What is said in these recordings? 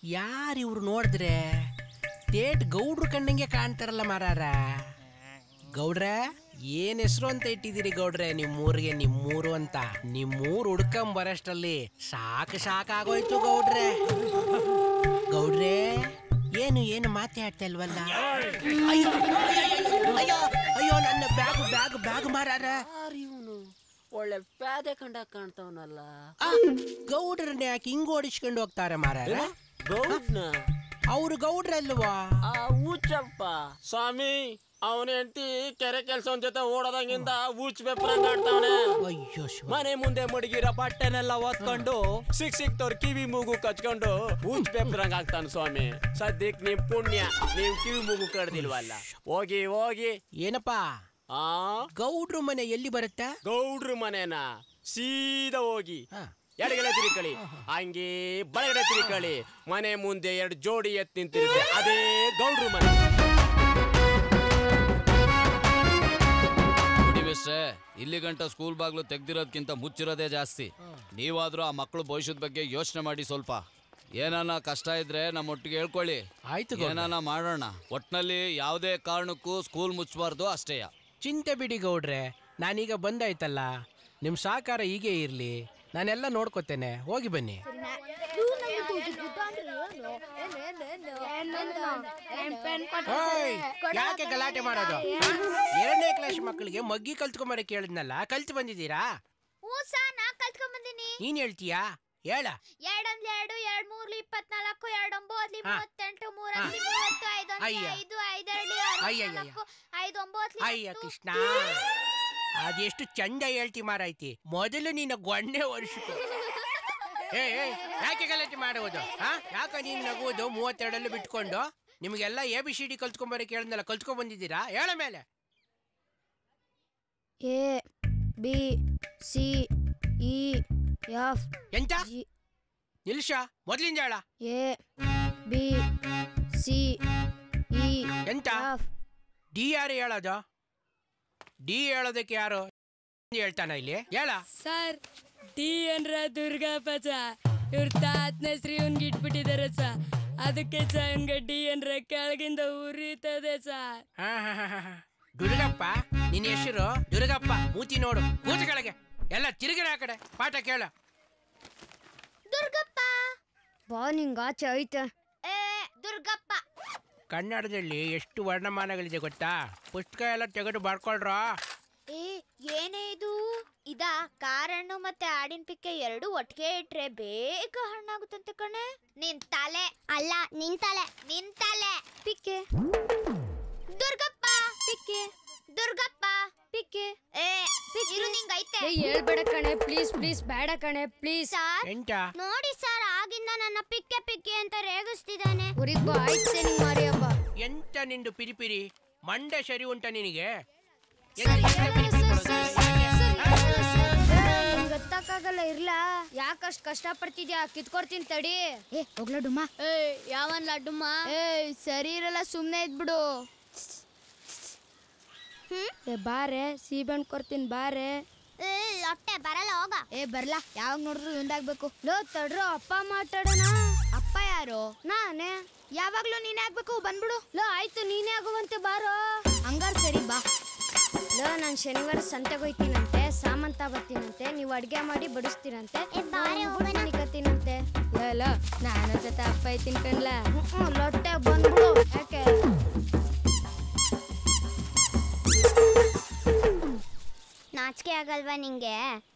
ಯಾರು ಇವ್ರು ನೋಡಿದ್ರೆ ತೇಟ್ ಗೌಡ್ರು ಕಂಡಂಗೆ ಕಾಣ್ತಾರಲ್ಲ ಮಾರಾರ ಗೌಡ್ರೆ ಏನ್ ಹೆಸರು ಅಂತ ಇಟ್ಟಿದ್ದೀರಿ ಗೌಡ್ರೆ ನಿಮ್ಮೂರಿಗೆ ನಿಮ್ಮೂರು ಅಂತ ನಿಮ್ಮೂರು ಹುಡ್ಕೊಂಡ್ ಬರೋಷ್ಟರಲ್ಲಿ ಸಾಕು ಸಾಕಾಗೋಯ್ತು ಗೌಡ್ರೆ ಗೌಡ್ರೆ ಏನು ಏನು ಮಾತಾಡ್ತಾ ಇಲ್ವಲ್ಲ ಅಯ್ಯೋ ಅಯ್ಯೋ, ಅಯ್ಯೋ ಅಯ್ಯೋ ನನ್ನ ಬ್ಯಾಗ್ ಬ್ಯಾಗ್ ಬ್ಯಾಗ್ ಮಾರಾರ ಇವನು ಒಳ್ಳೆ ಪ್ಯಾದೆ ಕಂಡ ಕಾಣ್ತಾವನಲ್ಲ ಆ, ಗೌಡ್ರನ್ನ ಯಾಕೆ ಹಿಂಗ್ ಓಡಿಸ್ಕೊಂಡು ಹೋಗ್ತಾರೆ ಮಾರಾರ ಗೌಡ್ನ ಅವ್ರು ಗೌಡ್ರಲ್ವಾ ಆ ಊಚಪ್ಪ ಸ್ವಾಮಿ ಅವನ ಹೆಂಡತಿ ಕೆರೆ ಕೆಲ್ಸ ಜೊತೆ ಓಡೋದಂಗಿಂದ ಊಚ್ ಬೆಪ್ರಂಗ್ ಆಡ್ತಾವನೆ ಅಯ್ಯೋ ಶಿವ ಮನೆ ಮುಂದೆ ಮಡಗಿರೋ ಬಟ್ಟೆನೆಲ್ಲ ಓದ್ಕೊಂಡು ಸಿಕ್ ಸಿಕ್ತವ್ರ ಕಿವಿ ಮೂಗು ಕಚ್ಕೊಂಡು ಊಚ್ ಬೆಪ್ರಂಗ್ ಆಗ್ತಾನ ಸ್ವಾಮಿ ಸದ್ಯಕ್ ನಿಮ್ ಪುಣ್ಯ ನೀವ್ ಕಿವಿ ಮೂಗು ಕಡ್ದಿಲ್ವಲ್ಲ ಹೋಗಿ ಹೋಗಿ ಏನಪ್ಪಾ ಆ ಗೌಡ್ರು ಮನೆ ಎಲ್ಲಿ ಬರುತ್ತೆ ಗೌಡ್ರ ಮನೆನ ಸೀದಾ ಹೋಗಿ ಹಾ. ಎಡಗಡೆ ತಿರುಕಳಿ ಹಂಗೆ ಬಲಗಡೆ ತಿರುಕಳಿ ಮನೆ ಮುಂದೆ ಎರಡು ಜೋಡಿ ಎತ್ ನಿಂತಿರುತ್ತೆ ಅದೇ ಗೌಡ್ರ ಮನೆ ನೋಡಿ ಮಿಸ್ಟ್ರೆ ಇಲ್ಲಿ ಗಂಟ ಸ್ಕೂಲ್ ಬಾಗ್ಲು ತೆಗ್ದಿರೋದ್ಕಿಂತ ಮುಚ್ಚಿರೋದೇ ಜಾಸ್ತಿ ನೀವಾದ್ರೂ ಆ ಮಕ್ಕಳು ಭವಿಷ್ಯದ ಬಗ್ಗೆ ಯೋಚನೆ ಮಾಡಿ ಸ್ವಲ್ಪ ಏನಾನ ಕಷ್ಟ ಇದ್ರೆ ನಮ್ಮ ಒಟ್ಟಿಗೆ ಹೇಳ್ಕೊಳ್ಳಿ ಆಯ್ತು ಗೌಡ್ರೆ. ಏನಾನ ಮಾಡೋಣ ಒಟ್ನಲ್ಲಿ ಯಾವುದೇ ಕಾರಣಕ್ಕೂ ಸ್ಕೂಲ್ ಮುಚ್ಚಬಾರ್ದು ಅಷ್ಟೇಯ ಚಿಂತೆ ಬಿಡಿ ಗೌಡ್ರೆ ನಾನೀಗ ಬಂದಾಯ್ತಲ್ಲ ನಿಮ್ ಸಹಕಾರ ಹೀಗೆ ಇರ್ಲಿ ನಾನೆಲ್ಲ ನೋಡ್ಕೋತೇನೆ ಹೋಗಿ ಬನ್ನಿ ಓಯ್, ಯಾಕೆ ಗಲಾಟೆ ಮಾಡೋದು ಆ? ಎರಡನೇ ಕ್ಲಾಸ್ ಮಕ್ಕಳಿಗೆ ಮಗ್ಗಿ ಕಲ್ತ್ಕೊಂಬರ ಕೇಳಿದ್ನಲ್ಲ ಕಲ್ತು ಬಂದಿದ್ದೀರಾ ಹ್ಞೂ ಸಾ ನಾ ಕಲ್ತ್ಕೊಂಡ್ ಬಂದಿನಿ ನೀನ್ ಹೇಳ್ತೀಯಾ ಹೇಳ ಎರಡೊಂದ್ ಎರಡು ಎರಡ್ ಮೂರ್ಲಿ ಇಪ್ಪತ್ನಾಲ್ಕು ಎರಡ್ ಒಂಬತ್ಲಿ ಹಾ. ಮೂವತ್ತೆಂಟು ಮೂರಲ್ಲಿ ಮೂವತ್ತು ಐದೊಂದ್ಲಿ ಅಯ್ಯ. ಐದು ಐದೆರಡ್ಲಿ ಅಯ್ಯಯ್ಯಯ್ಯ. ಅರವತ್ನಾಲ್ಕು ಐದು ಒಂಬತ್ಲಿ ಅಯ್ಯ ಹತ್ತು. ಕೃಷ್ಣ ಅದೆಷ್ಟು ಚಂದ ಹೇಳ್ತಿ ಮಾರಾಯ್ತಿ ಮೊದಲು ನೀನು ಗೊಣ್ಣೆ ವರ್ಷಕ್ಕೆ ಏ ಏ, ಯಾಕೆ ಗಲಾಟೆ ಮಾಡುವುದು ಹಾ ಯಾಕ ನೀನ್ ನಗುವುದು ಮೂವತ್ತೆರಡಲ್ಲಿ ಬಿಟ್ಕೊಂಡು ನಿಮ್ಗೆಲ್ಲ ಎ ಬಿ ಸಿ ಡಿ ಕಲ್ತ್ಕೊಂಬರಿ ಕೇಳಿದ್ನಲ್ಲ ಕಲ್ತ್ಕೊಂಡ್ ಬಂದಿದ್ದೀರಾ ಹೇಳ ಮೇಲೆ A B C E F ಎಂತ ಜಿ ನಿಲ್ಸ ಮೊದ್ಲಿಂದ ಹೇಳ ಎ ಬಿ ಸಿ ಇ ಎಂತ ಎಫ್ ಡಿ ಯಾರು ಹೇಳೋದು ಡಿ ಹೇಳೋದಕ್ಕೆ ಯಾರು ಹೇಳ್ತಾನ ಇಲ್ಲಿ ಹೇಳ ಸರ್ ಡಿ ಅಂದ್ರ ದುರ್ಗಾಪ್ಪ ಸ ಇವ್ರ ತಾತನ ಹೆಸ್ರು ಇವ್ನ್ಗೆ ಇಟ್ಬಿಟ್ಟಿದಾರೆ ಸ ಅದಕ್ಕೆ ಸ ಇವ್ನ್ಗೆ ಡಿ ಅಂದ್ರ ಕೆಳಗಿಂದ ಉರಿತದೆ ಸರ್ ಹಾ ಹಾ ಹಾ ಹಾ ದುರ್ಗಪ್ಪ ನಿನ್ನ ಹೆಸರು ದುರ್ಗಪ್ಪ ಮೂತಿ ನೋಡು ಕೂತು ಕೆಳಗೆ ಎಲ್ಲ ತಿರುಗಿರ ಆ ಕಡೆ ಪಾಠ ಕೇಳ ದುರ್ಗಪ್ಪ ಬಾ ನಿಂಗ ಆಚೆ ಐತೆ ಏ ದುರ್ಗಪ್ಪ ಕನ್ನಡದಲ್ಲಿ ಎಷ್ಟು ವರ್ಣಮಾನಗಳಿದೆ ಗೊತ್ತಾ ಪುಸ್ತಕ ಎಲ್ಲ ತೆಗೆದು ಬರ್ಕೊಳ್ರ ಏ ಏನೇ ಇದು ಇದ ಕಾರಣ್ಣು ಮತ್ತೆ ಆಡಿನ ಪಿಕ್ಕೆ ಎರಡು ಒಟ್ಟಿಗೆ ಇಟ್ರೆ ಬೇಗ ಹಣ್ಣಾಗುತ್ತಂತೆ ಕಣೆ ನಿನ್ ತಲೆ ಅಲ್ಲ ನಿನ್ ತಲೆ ನಿನ್ ತಲೆ ಪಿಕ್ಕೆ ದುರ್ಗಪ್ಪ ಪಿಕ್ಕೆ ದುರ್ಗಪ್ಪ ಪಿಕ್ಕೆ ಏ ಇರು ನಿಂಗೈತೆ ಹೇಳ್ಬೇಡ ಕಣೆ ಪ್ಲೀಸ್ ಪ್ಲೀಸ್ ಬೇಡ ಕಣೆ ಪ್ಲೀಸ್ ಸಾರ್ ಎಂಟ ನೋಡಿ ಸರ್ ಆಗಿಂದ ನನ್ನ ಪಿಕ್ಕೆ ಪಿಕ್ಕೆ ಅಂತ ರೇಗಿಸ್ತಿದ್ದಾನೆ ಉರಿದ್ ಬಾ ಆಯ್ತು ನಿಂಗೆ ಮಾರಿ ಹಬ್ಬ ಎಂತ ನಿಂದು ಪಿರಿ ಪಿರಿ ಮಂಡೆ ಸರಿ ಉಂಟ ನಿನಗೆ ಎಂತ ಎಂತ ಪಿರಿ ಪಿರಿ ಕೊಡೋದು? ಯಾಕೆ? ಗೊತ್ತಾಗಲ್ಲ ಇರ್ಲಾ ಯಾಕಷ್ಟು ಕಷ್ಟ ಪಡ್ತಿದ್ಯಾ ಕಿತ್ಕೊಡ್ತೀನಿ ತಡಿ ಏ ಹೋಗ್ಲ ಡುಮ್ಮ ಏ ಯಾವನ್ ಲಡ್ಡುಮ್ಮ ಏ ಸರಿ ಇರಲ್ಲ ಸುಮ್ನೆ ಇದ್ಬಿಡು ಏ ಬಾರೆ ಸೀಬೆಹಣ್ಣು ಕೊಡ್ತೀನಿ ಬಾರೆ ಲೊಟ್ಟೆ ಬರಲ್ಲ ಹೋಗ ಏ ಬರ್ಲಾ ಯಾವಾಗ ನೋಡಿದ್ರು ಒಂದಾಗ್ಬೇಕು ಲೋ ತಡ್ರೋ ಅಪ್ಪ ಮಾತಾಡೋಣ ಅಪ್ಪ ಯಾರು ನಾನೇ ಯಾವಾಗ್ಲೂ ನೀನೇ ಆಗ್ಬೇಕು ಬಂದ್ಬಿಡು ಲೋ ಆಯ್ತು ನೀನೇ ಆಗುವಂತೆ ಬಾರೋ ಹಂಗಾರ್ ಸರಿ ಬಾ ಲೋ ನಾನು ಶನಿವಾರ ಸಂತೆಗೆ ಹೋಯ್ತೀನಂತೆ ಸಾಮಂತ ಬರ್ತೀನಂತೆ ನೀವು ಅಡ್ಗೆ ಮಾಡಿ ಬಡಿಸ್ತೀರಂತೆ ನಿಕತ್ತೀನಂತೆ ಲೋ ನಾನು ಜೊತೆ ಅಪ್ಪ ಐತೀನಿ ಕಣ್ಲ ಹ್ಞೂ ಲೊಟ್ಟೆ ಬಂದ್ಬಿಡು ಯಾಕೆ ನಾಚಿಕೆ ಆಗಲ್ವಾ ನಿಂಗೆ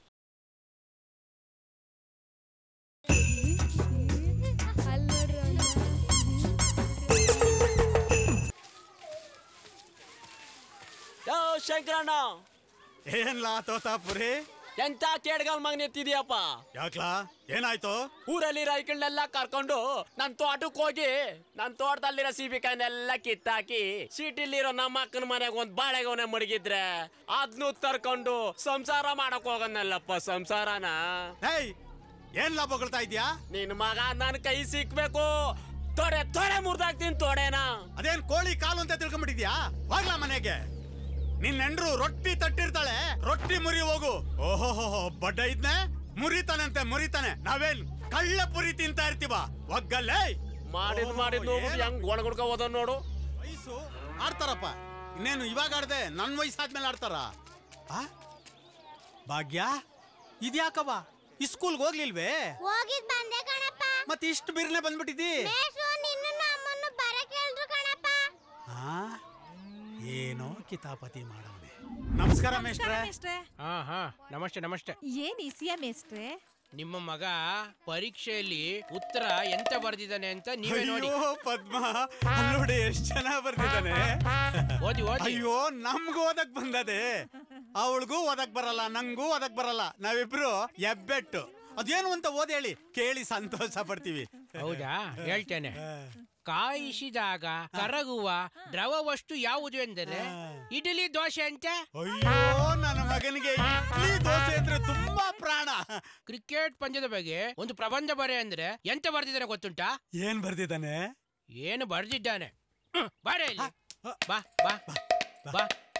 ಯೋ ಶಂಕರಣ್ಣ ಏನ್ಲಾ ತೋತಾಪುರಿ ಎಂತ ಕೇಡ್ಗಲ್ ಮಗ ನಿಂತಿದ್ಯಪ್ಪ ಯಾಕ್ಲಾ ಏನಾಯ್ತು ಊರಲ್ಲಿ ರೈಗಳನ್ನೆಲ್ಲ ಕರ್ಕೊಂಡು ನನ್ ತೋಟಕ್ಕೆ ಹೋಗಿ ನನ್ ತೋಟದಲ್ಲಿರೋ ಸೀಬಿಕಾಯಿನೆಲ್ಲ ಕಿತ್ತಾಕಿ ಸಿಟಿಲಿರೋ ನಮ್ಮ ಅಕ್ಕನ ಮನೆಗೆ ಒಂದ್ ಬಾಳೆಗೊನೆ ಮಡಗಿದ್ರೆ ಅದ್ನು ತರ್ಕೊಂಡು ಸಂಸಾರ ಮಾಡಕ್ ಹೋಗನಲ್ಲಪ್ಪ ಸಂಸಾರನ ಹೇಯ್ ಏನ್ ಲಾಭ ಹೊಗಳ್ತಾ ಇದ್ಯಾ ನಿನ್ ಮಗ ನನ್ ಕೈ ಸಿಕ್ಬೇಕು ತೊಡೆ ತೊಡೆ ಮುರ್ದಾಕ್ತೀನಿ ತೊಡೆನ ಅದೇನ್ ಕೋಳಿ ಕಾಲು ಅಂತ ತಿಳ್ಕೊಂಡ್ಬಿಟ್ಟಿದ್ಯಾ ಹೋಗ್ಲಾ ಮನೆಗೆ ನಿನ್ ನೆಂಡ್ರು ರೊಟ್ಟಿ ತಟ್ಟಿರ್ತಾಳೆ ರೊಟ್ಟಿ ಮುರಿ ಹೋಗು ಓಹೋ ಬಡ್ಡ ಇದ್ನೆ ಮುರಿತಾನಂತೆ ಮುರಿತಾನೆ ನಾವೇನ್ ಕಳ್ಳ ಪುರಿ ತಿಂತಾ ಇರ್ತೀವ ಒಗ್ಗಲ್ಲೇ ಮಾಡಿದ್ ಓ, ಮಾಡಿದ್ ನೋಡ್ಬಿಟ್ಟು ಏನು? ಹೆಂಗ್ ಒಣಗುಡ್ಕ ಹೋದ ನೋಡು ವಯಸ್ಸು ಆಡ್ತಾರಪ್ಪ ಇನ್ನೇನು ಇವಾಗ ಆಡ್ದೆ ನನ್ನ ವಯಸ್ಸಾದ್ಮೇಲೆ ಆಡ್ತಾರ ಆ? ಭಾಗ್ಯ ಇದ್ಯಾಕವ್ವ ಈ ಸ್ಕೂಲ್ಗೆ ಹೋಗ್ಲಿಲ್ವೇ ಹೋಗಿದ್ ಬಂದೆ ಕಣಪ್ಪ ಮತ್ತೆ ಇಷ್ಟು ಬಿರ್ನೆ ಬಂದ್ಬಿಟ್ಟಿದ್ದಿ ಮೇಷ್ಟ್ರು ನಿನ್ನನ್ನ ಅಮ್ಮನ್ನು ಬರಕ್ ಹೇಳಿದ್ರು ಕಣಪ್ಪ ಆ? ಏನೋ ಕಿತಾಪತಿ ಮಾಡವನೆ ನಮಸ್ಕಾರ ಮೇಷ್ಟ್ರೆ ಮೇಷ್ಟ್ರೆ ಹಾ ಹಾ ನಮಸ್ತೆ ನಮಸ್ತೆ ಏನ್ ಇಸಿಯ ಮೇಷ್ಟ್ರೆ ನಿಮ್ಮ ಮಗ ಪರೀಕ್ಷೆಯಲ್ಲಿ ಉತ್ತರ ಎಂತ ಬರ್ದಿದ್ದಾನೆ ಅಂತ ನೀವೇ ನೋಡಿ ಅಯ್ಯೋ ಪದ್ಮ ಅಲ್ಲ್ ನೋಡಿ ಎಷ್ಟು ಚೆನ್ನಾಗ್ ಬರ್ತಿದ್ದಾನೆ ಓದಿ ಓದಿ ಅಯ್ಯೋ ನಮ್ಗೂ ಓದಕ್ ಬಂದದೆ ಅವಳಿಗೂ ಓದಕ್ ಬರಲ್ಲ ನಂಗೂ ಓದಕ್ ಬರಲ್ಲ ನಾವಿಬ್ರು ಎಬ್ಬೆಟ್ಟು ಅದೇನು ಅಂತ ಓದ್ ಹೇಳಿ ಕೇಳಿ ಸಂತೋಷ ಪಡ್ತೀವಿ ಹೌದಾ ಹೇಳ್ತೇನೆ ಕಾಯಿಸಿದಾಗ ಕರಗುವ ದ್ರವ ವಸ್ತು ಯಾವುದು ಎಂದರೆ ಇಡ್ಲಿ ದೋಸೆ ಅಂತ ಅಯ್ಯೋ ನನ್ನ ಮಗನಿಗೆ ಇಡ್ಲಿ ದೋಸೆ ಅಂದ್ರೆ ತುಂಬಾ ಪ್ರಾಣ ಕ್ರಿಕೆಟ್ ಪಂದ್ಯದ ಬಗ್ಗೆ ಒಂದು ಪ್ರಬಂಧ ಬರೆ ಅಂದ್ರೆ ಎಂತ ಬರ್ದಿದ್ದಾನೆ ಗೊತ್ತುಂಟಾ ಏನ್ ಬರ್ದಿದ್ದಾನೆ ಏನು ಬರ್ದಿದ್ದಾನೆ ಹ್ಮ್, ಬಾರೆ ಇಲ್ಲಿ ಬಾ ಬಾ ಬಾ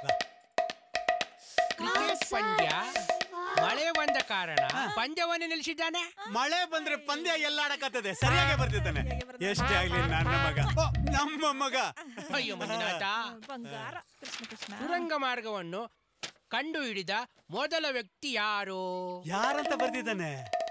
ಕ್ರಿಕೆಟ್ ಪಂದ್ಯ ಮಳೆ ಬಂದ ಕಾರಣ ಪಂದ್ಯವನ್ನು ನಿಲ್ಲಿಸಿದ್ದಾನೆ ಮಳೆ ಬಂದ್ರೆ ಪಂದ್ಯ ಎಲ್ಲಾಡಕತ್ತದೆ ಸರಿಯಾಗಿ ಬರ್ತಿದ್ದಾನೆ ಎಷ್ಟೇ ಆಗ್ಲಿ ನನ್ನ ಮಗ ಓ, ನಮ್ಮ ಮಗ ಅಯ್ಯೋ ಮಂಜುನಾಥ ಬಂಗಾರ ಕೃಷ್ಣ ಕೃಷ್ಣ ಸುರಂಗ ಮಾರ್ಗವನ್ನು ಕಂಡು ಹಿಡಿದ ಮೊದಲ ವ್ಯಕ್ತಿ ಯಾರು ಯಾರಂತ ಬರ್ದಿದ್ದಾನೆ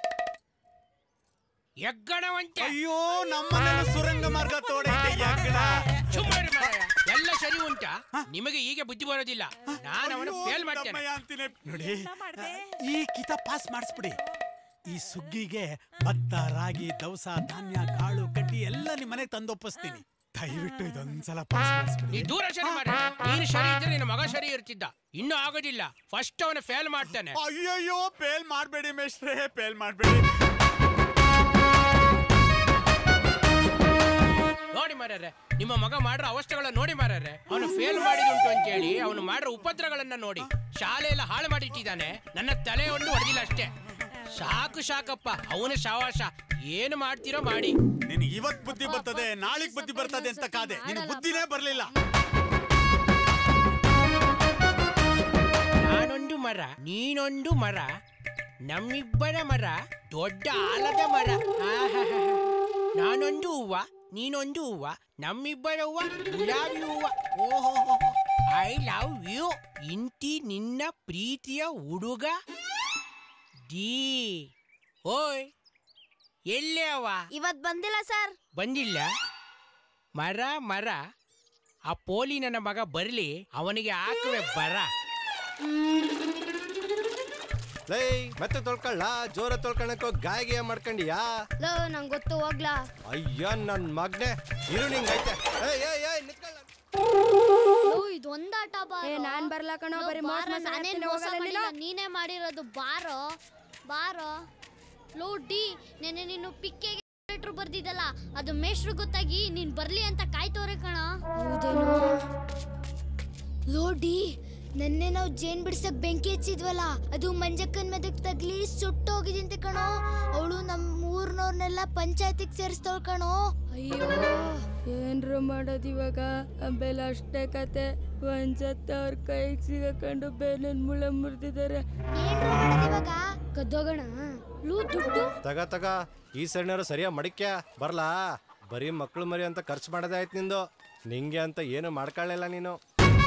ಯಗ್ಗಣವಂತೆ ಅಯ್ಯೋ ನಮ್ಮನೆಲ್ಲ ಸುರಂಗ ಮಾರ್ಗ ತೋಡೈತೆ ಯಗ್ಗಳ ಸುಮ್ಮನೆ ಮಾರಾಯ. ಎಲ್ಲ ಸರಿ ಉಂಟಾ ನಿಮಗೆ ಈಗ ಬುದ್ಧಿ ಬರೋದಿಲ್ಲ ನಾನು ಅವನು ಅಯ್ಯೋ, ಫೇಲ್ ಮಾಡ್ತೇನೆ ತಮ್ಮಯ್ಯ ಅಂತೀನಿ. ನೋಡಿ ಎಲ್ಲ ಮಾಡ್ದೆ ಈ ಕಿತ ಪಾಸ್ ಮಾಡಿಸ್ಬಿಡಿ ಈ ಸುಗ್ಗಿಗೆ ಭತ್ತ ರಾಗಿ ದವಸ ಧಾನ್ಯ ಕಾಳು ಕಡ್ಡಿ ಎಲ್ಲ ನಿಮ್ಮ ಮನೆಗೆ ತಂದೊಪ್ಪಿಸ್ತೀನಿ ದಯವಿಟ್ಟು ಇದೊಂದ್ಸಲ ಪಾಸ್ ನೀ ಮಾಡಿಸ್ಬಿಡಿ ದೂರ ಸರಿ ಮಾರ ನೀನು ಸರಿ ಇದ್ರೆ ನಿನ್ನ ಮಗ ಸರಿ ಇರ್ತಿದ್ದ ಇನ್ನೂ ಆಗೋದಿಲ್ಲ ಫಸ್ಟ್ ಅವನ ಫೇಲ್ ಮಾಡ್ತಾನೆ ಅಯ್ಯಯ್ಯೋ ಪೇಲ್ ಮಾಡಬೇಡಿ ಮೇಷ್ಟ್ರೆ ಪೇಲ್ ಮಾಡಬೇಡಿ ನೋಡಿ ಮಾರ್ಯಾರೆ ನಿಮ್ಮ ಮಗ ಮಾಡ್ರ ಅವಸ್ಥೆಗಳನ್ನ ನೋಡಿ ಮಾರ್ಯಾರೆ ಅವನು ಫೇಲ್ ಮಾಡಿದುಂಟು ಅಂತ ಹೇಳಿ ಅವನು ಮಾಡಿರೋ ಉಪದ್ರಗಳನ್ನ ನೋಡಿ ಶಾಲೆ ಎಲ್ಲ ಹಾಳು ಮಾಡಿಟ್ಟಿದ್ದಾನೆ ನನ್ನ ತಲೆ ಒಂದು ಹೊಡೆದಿಲ್ಲ ಅಷ್ಟೇ ಸಾಕು ಸಾಕಪ್ಪ ಅವನ ಸಾವಾಸ ಏನು ಮಾಡ್ತೀರೋ ಮಾಡಿ ನಿನ್ ಇವತ್ ಬುದ್ಧಿ ಬರ್ತದೆ ನಾಳಿಗ್ ಬುದ್ಧಿ ಬರ್ತದೆ ಅಂತ ಕಾದೆ ನಿನ್ ಬುದ್ಧಿನೇ ಬರ್ಲಿಲ್ಲ ನಾನೊಂದು ಮರ ನೀನೊಂದು ಮರ ನಮ್ಮಿಬ್ಬರ ಮರ ದೊಡ್ಡ ಆಲದ ಮರ ಆಹಾಹಾಹಾ. ನಾನೊಂದು ಹೂವ ನೀನೊಂದು ಹೂವ ನಮ್ಮಿಬ್ಬರ ಹೂವ ಗುಲಾಬಿ ಹೂವ ಓಹೋ ಐ ಲವ್ ಯು ಇಂತಿ ನಿನ್ನ ಪ್ರೀತಿಯ ಹುಡುಗ ಡಿ ಓಯ್ ಎಲ್ಲೇ ಅವ ಇವತ್ ಬಂದಿಲ್ಲ ಸರ್ ಬಂದಿಲ್ಲ ಮರ ಮರ ಆ ಪೋಲಿ ನನ್ನ ಮಗ ಬರಲಿ ಅವನಿಗೆ ಹಾಕುವೆ ಬರ ಲೈ ಮತ್ತೆ ತೊಳ್ಕೊಳ್ಳ ಜೋರ ತೊಳ್ಕೊಳಕ್ಕೋ ಗಾಯ ಗೀಯ ಮಾಡ್ಕೊಂಡಿಯಾ ಲೋ ನಂಗೆ ಗೊತ್ತು ಹೋಗ್ಲಾ ಅಯ್ಯ ನನ್ ಮಗ್ನೆ ಇರು ನಿಂಗ್ ಐತೆ ಏಯ್ ಏಯ್ ಏಯ್ ನಿತ್ಕೊಳ್ಳ ಲೋ ಇದೊಂದಾಟ ಬಾರೋ ಏ, ನಾನ್ ಬರ್ಲ ಕಣೋ, ಲೋ, ಬರೀ ಮೋಸ ಬಾರೋ, ಮೋಸ ನಾನೇನ್ ಮಾಡ್ತೀನಿ, ಮೋಸ ಹೋಗಲ್ಲ ಮಾಡಿಲ್ಲ ನೀನು? ನೀನೇ ಮಾಡಿರೋದು ಬಾರೋ ಬಾರೋ ಲೋ ಡಿ ನೆನೆ ನೀನು ಪಿಕ್ಕೆಗೆ ಲೆಟ್ರ್ ಬರ್ದಿದ್ದಲ್ಲ ಅದು ಮೇಷ್ರು ಗೊತ್ತಾಗಿ ನೀನ್ ಬರ್ಲಿ ಅಂತ ಕಾಯ್ತವ್ರೆ ಕಣ ಹೌದೇನೋ ಲೋ ಡಿ ನೆನ್ನೆ ನಾವು ಜೇನ್ ಬಿಡ್ಸಕ್ ಬೆಂಕಿ ಹಚ್ಚಿದ್ವಲ್ಲ ಅದು ಮಂಜಕ್ಕನ್ ಮೆದಕ್ ತಗ್ಲಿ ಸುಟ್ಟೋಗಿದಿಂತೆ ಕಣೋ ಅವಳು ನಮ್ ಊರ್ನವ್ರನ್ನೆಲ್ಲ ಪಂಚಾಯತಿಗೆ ಸೇರಿಸ್ತವಳ್ ಕಣೋ ಅಯ್ಯೋ ಏನ್ರು ಮಾಡೋದು ಇವಾಗ ಆಮೇಲೆ ಅಷ್ಟೇ ಕತೆ ಒಂದ್ಸತ್ತ ಅವ್ರ ಕೈಗೆ ಸಿಗಕೊಂಡು ಬೇನನ್ ಮುಳ ಮುರಿದಿದ್ದಾರೆ ಏನ್ರೋ ಮಾಡೋದು ಇವಾಗ ಕದ್ದೋಗೋಣ ಲೂ ದುಡ್ಡು ತಗ ತಗ ಈ ಸಣ್ಣರು ಸರಿಯಾಗಿ ಮಡಿಕ್ಯ ಬರ್ಲಾ ಬರೀ ಮಕ್ಳು ಮರಿ ಅಂತ ಖರ್ಚು ಮಾಡೋದೇ ಆಯ್ತು ನಿಂದು ನಿಂಗೆ ಅಂತ ಏನು ಮಾಡ್ಕೊಳ್ಳಿಲ್ಲ ನೀನು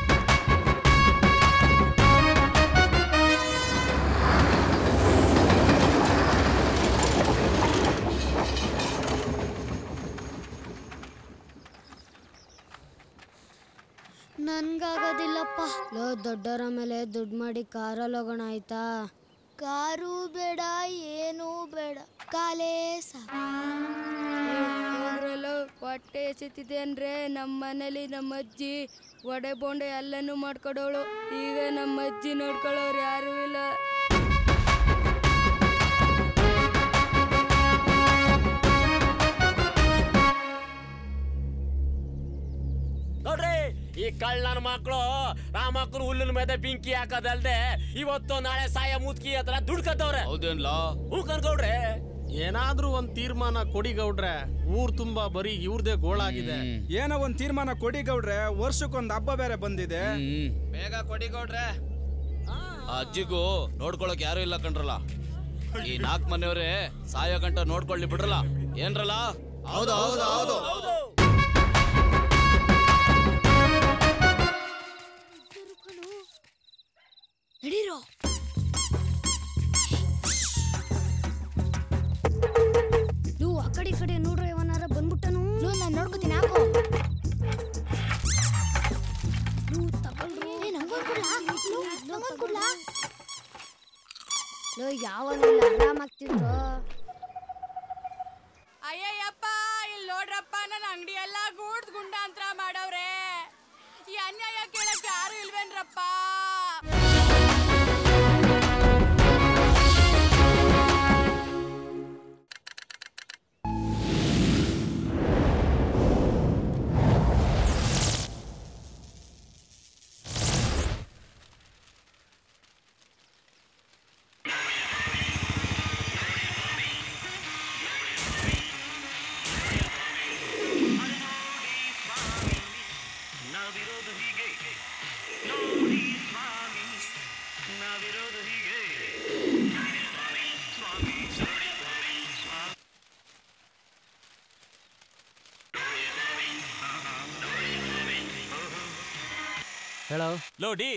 ನನ್ಗಾಗೋದಿಲ್ಲಪ್ಪ ಲೋ ದೊಡ್ಡವರ ಮೇಲೆ ದುಡ್ಡು ಮಾಡಿ ಕಾರಲ್ಲಿ ಹೋಗೋಣ ಆಯ್ತಾ ಕಾರು ಬೇಡ ಏನೂ ಬೇಡ ಕಾಲೇ ಸಾಕು ಹೋಗ್ರಲ್ಲ ಹೊಟ್ಟೆ ಎಸಿತಿದೆ ಅಂದ್ರೆ ನಮ್ಮ ಮನೇಲಿ ನಮ್ಮ ಅಜ್ಜಿ ಒಡೆ ಬೊಂಡೆ ಎಲ್ಲನೂ ಮಾಡ್ಕೊಡೋಳು ಈಗ ನಮ್ಮ ಅಜ್ಜಿ ನೋಡ್ಕೊಳ್ಳೋರು ಯಾರೂ ಇಲ್ಲ ನೋಡ್ರಿ ಈ ಕಳ್ಳನ ಮಕ್ಕಳು ರಾಮಕ್ಕನ ಹುಲ್ಲಿನ ಮೇಲೆ ಬೆಂಕಿ ಹಾಕೋದಲ್ದೆ ಇವತ್ತು ನಾಳೆ ಸಾಯ ಮುದ್ಕಿ ಹತ್ರ ದುಡ್ಕತ್ತವ್ರೆ ಹೌದೇನ್ಲಾ ಹೂ ಕನ್ಕೊಳ್ರಿ ಏನಾದ್ರೂ ಒಂದ್ ತೀರ್ಮಾನ ಕೊಡಿ ಗೌಡ್ರೆ ಊರ್ ತುಂಬಾ ಬರೀ ಇವ್ರದೇ ಗೋಳಾಗಿದೆ ಏನೋ ಒಂದ್ ತೀರ್ಮಾನ ಕೊಡಿ ಗೌಡ್ರೆ ವರ್ಷಕ್ಕೊಂದ್ ಹಬ್ಬ ಬೇರೆ ಬಂದಿದೆ ಹ್ಮ್ ಬೇಗ ಕೊಡಿ ಗೌಡ್ರೆ ಆ ಅಜ್ಜಿಗೂ ನೋಡ್ಕೊಳಕ್ ಯಾರು ಇಲ್ಲ ಕಣ್ರಲ್ಲ ಈ ನಾಲ್ಕ್ ಮನೆಯವ್ರೆ ಸಾಯೋ ಗಂಟ ನೋಡ್ಕೊಳ್ಳಿ ಬಿಡ್ರಲ್ಲ ಏನ್ರಲ್ಲ ಹೌದು ಹೌದು ಹೌದು ನಡೀರೋ ನೀವು ಆ ಕಡೆ ಈ ಕಡೆ ನೋಡ್ರಿ ಅವನಾರ ಬಂದ್ಬಿಟ್ಟನು ಲೋ ನಾನು ನೋಡ್ಕೋತೀನಿ ಹಾಕೋ ನೀವು ತಗೊಳ್ರಿ ಏ ನಂಗೊಂದ್ ಕೊಡ್ಲಾ ಲೋ, ನಂಗೊಂದ್ ಕೊಡ್ಲಾ ಲೋ ಯಾವನಿಲ್ಲ ಆರಾಮಾಗ್ತಿದ್ರು ಅಯ್ಯಯ್ಯಪ್ಪ ಇಲ್ಲಿ ನೋಡ್ರಪ್ಪ ನನ್ನ ಅಂಗಡಿ ಎಲ್ಲ ಗೂಡ್ಸ್ ಗುಂಡಾಂತರ ಮಾಡವ್ರೆ ಈ ಅನ್ಯಾಯ ಕೇಳಕ್ ಯಾರು ಇಲ್ವೇನ್ರಪ್ಪ ಹೇಳೋ ಲೋ ಡಿ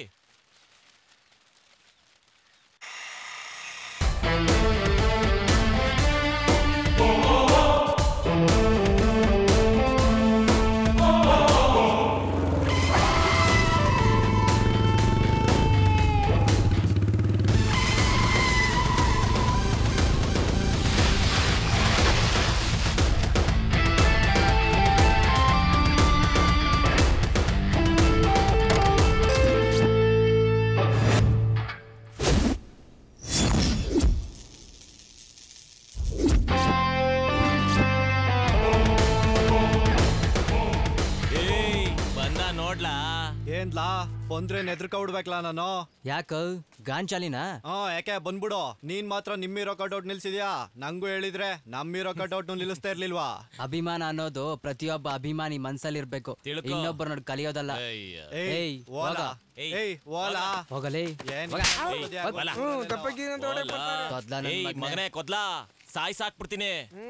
ಏಯ್ ಬಂದ ನೋಡ್ಲಾ ಏನ್ಲಾ ಬಂದ್ರೆ ನೆದ್ರಕ ನಾನು ಯಾಕ ಗಾಂಚಾಲಿನಾ ಹಾ ಯಾಕೆ ಬಂದ್ಬಿಡು ನೀನ್ ಮಾತ್ರ ನಿಮ್ಮಿರೋ ಕಟೌಟ್ ನಿಲ್ಸಿದ್ಯಾ ನಂಗೂ ಹೇಳಿದ್ರೆ ನಮ್ಮಿರೋ ಕಟೌಟ್ ನಿಲ್ಲಿಸ್ತಾ ಇರ್ಲಿಲ್ವಾ ಅಭಿಮಾನ ಅನ್ನೋದು ಪ್ರತಿಯೊಬ್ಬ ಅಭಿಮಾನಿ ಮನ್ಸಲ್ಲಿರ್ಬೇಕು ತಿಳ್ಕೊ. ಇನ್ನೊಬ್ಬರ ನೋಡಿ ಕಲಿಯೋದಲ್ಲ ಅಯ್ಯ. ಏಯ್ ಏಯ್, ಓಲಾ ಏಯ್, ಏಯ್ ಓಲಾ ಹೋಗಲೇ ಏನ್ ಹೋಗ. ಓದ್ಯಾ? ಏಯ್, ಒಲ. ಓಲಾ. ತೊದ್ಲ ನನ್ ಏಯ್ ಮಗ್ನೆ. ಮಗನೇ ಕೊದ್ಲಾ ಸಾಯ್ಸ್ ಹಾಕ್ಬಿಡ್ತೀನಿ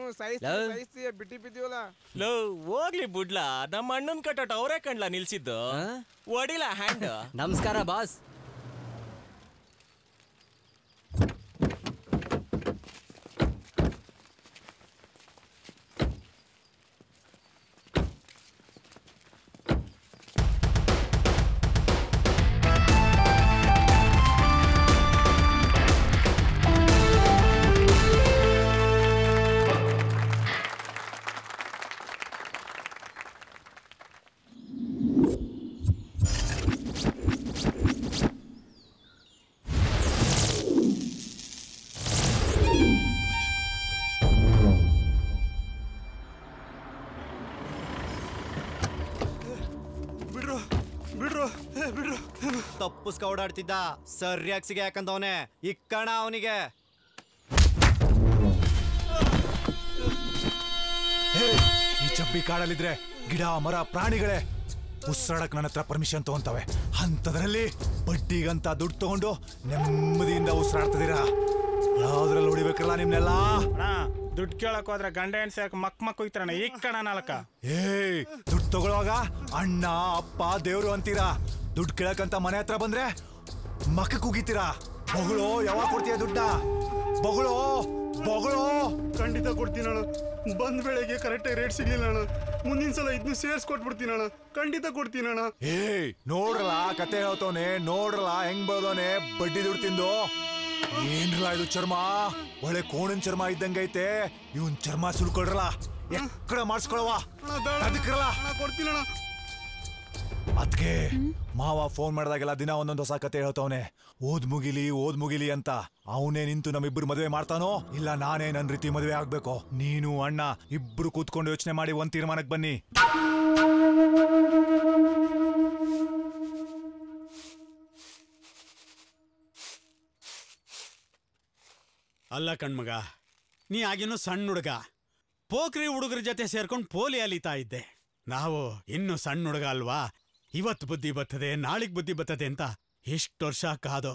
ಲವ್. ಲೋ ಹೋಗ್ಲಿ ಬಿಡ್ಲಾ ನಮ್ಮ ಅಣ್ಣನ್ ಕಟ್ಟೋಟ್ ಅವರೇ ಕಂಡ್ಲಾ ನಿಲ್ಸಿದ್ದು ಆ? ಒಡಿಲ ಹ್ಯಾಂಡ್ ನಮಸ್ಕಾರ ಬಾಸ್ ಬಿಡ್ರು ಬಿಡ್ರು ಏ, ಬಿಡ್ರು ತಪ್ಪಿಸ್ಕ ಓಡಾಡ್ತಿದ್ದ ಸರಿಯಾಗಿ ಸಿಗ ಯಾಕಂದವನೆ ಇಕ್ಕಣ ಅವನಿಗೆ ಈ ಚಪ್ಪಿ ಕಾಡಲ್ಲಿದ್ರೆ ಗಿಡ ಮರ ಪ್ರಾಣಿಗಳೇ ಉಸಿರಾಡಕ್ ನನ್ನ ಹತ್ರ ಪರ್ಮಿಷನ್ ತಗೊಂತವೆ ಅಂಥದ್ರಲ್ಲಿ ಬಡ್ಡಿಗಂತ ದುಡ್ಡು ತಗೊಂಡು ನೆಮ್ಮದಿಯಿಂದ ಉಸಿರಾಡ್ತಿದ್ದೀರಾ ಯಾವ್ದ್ರಲ್ಲಿ ಹೊಡಿಬೇಕಲ್ಲ ನಿಮ್ನೆಲ್ಲ ದುಡ್ಡು ಕೇಳಕ್ ಹೋದ್ರೆ ಗಂಡ ಹೆಣ್ಸಿ ಯಾಕೆ ಮಕ್ ಮಕ್ ಹೋಯ್ತಾರಣ ಈ ಕಣ ನಾಲ್ಕ ಏಯ್ ದುಡ್ಡು ತಗೊಳ್ಳುವಾಗ ಅಣ್ಣ ಅಪ್ಪ ದೇವ್ರು ಅಂತೀರಾ ದುಡ್ಡು ಕೇಳಕ್ಕಂತ ಮನೆ ಹತ್ರ ಬಂದ್ರೆ ಮಕ್ಕ ಕುಗಿತೀರಾ ಬೊಗಳು ಯಾವಾಗ ಕೊಡ್ತೀಯ ದುಡ್ಡ ಬೊಗಳು ಬೊಗಳು ಖಂಡಿತ ಕೊಡ್ತೀನಿ ಅಣ್ಣ ಬಂದ್ ಬೆಳೆಗೆ ಕರೆಕ್ಟಾಗಿ ರೇಟ್ ಸಿಗ್ಲಿಲ್ಲ ಅಣ್ಣ ಮುಂದಿನ ಸಲ ಇದನ್ನು ಸೇರ್ಸ್ ಕೊಟ್ಬಿಡ್ತೀನಿ ಅಣ್ಣ ಖಂಡಿತ ಕೊಡ್ತೀನಿ ಅಣ್ಣ ಏಯ್ ನೋಡ್ರಲ್ಲ ಕತೆ ಹೇಳ್ತವನೆ ನೋಡ್ರಲ್ಲ ಹೆಂಗ್ ಬರೋನೆ ಬಡ್ಡಿ ದುಡ್ಡು ತಿಂದು ಏನ್ರಲ್ಲ ಇದು ಚರ್ಮ ಒಳ್ಳೆ ಕೋಣನ್ ಚರ್ಮ ಇದ್ದಂಗೈತೆ ಇವನ್ ಚರ್ಮ ಸುಲ್ಕೊಡ್ರಲ್ಲ ಎಕ್ಕಡ ಮಾಡಿಸ್ಕೊಳವ ಅದಕ್ರಲ್ಲ ಕೊಡ್ತೀನಿ ಅಣ್ಣ ಅದ್ಕೆ ಮಾವ ಫೋನ್ ಮಾಡಿದಾಗೆಲ್ಲ ದಿನ ಒಂದೊಂದು ಹೊಸ ಕತೆ ಹೇಳ್ತವನೆ ಓದ್ ಮುಗಿಲಿ ಓದ್ ಮುಗಿಲಿ ಅಂತ ಅವನೇ ನಿಂತು ನಮ್ಮಿಬ್ರು ಮದುವೆ ಮಾಡ್ತಾನೋ ಇಲ್ಲ ನಾನೇ ನನ್ ರೀತಿ ಮದುವೆ ಆಗ್ಬೇಕು ನೀನು ಅಣ್ಣ ಇಬ್ರು ಕೂತ್ಕೊಂಡು ಯೋಚನೆ ಮಾಡಿ ಒಂದ್ ತೀರ್ಮಾನಕ್ಕೆ ಬನ್ನಿ ಅಲ್ಲ ಕಣ್ಮಗ ನೀ ಆಗಿನ್ನೂ ಸಣ್ಣ ಹುಡುಗ ಪೋಖ್ರಿ ಹುಡುಗರ ಜೊತೆ ಸೇರ್ಕೊಂಡು ಪೋಲಿ ಅಲಿತಾ ಇದ್ದೆ ನಾವು ಇನ್ನು ಸಣ್ಣ ಹುಡುಗ ಅಲ್ವಾ ಇವತ್ತು ಬುದ್ಧಿ ಬರ್ತದೆ ನಾಳಿಗ್ ಬುದ್ಧಿ ಬರ್ತದೆ ಅಂತ ಎಷ್ಟು ವರ್ಷ ಕಾದು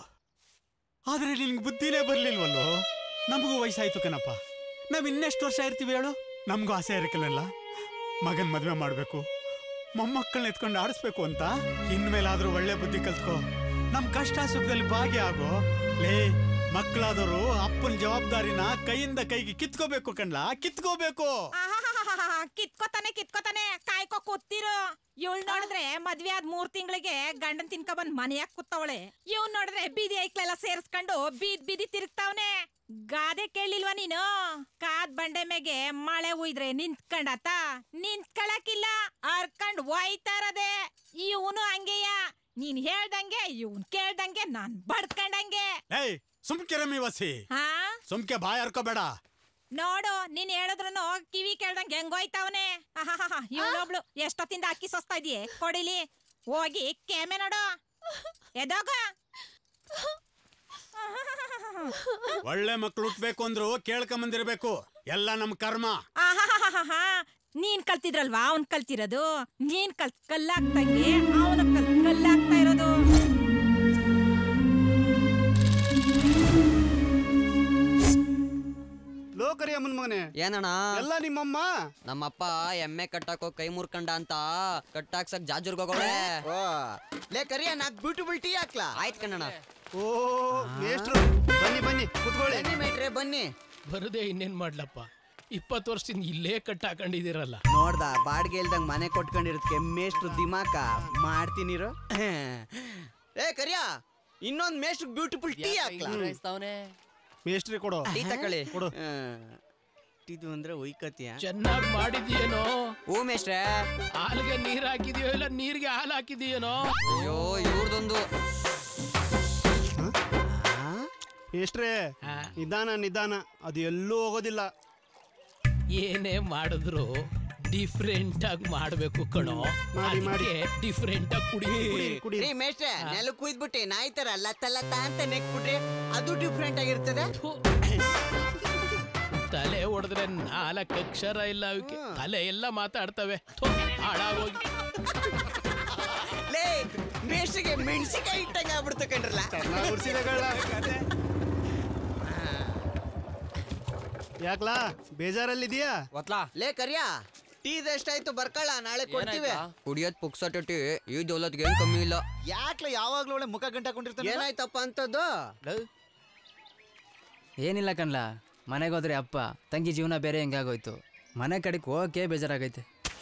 ಆದ್ರೆ ನಿನ್ಗೆ ಬುದ್ಧಿನೇ ಬರ್ಲಿಲ್ವಲ್ಲೋ ನಮಗೂ ವಯಸ್ಸಾಯ್ತು ಕಣಪ್ಪ ನಾವ್ ಇನ್ನೆಷ್ಟು ವರ್ಷ ಇರ್ತೀವಿ ಹೇಳು ನಮಗೂ ಆಸೆ ಇರಕ್ಕಿಲ್ಲ ಮಗನ್ ಮದುವೆ ಮಾಡಬೇಕು ಮೊಮ್ಮಕ್ಕಳನ್ನ ಎತ್ಕೊಂಡು ಆಡಿಸ್ಬೇಕು ಅಂತ ಇನ್ಮೇಲಾದ್ರೂ ಒಳ್ಳೆ ಬುದ್ಧಿ ಕಲ್ತ್ಕೋ ನಮ್ ಕಷ್ಟ ಸುಖದಲ್ಲಿ ಭಾಗಿಯಾಗೋ ಲೇ ಮಕ್ಕಳಾದವರು ಅಪ್ಪನ ಜವಾಬ್ದಾರಿನ ಕೈಯಿಂದ ಕೈಗೆ ಕಿತ್ಕೋಬೇಕು ಕಣ್ಲಾ ಕಿತ್ಕೋಬೇಕು ಆಹಾಹಾಹಾಹಾ, ಕಿತ್ಕೋತಾನೆ ಕಿತ್ಕೋತಾನೆ ಕಾಯ್ಕೋ ಕೂತಿರು ಇವಳು ನೋಡಿದ್ರೆ ಮದ್ವೆ ಆದ್ ಮೂರ್ ತಿಂಗಳಿಗೆ ಗಂಡನ್ ತಿನ್ಕ ಬಂದ್ ಮನೆಯಾಗ ಕೂತವಳೆ ಇವ್ ನೋಡಿದ್ರೆ ಬೀದಿ ಐಕ್ಲೆಲ್ಲ ಸೇರ್ಸ್ಕೊಂಡು ಬೀದ್ ಬೀದಿ ತಿರುಗ್ತಾವನೆ ಗಾದೆ ಕೇಳಿಲ್ವಾ ನೀನು ಕಾದ್ ಬಂಡೆ ಮೇಗೆ ಮಳೆ ಉಯ್ದ್ರೆ ನಿಂತ್ಕೊಂಡಾತ ನಿಂತ್ಕೊಳಕಿಲ್ಲ ಅರ್ಕಂಡ್ ಒಯ್ತಾರದೆ ಇವನು ಹಂಗೆಯ ನೀನ್ ಹೇಳ್ದಂಗೆ ಇವ್ನ್ ಕೇಳ್ದಂಗೆ ನಾನ್ ಬಡ್ಕಂಡಂಗೆ ಏಯ್ ಸುಮ್ಕಿರಮ್ಮಿ ವಸಿ ಹಾ ಸುಮ್ಕೆ ಬಾಯ್ ಹರ್ಕೋಬೇಡ ನೋಡು ನೀನ್ ಹೇಳಿದ್ರು ಕಿವಿ ಕೇಳ್ದಂಗೆ ಹೆಂಗೋಯ್ತಾವನೆ ಇವಳೊಬ್ಳು ಎಷ್ಟೊತ್ತಿಂದ ಅಕ್ಕಿ ಸೋಸ್ತಾ ಇದೀಯ ಕೊಡಿಲಿ ಹೋಗಿ ಕೇಮೆ ನೋಡು ಎದೋಗ ಒಳ್ಳೆ ಮಕ್ಳು ಹುಟ್ಬೇಕು ಅಂದ್ರು ಕೇಳ್ಕೊಂಬಂದಿರ್ಬೇಕು ಎಲ್ಲ ನಮ್ ಕರ್ಮ ಆಹಾಹಾಹಾಹಾ. ನೀನ್ ಕಲ್ತಿದ್ರಲ್ವಾ ಅವ್ನ್ ಕಲ್ತಿರೋದು ನೀನ್ ಕಲ್ತ್ ಕಲ್ಲಾಗ್ತಂಗೆ ಅವನ ಕಲ್ತ್ ಕಲ್ಲಾಗ್ತಾ ಇರೋದು ಲೋಕರಿ ಅಮ್ಮನ ಮಗನೆ ಏನಣ್ಣ ಎಲ್ಲ ನಿಮ್ಮಮ್ಮ ನಮ್ಮಪ್ಪ ಎಮ್ಮೆ ಕಟ್ಟಾಕೋ ಕೈ ಮುರ್ಕಂಡ ಅಂತ ಕಟ್ಟಾಕ್ಸಕ್ ಜಾಜೂರ್ಗ್ ಹೋಗೋಳೆ ಲೇ ಕರಿಯ ನಾಕ್ ಬ್ಯೂಟಿಫುಲ್ ಟೀ ಹಾಕ್ಲಾ ಆಯ್ತ್ ಕಣ್ಣಣ್ಣ ಓ ಮೇಷ್ಟ್ರು ಬನ್ನಿ ಬನ್ನಿ ಕುತ್ಕೊಳ್ಳಿ ಬನ್ನಿ ಮೇಟ್ರೆ ಬನ್ನಿ ಬರದೆ ಇನ್ನೇನ್ ಮಾಡ್ಲಪ್ಪ ಇಪ್ಪತ್ತು ವರ್ಷದಿಂದ ಇಲ್ಲೇ ಕಟ್ ಹಾಕೊಂಡಿದ್ದೀರಲ್ಲ ನೋಡ್ದ ಬಾಡ್ಗೆ ಇಲ್ದಂಗ್ ಮನೆ ಕೊಟ್ಕೊಂಡಿರೋದಕ್ಕೆ ಮೇಷ್ಟ್ರು ದಿಮಾಕ ಮಾಡ್ತೀನಿರು ಏ ಕರಿಯ ಇನ್ನೊಂದ್ ಮೇಷ್ಟ್ರು ಬ್ಯೂಟಿಫುಲ್ ಟೀ ಹಾಕ್ಲಾ ಮೇಷ್ಟ್ರಿ ಕೊಡು ಟೀ ತಕೊಳ್ಳಿ ಕೊಡು ಇದು ಅಂದ್ರೆ ಒಯ್ಕತಿಯ ಚೆನ್ನಾಗಿ ಮಾಡಿದ್ಯೇನೋ ಹೂ ಮೇಷ್ಟ್ರೆ ಹಾಲ್ಗೆ ನೀರ್ ಹಾಕಿದ್ಯೋ ಇಲ್ಲ ನೀರ್ಗೆ ಹಾಲು ಹಾಕಿದ್ಯೇನೋ ಅಯ್ಯೋ ಇವ್ರದೊಂದು ಮೇಷ್ಟ್ರೇ ನಿಧಾನ ನಿಧಾನ ಅದು ಎಲ್ಲೂ ಹೋಗೋದಿಲ್ಲ ಏನೇ ಮಾಡಿದ್ರು ಡಿಫ್ರೆಂಟ್ ಆಗಿ ಮಾಡ್ಬೇಕು ಕಣೋ ಮಾಡಿ, ಮಾಡಿ. ಡಿಫ್ರೆಂಟ್ ಆಗಿ ಕುಡಿ ಕುಡಿ ರೀ ಮೇಷ್ಟ್ರೆ ನೆಲ ಕುಯ್ದ್ಬಿಟ್ಟೆ ನಾಯಿ ತರ ಲತ್ತ ಲತ್ತ ಅಂತ ನೆಕ್ಬಿಟ್ರೆ ಅದು ಡಿಫ್ರೆಂಟ್ ಆಗಿರ್ತದೆ ತಲೆ ಹೊಡೆದ್ರೆ ನಾಲ್ಕು ಅಕ್ಷರ ಇಲ್ಲ ಅವಕ್ಕೆ ತಲೆ ಎಲ್ಲ ಮಾತಾಡ್ತವೆ ಥು, ಹಾಳಾಗೋಗಿ ಲೇ ಮೇಷ್ಟ್ರಿಗೆ ಮೆಣಸಿಕಾಯಿ ಇಟ್ಟಂಗ ಆಗ್ಬಿಡ್ತು ಕಣ್ರಲ್ಲ ಚೆನ್ನಾಗ್ ಉರ್ಸಿದೆ ಕಳ್ಳ. ಯಾಕ್ಲಾ ಬೇಜಾರಲ್ಲಿದ್ಯಾ ಲೇ ಕರಿಯ ಟೀ ಎಷ್ಟಾಯ್ತು ಬರ್ಕಳ ನಾಳೆ ಕೊಡ್ತೀವಿ ಕುಡಿಯೋದ್ ಪುಕ್ಸಟ ಟೀ ಈ ದೌಲತ್ಗೆ ಏನ್ ಕಮ್ಮಿ ಇಲ್ಲ ಯಾಕ್ಲ ಯಾವಾಗ್ಲೂ ಒಳ್ಳೆ ಮುಖ ಗಂಟ ಹಾಕೊಂಡಿರ್ತಾನೆ ಏನಾಯ್ತಪ್ಪ ಅಂತದ್ದು ಏನಿಲ್ಲ ಕಣ್ಲ ಮನೆಗೆ ಹೋದ್ರೆ ಅಪ್ಪ ತಂಗಿ ಜೀವನ ಬೇರೆ ಹೆಂಗಾಗೋಯ್ತು ಮನೆ ಕಡೆಗೆ ಹೋಗಕ್ಕೆ ಬೇಜಾರಾಗೈತೆ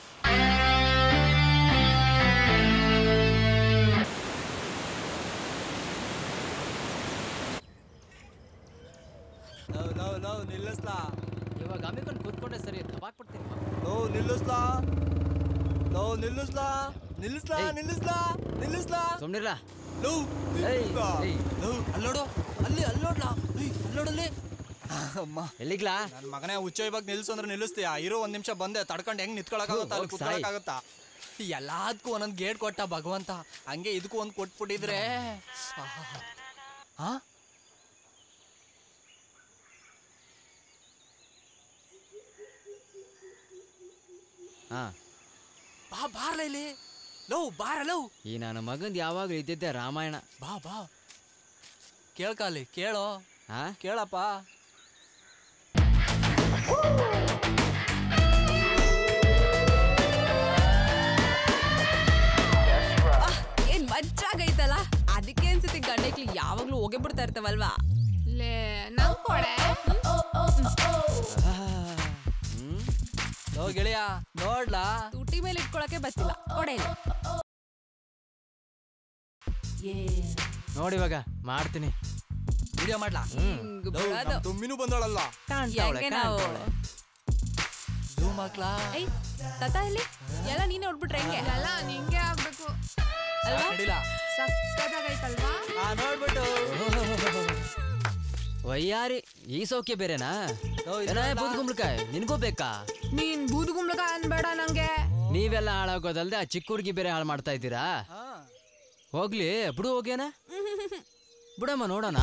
ಲವ್ ಲವ್ ಲವ್ ನಿಲ್ಲಿಸ್ಲಾ ಇವಾಗ ಅಮ್ಮಿಕೊಂಡು ಕೂತ್ಕೊಂಡೆ ಸರಿ ದಬಾಕ್ಬಿಡ್ತೀನಿ ಲವ್ ನಿಲ್ಲಿಸ್ಲಾ ಲವ್ ನಿಲ್ಲಿಸ್ಲಾ ನಿಲ್ಲಿಸ್ಲಾ ನಿಲ್ಲಿಸ್ಲಾ ನಿಲ್ಲಿಸ್ಲಾ ಸುಮ್ನಿರ್ಲ ಲವ್ ನಿಲ್ಲಿಸ್ಲಾ ಲವ್ ಅಲ್ಲೋಡು ಅಲ್ಲಿ ಅಲ್ಲೋಡ್ಲಾ ಅಲ್ಲೋಡಲ್ಲಿ ಅಮ್ಮ ಎಲ್ಲಿಗ್ಲಾ ನನ್ನ ಮಗನೇ ಹುಚ್ಚ ಇವಾಗ ನಿಲ್ಸು ಅಂದ್ರೆ ನಿಲ್ಲಿಸ್ತೀಯ ಇರೋ ಒಂದ್ ನಿಮಿಷ ಬಂದೆ ತಡ್ಕೊಂಡು ಹೆಂಗ್ ನಿಂತ್ಕೊಳಕಾಗುತ್ತಾ ಅಲ್ಲಿ ಹೋಗ್ ಸಾಯ್. ಕುತ್ಕೊಳಕಾಗುತ್ತಾ ಎಲ್ಲದಕ್ಕೂ ಒಂದೊಂದು ಗೇಟ್ ಕೊಟ್ಟ ಭಗವಂತ ಹಂಗೆ ಇದಕ್ಕೂ ಒಂದು ಕೊಟ್ಬಿಟ್ಟಿದ್ರೆ ಹಾ ಹಾ ಬಾ ಬಾರ್ಲ ಇಲ್ಲಿ ಲವ್ ಬಾರ ಲವ್ ಈ ನನ್ನ ಮಗಂದ್ ಯಾವಾಗ್ಲೂ ಇದ್ದಿದ್ದೆ ರಾಮಾಯಣ ಬಾ ಬಾ ಕೇಳ್ಕಾಲಿ ಕೇಳೋ ಹಾ ಕೇಳಪ್ಪ ಏನ್ ಮಜ್ಜಾಗೈತಲ್ಲ ಅದಕ್ಕೆ ಅನ್ಸುತ್ತೆ ಗಂಡಕ್ಲಿ ಯಾವಾಗ್ಲೂ ಹೋಗೇ ಬಿಡ್ತಾ ಇರ್ತಾವಲ್ವಾ ಲೇ ನಮ್ ಕೊಡೆ ಲವ್ ಗೆಳೆಯ ನೋಡ್ಲಾ ತುಟಿ ಮೇಲೆ ಇಟ್ಕೊಳಕ್ಕೆ ಬಸ್ತಿಲ್ಲ ಕೊಡೆ ಇಲ್ಲಿ. ನೋಡಿ ಇವಾಗ ಮಾಡ್ತೀನಿ ವಿಡಿಯೋ ಮಾಡ್ಲಾ ಹಿಂಗ್ ಲವ್, ಬಿಡೋದು. ನಮ್ ತುಂಬಿನೂ ಬಂದೋಳಲ್ಲ ಕಾಣ್ತಾವ್ಳೆ, ಹೆಂಗೆ ನಾವು ಕಾಣ್ತಾವ್ಳೆ. ಝೂಮ್ ಹಾಕ್ಲಾ ಏಯ್ ತಾತ ಇಲ್ಲಿ ಎಲ್ಲ ನೀನೇ ಹೊಡ್ಬಿಟ್ರೆ ಹೆಂಗೆ ಎಲ್ಲ ನಿಂಗೆ ಆಗ್ಬೇಕು ಅಲ್ವಾ ನಡಿಲ್ಲ ಸಕ್ಕತ್ತಾಗೈತಲ್ವಾ ಆ ನೋಡ್ಬಿಟ್ಟು ವಯ್ಯಾರಿ ಈ ಸೌಖ್ಯ ಬೇರೆನಾ ಏನ ಬೂದ್ಗುಂಬ್ಳಕಾಯ್ ನಿನ್ಗೂ ಬೇಕಾ ನೀನ್ ಬೂದುಗುಂಬ್ಳಕ ಅನ್ಬೇಡ ನಂಗೆ ನೀವೆಲ್ಲ ಹಾಳಾಗೋದಲ್ದೆ ಆ ಚಿಕ್ಕ ಹುಡುಗಿ ಬೇರೆ ಹಾಳು ಮಾಡ್ತಾ ಇದ್ದೀರಾ ಹೋಗ್ಲಿ ಬಿಡು ಹೋಗ್ಯಾನ ಬಿಡಮ್ಮ ನೋಡೋಣ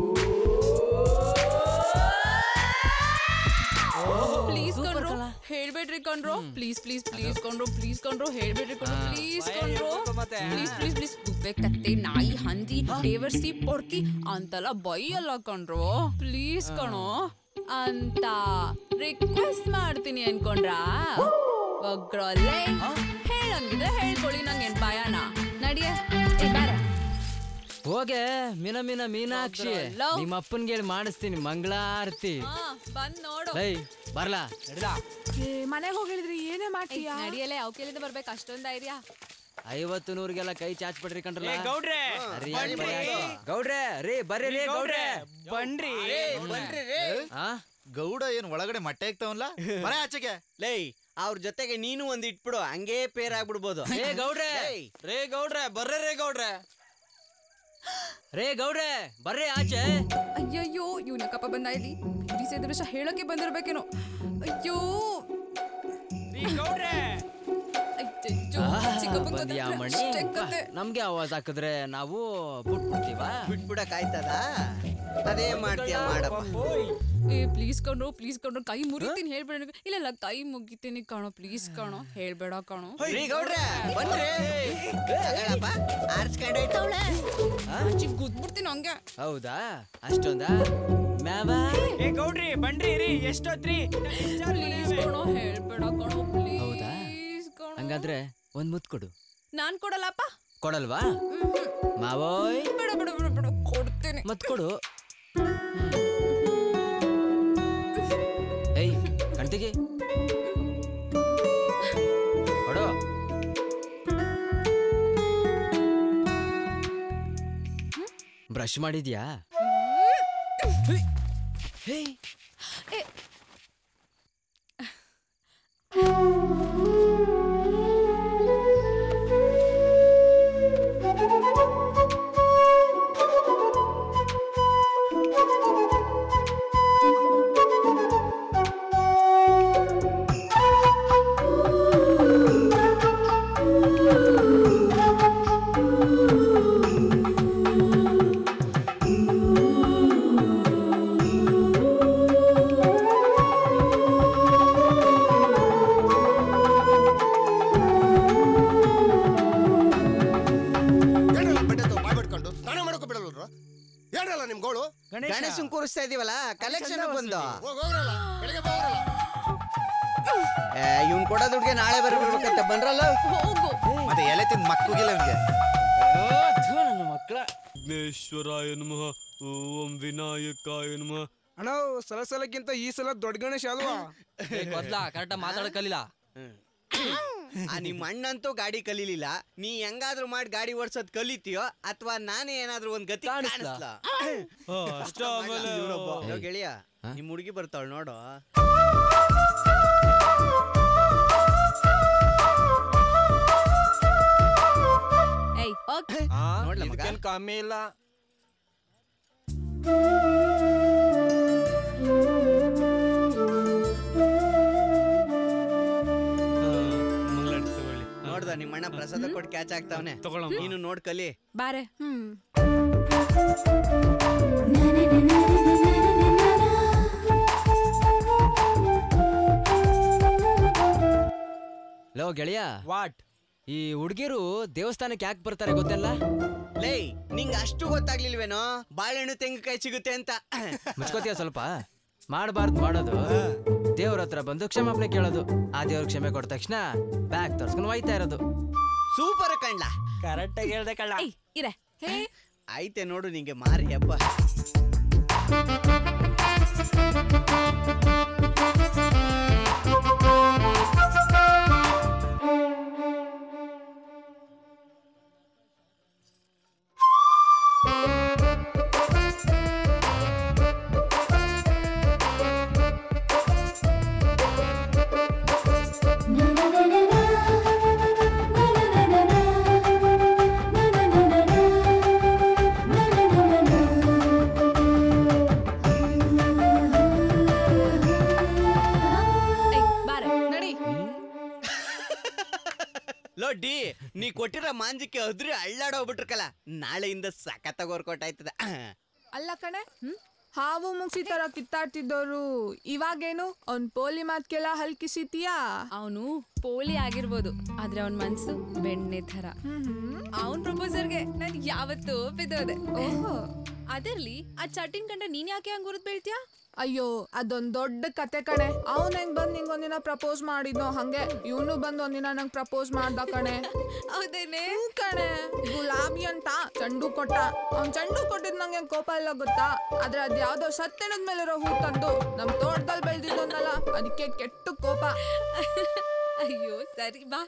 ಪ್ಲೀಸ್ ಕಣ್ರು ಹೇಳ್ಬೇಡ್ರಿ ಕಣ್ರು ಪ್ಲೀಸ್ ಪ್ಲೀಸ್ ಪ್ಲೀಸ್ ಕಣ್ರು ಪ್ಲೀಸ್ ಕಣ್ರು ಹೇಳ್ಬೇಡ್ರಿ ಕಣ್ರು ಪ್ಲೀಸ್ ಕಣ್ರು ಪ್ಲೀಸ್ ಪ್ಲೀಸ್ ಪ್ಲೀಸ್ ಗುಬ್ಬೆ ಕತ್ತೆ ನಾಯಿ ಹಂದಿ ದೇವರ್ಸಿ ಪೊಡ್ಕಿ ಅಂತೆಲ್ಲ ಬೈಯಲ್ಲ ಕಣ್ರು ಪ್ಲೀಸ್ ಕಣೋ ಅಂತ ರಿಕ್ವೆಸ್ಟ್ ಮಾಡ್ತೀನಿ ಅನ್ಕೊಂಡ್ರಾ ಒಗ್ರೊಲ್ಲೆ ಹೇಳಂಗಿದ್ರೆ ಹೇಳ್ಕೊಳ್ಳಿ ನಂಗೇನ್ ಭಯನ ನಡಿಯ ಏ ಬಾರೆ ಹೋಗೆ ಮಿನ ಮಿನ ಮೀನಾಕ್ಷಿ ಹೋಗ್ರಲ್ಲೋ. ನಿಮ್ಮ ಅಪ್ಪನ್ಗೆ ಹೇಳಿ ಮಾಡಿಸ್ತೀನಿ ಮಂಗಳಾರತಿ ಹಾ, ಬಂದ್ ನೋಡು ಲೈ ಬರ್ಲಾ ಮನೆಗೆ ಹೋಗಿ ಹೇಳಿದ್ರಿ ಏನೇ ಮಾಡ್ತೀಯಾ ನಡಿಯಲೇ ಅವಕೆಲಿಂದ ಬರ್ಬೇಕು ಅಷ್ಟೊಂದ್ ಧೈರ್ಯ ಐವತ್ತು ನೂರಿಗೆಲ್ಲ ಕೈ ಚಾಚ್ ಬಿಡ್ರಿ ಕಂಡ್ರಲ್ಲ ಏ, ಗೌಡ್ರೆ, ಅರಿ, ಬನ್ರಿ. ಬರಿ ಆಯ್ತು. ಗೌಡ್ರೆ ರೀ ಬರ್ರಿ ರೀ ಗೌಡ್ರೆ ಬನ್ರಿ ಬನ್ರಿ ರೇ ಆ ಗೌಡ ಏನ್ ಒಳಗಡೆ ಮೊಟ್ಟೆ ಇಕ್ತಾವಲ್ಲ ಬರ ಆಚೆಗೆ ಲೈ ಅವ್ರ ಜೊತೆಗೆ ನೀನು ಒಂದ್ ಇಟ್ಬಿಡು ಹಂಗೇ ಪೇರ್ ಆಗ್ಬಿಡ್ಬೋದು ಏ ಗೌಡ್ರೆ ಏಯ್. ರೇ ಗೌಡ್ರೆ ಬರ್ರೆ ರೇ ಗೌಡ್ರೆ ರೇ ಗೌಡ್ರೆ ಬರ್ರಿ ಆಚೆ ಅಯ್ಯಯ್ಯೋ ಇವ್ನ ಕಪ್ಪ ಬಂದ ಇಲ್ಲಿ ಬಿಡಿಸಿ ದೃಶ್ಯ ಹೇಳಕ್ಕೆ ಬಂದಿರ್ಬೇಕೇನೋ ಅಯ್ಯೋ ಗೌಡ್ರೆ ಅಯ್ಯಯ್ಯೋ, ಚಿಕ್ಕಪ್ಪಂಗ್ ಬಂದ್ಯಾ ಗೊತ್ತಾದ್ರೆ ಮಣಿ ಅಷ್ಟೇ ಕತೆ. ಬಾ, ನಮ್ಗೆ ಆವಾಜ್ ಹಾಕಿದ್ರೆ ನಾವು ಬಿಟ್ಬಿಡ್ತೀವ ಬಿಟ್ಬಿಡಕ್ ಆಯ್ತದ ಅದೇ ಮಾಡ್ತೀಯ ಮಾಡಪ್ಪ ಏ ಪ್ಲೀಸ್ ಕಣೋ ಪ್ಲೀಸ್ ಕಣೋ ಕೈ ಮುರಿತೀನಿ ಹೇಳ್ಬೇಡ ನನಗೆ. ಇಲ್ಲ ಇಲ್ಲ ಕೈ ಮುಗಿತೀನಿ ಕಣೋ ಪ್ಲೀಸ್ ಕಣೋ ಹೇಳ್ಬೇಡ ಕಣೋ ರೀ ಗೌಡ್ರೆ ಬನ್ರಿ ತಗೊಳಪ್ಪ ಆರ್ಸ್ಕೊಂಡೈತವಳೆ ಗುದ್ಬಿಡ್ತೀನಿ ಹಂಗೆ ಹೌದಾ ಅಷ್ಟೊಂದ ಮ್ಯಾವ ಏ ಗೌಡ್ರಿ ಬನ್ರಿ ರೀ ಎಷ್ಟೊತ್ರಿ ಪ್ಲೀಸ್ ಕಣೋ ಹೇಳ್ಬೇಡ ಕಣೋ ಪ್ಲೀಸ್ ಹೌದಾ ಹಂಗಾದ್ರೆ ಒಂದ್ ಮುತ್ ಕೊಡು ನಾನ್ ಕೊಡಲ್ಲಪ್ಪ ಕೊಡಲ್ವಾ ಮಾವೋಯ್ ಬೇಡ ಬೇಡ ಬೇಡ ಬೇಡ ಕೊಡ್ತೀನಿ ಮತ್ ಕೊಡು ಏಯ್ ಕಣ್ತಿಗೆ ಕೊಡು ಬ್ರಷ್ ಮಾಡಿದ್ಯಾ ಹೇಯ್ ಏನಲ್ಲ ಬಟ್ಟೆ ತಗೋ ಬಾಯ್ ಬಿಡ್ಕೊಂಡು ಸ್ನಾನ ಮಾಡೋಕೆ ಬಿಡಲ್ರ ಏನಲ್ಲ ನಿಮ್ ಗೋಳು ಗಣೇಶನ್ ಕೂರಿಸ್ತಾ ಇದೀವಲ್ಲ ಕಲೆಕ್ಷನ್ ಬಂದು ಹೋಗ್ ಹೋಗ್ರಲ್ಲ ಬೆಳಿಗ್ಗೆ ಬಾ ಹೋಗ್ರಲ್ಲ ಇವ್ನ್ ಕೊಡೋ ದುಡ್ಗೆ ನಾಳೆ ಬರ್ಬಿಡ್ಬೇಕಂತ ಬಂದ್ರಲ್ಲ ಮತ್ತೆ ಎಲೆ ತಿಂದ್ ಮಕ್ಕಗಿಲ್ಲ ಇವ್ನಿಗೆ ನನ್ನ ಮಕ್ಕಳ ವಿಘ್ನೇಶ್ವರಾಯ ನಮಃ ಓಂ ವಿನಾಯಕಾಯ ನಮಃ ಅಣ್ಣ ಸಲ ಸಲಕ್ಕಿಂತ ಈ ಸಲ ದೊಡ್ಡ ಗಣೇಶ ಅಲ್ವಾ ಮೊದ್ಲ ಕರೆಕ್ಟಾಗಿ ಮಾತಾಡಕ್ ಕಲಿಲ್ಲ ಆ ನಿಮ್ ಅಣ್ಣಂತೂ ಗಾಡಿ ಕಲೀಲಿಲ್ಲ ನೀ ಹೆಂಗಾದ್ರೂ ಮಾಡಿ ಗಾಡಿ ಓಡ್ಸೋದ್ ಕಲಿತೀಯೋ ಅಥವಾ ನಾನೇ ಏನಾದ್ರೂ ಒಂದ್ ಗತಿ ಕಾಣಿಸ್ಲಾ ಅಷ್ಟ ಆಮೇಲೆ ಲೋ ಗೆಳೆಯ ನಿಮ್ ಹುಡುಗಿ ಬರ್ತಾಳ ನೋಡು ಏಯ್ ಹೋಗ್ ನೋಡ್ಲ ಮಗ ಇದಕ್ಕೇನ್ ಕಮ್ಮಿ ಇಲ್ಲ ನೋಡ್ದ ನಿಮ್ಮ ಅಣ್ಣ ಪ್ರಸಾದ ಕೊಟ್ಟು ಕ್ಯಾಚ್ ಆಗ್ತಾವನೆ ನೀನು ನೋಡ್ ಕಲಿ ಬಾರೆ ಹ್ಮ್ ಲೋ ಗೆಳೆಯ ವಾಟ್ ಈ ಹುಡುಗಿರು ದೇವಸ್ಥಾನಕ್ಕೆ ಯಾಕೆ ಬರ್ತಾರೆ ಗೊತ್ತಲ್ಲ ಲೇ ನಿಂಗ್ ಅಷ್ಟು ಗೊತ್ತಾಗ್ಲಿಲ್ವೇನೋ ಬಾಳೆಹಣ್ಣು ತೆಂಗಿನಕಾಯಿ ಸಿಗುತ್ತೆ ಅಂತ ಮುಚ್ಕೋತೀಯ ಸ್ವಲ್ಪ ಮಾಡಬಾರ್ದು ಮಾಡೋದು ದೇವ್ರ ಹತ್ರ ಬಂದು ಕ್ಷಮಾಪಣೆ ಕೇಳೋದು ಆ ದೇವ್ರ ಕ್ಷಮೆ ಕೊಟ್ಟ ತಕ್ಷಣ ಬ್ಯಾಗ್ ತರ್ಸ್ಕೊಂಡು ಹೋಯ್ತಾ ಇರೋದು ಸೂಪರ್ ಕಣ್ಲ ಕರೆಕ್ಟ್ ಆಗಿ ಹೇಳ್ದೆ ಕಳ್ಳ ಏಯ್ ಇರೆ ಹೇ ಐತೆ ನೋಡು ನಿಂಗೆ ಮಾರಿ ಹಬ್ಬ ಏಯ್ ಬಾರೆ ನಡಿ ಲೋ ಡಿ ನೀ ಕೊಟ್ಟಿರೋ ಮಾಂಜಕ್ಕೆ ಅದ್ರಿ ಅಳ್ಳಾಡೋಗ್ಬಿಟ್ರಕಲ್ಲ ನಾಳೆಯಿಂದ ಸಖತ್ತಾಗಿ ವರ್ಕೌಟ್ ಆಯ್ತದ ಅಲ್ಲ ಕಣೆ ಹಾವು ಮುಗಿಸಿ ತರ ಕಿತ್ತಾಡ್ತಿದ್ದೋರು ಇವಾಗೇನು ಅವ್ನ್ ಪೋಲಿ ಮಾತ್ಕೆಲ್ಲ ಹಲ್ಕಿಸಿತೀಯಾ ಅವನು ಪೋಲಿ ಆಗಿರ್ಬೋದು ಆದ್ರೆ ಅವನ್ ಮನ್ಸು ಬೆಣ್ಣೆ ಥರ ಅವನ್ ಪ್ರಪೋಸರ್ಗೆ ನಾನು ಯಾವತ್ತೂ ಒಪ್ಪಿದ್ದೋದೆ ಓಹೋ ಅದಿರ್ಲಿ ಆ ಚಟಿನ್ ಕಂಡ ನೀನ್ ಯಾಕೆ ಹಂಗ್ ಉರಿದ್ ಬೀಳ್ತೀಯಾ ಅಯ್ಯೋ ಅದೊಂದ್ ದೊಡ್ಡ ಕತೆ ಕಣೆ ಅವ್ನ್ ಹೆಂಗ್ ಬಂದ್ ನಿಂಗ್ ಒಂದಿನ ಪ್ರಪೋಸ್ ಮಾಡಿದ್ನೋ ಹಂಗೆ ಇವನು ಬಂದ್ ಒಂದಿನ ನಂಗ್ ಪ್ರಪೋಸ್ ಮಾಡ್ದ ಕಣೆ ಹೌದೇನೆ ಹ್ಞೂ ಕಣೆ ಗುಲಾಬಿ ಅಂತ ಚಂಡು ಕೊಟ್ಟ ಅವ್ನ್ ಚಂಡು ಕೊಟ್ಟಿದ್ ನಂಗೆ ಹೆಂಗ್ ಕೋಪ ಇಲ್ಲ ಗೊತ್ತಾ ಆದ್ರೆ ಅದ್ ಯಾವ್ದೋ ಸತ್ತೆಣದ ಮೇಲಿರೋ ಹೂ ತಂದು ನಮ್ ತೋಟದಲ್ಲಿ ಬೆಳ್ದಿದ್ದೊಂದಲ್ಲ ಅದಕ್ಕೆ ಕೆಟ್ಟ ಕೋಪ ಅಯ್ಯೋ ಸರಿ ಬಾ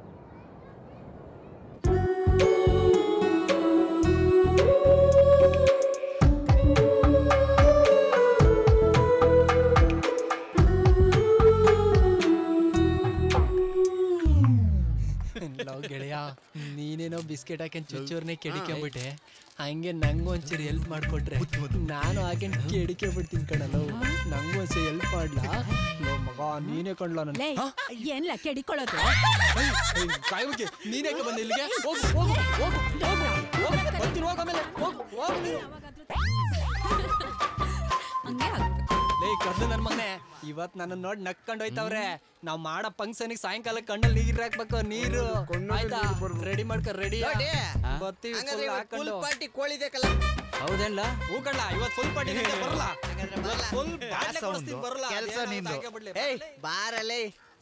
ಲವ್ ಗೆಳೆಯ ನೀನೇನೋ ಬಿಸ್ಕೆಟ್ ಹಾಕೊಂಡ್ ಚುಚ್ಚೂರ್ನೆ ಕೆಡಿಕೊಂಬಿಟ್ಟೆ ಹಂಗೆ ನಂಗೂ ಒಂಚೂರು ಹೆಲ್ಪ್ ಮಾಡ್ಕೊಟ್ರೆ ನಾನು ಹಾಕೊಂಡ್ ಕೆಡಿಕೆ ಬಿಡ್ತೀನಿ ಕಣಲ್ಲ ನಂಗೂ ಒಂಚೂರು ಹೆಲ್ಪ್ ಮಾಡ್ಲಾ ಲೋ ಮಗ ನೀನೇ ಕಣ್ಲ ಲೇ ನನ್ನ ಏನ್ಲ ಕೆಡಿಕೊಳ್ಳೋದು ಕಾಯ್ಬೇಕೆ ನೀನ್ ಯಾಕೆ ಬಂದೆ ಇಲ್ಲಿಗೆ ಹೋಗು ಹೋಗು ಹೋಗು ಹೋಗು ಹೋಗು ಬರ್ತೀನಿ ಹೋಗು ಆಮೇಲೆ ಹೋಗು ಹೋಗು ನೀನು ಹಂಗೆ ಆಗ್ಬೇಕು ಲೇ ಕರ್ದು ನನ್ ಮಗನೆ ಇವತ್ ನನ್ನ ನೋಡಿ ನಕ್ಕೊಂಡ್ ಹೋಯ್ತವ್ರೆ ನಾವ್ ಮಾಡೋ ಫಂಕ್ಷನ್ ಸಾಯಂಕಾಲ ಕಣ್ಣಲ್ಲಿ ನೀರ್ ಹಾಕ್ಬೇಕು ನೀರು ಆಯ್ತಾ ರೆಡಿ ಮಾಡ್ಕೊ ರೆಡಿ ನೋಡಿ. ಬರ್ತೀವಿ ಹಂಗಾದ್ರೆ full ಇವತ್ತು full ಹಾಕೊಂಡು ಪಾರ್ಟಿ ಕೋಳಿದೇಕಲ್ಲ ಹೌದೇನ್ಲ ಹೂ ಕಳ್ಳ ಇವತ್ ಫುಲ್ ಪಾರ್ಟಿ ಬರಲ್ಲ ಫುಲ್ ಕೆಲ್ಸ ಒಂದು, ಕೆಲ್ಸ ನಿಂದು. ಏಯ್ ಬಾರಲೇ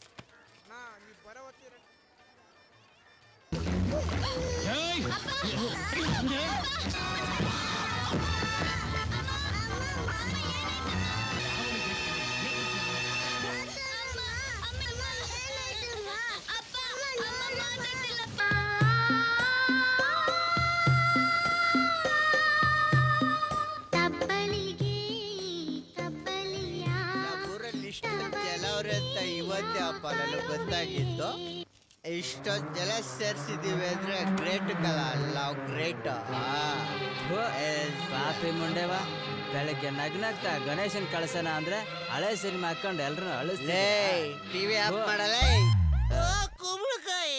ಊರಲ್ಲಿ ಇಷ್ಟೊಂದು ಜನ ಅವ್ರೆ ಅಂತ ಇವತ್ತೇ ಅಪ್ಪ ನನಗೆ ಗೊತ್ತಾಗಿತ್ತು ಇಷ್ಟೊಂದು ಜನ ಸೇರ್ಸಿದೀವಿ ಅಂದ್ರೆ ಗ್ರೇಟ್ ಕಲ ನಾವು ಗ್ರೇಟ್ ಪಾಪಿ ಮುಂಡೆವ ಬೆಳಗ್ಗೆ ನಗ್ನಗ್ತಾ ಗಣೇಶನ್ ಕಳ್ಸನ ಅಂದ್ರೆ ಹಳೆ ಸಿನಿಮಾ ಹಾಕೊಂಡು ಎಲ್ರು ಲೇ ಅಳಿಸ್ಲೇ ಟಿವಿ ಆಫ್ ಮಾಡಲೇ ಕುಂಬಳಕಾಯಿ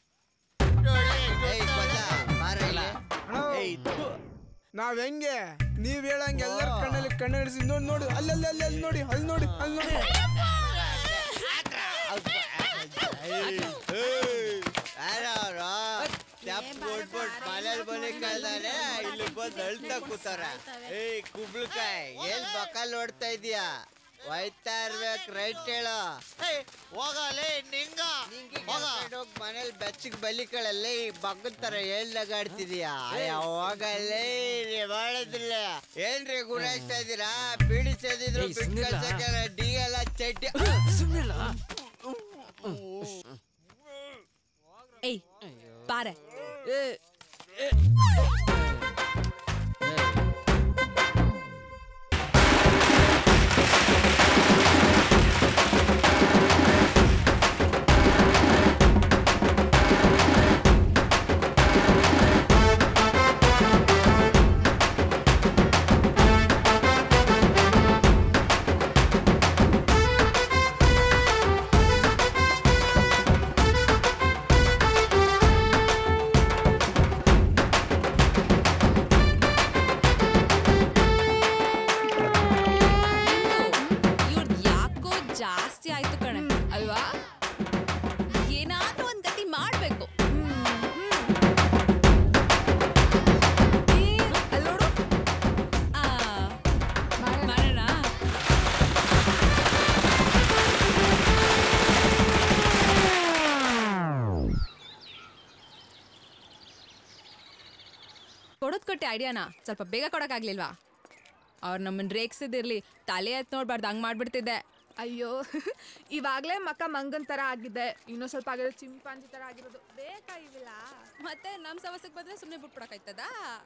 ಏಯ್ ಕೊಲ್ಲ ಬಾರ ಇಲ್ಲಿ. ಏಯ್ ನಾವ್ ಹೆಂಗೆ ನೀವ್ ಹೇಳಂಗೆ ಎಲ್ಲರ ಕಣ್ಣಲ್ಲಿ ಕಣ್ಣಿಡಿಸಿ ನೋಡಿ ನೋಡಿ ಅಲ್ಲಲ್ಲಿ ಅಲ್ಲಿ ಅಲ್ಲಿ ನೋಡಿ ಅಲ್ಲಿ ನೋಡಿ ಅಲ್ಲಿ ನೋಡಿ ಯಾರವ್ರು ತಪ್ಪು ಕೊಟ್ಬಿಟ್ಟು ಮನೇಲಿ ಬನ್ನಿ ಕಳ್ದಾರೆ ಇಲ್ಲಿ ಬಂದು ಅಳ್ತಾ ಕೂತಾರ ಏಯ್ ಕುಂಬಳಕಾಯಿ ಎಲ್ ಬಕಲ್ ನೋಡ್ತಾ ಇದೀಯಾ ಹೋಯ್ತಾ ಇರ್ಬೇಕು ರೈಟ್ ಹೇಳು ಹೋಗಲೇ ನಿಂಗ ಹೋಗ ಮನೇಲಿ ಬೆಚ್ಚಗ್ ಬಲಿಕಳಲ್ಲೇ ಬಗ್ಗತ್ತರ ಹೇಳ್ದಾಗ ಆಡ್ತಿದೀಯಾ ಹೋಗಲೇ ಮಾಡಿದ್ರಿಲ್ಲ ಏನ್ರಿ ಗುಣಾಯಿಸ್ತಾ ಇದೀರಾ ಬೀಳಿಸದಿದ್ರು ಏಯ್, ಬಿಟ್ಟು ಸುಮ್ನಿರ್ಲ. ಕಳ್ಸಕ್ಕೆ ಡಿ ಎಲ್ಲ ಚಡ್ಡಿ ಏಯ್ ಬಾರೆ ಇವ್ರದ್ ಯಾಕೋ ಜಾಸ್ತಿ ಆಯ್ತು ಕಣೆ ಅಲ್ವಾ ಏನಾದ್ರೂ ಒಂದ್ ಗತಿ ಮಾಡ್ಬೇಕು ಏ, ಅಲ್ಲ್ ನೋಡು. ಆ, ಮಾಡೋಣ ಕೊಡೋದ್ ಕೊಟ್ಟೆ ಐಡಿಯಾನ ಸ್ವಲ್ಪ ಬೇಗ ಕೊಡಕ್ಕಾಗ್ಲಿಲ್ವಾ ಅವ್ರು ನಮ್ಮನ್ನ ರೇಗ್ಸಿದಿರ್ಲಿ ತಲೆ ಎತ್ ನೋಡ್ಬಾರ್ದು ಹಂಗ್ ಮಾಡ್ಬಿಡ್ತಿದ್ದೆ ಅಯ್ಯೋ ಇವಾಗ್ಲೇ ಮಕ್ಕ ಮಂಗನ್ ತರ ಆಗಿದೆ ಇನ್ನೂ ಸ್ವಲ್ಪ ಆಗಿರೋ ಚಿಂಪಾಂಜಿ ತರ ಆಗಿರೋದು ಬೇಕಾಗಿಲ್ಲ ಮತ್ತೆ ನಮ್ ಸವಸಕ್ ಬಂದ್ರೆ ಸುಮ್ನೆ ಬಿಟ್ಬಿಡಕಾಯ್ತದ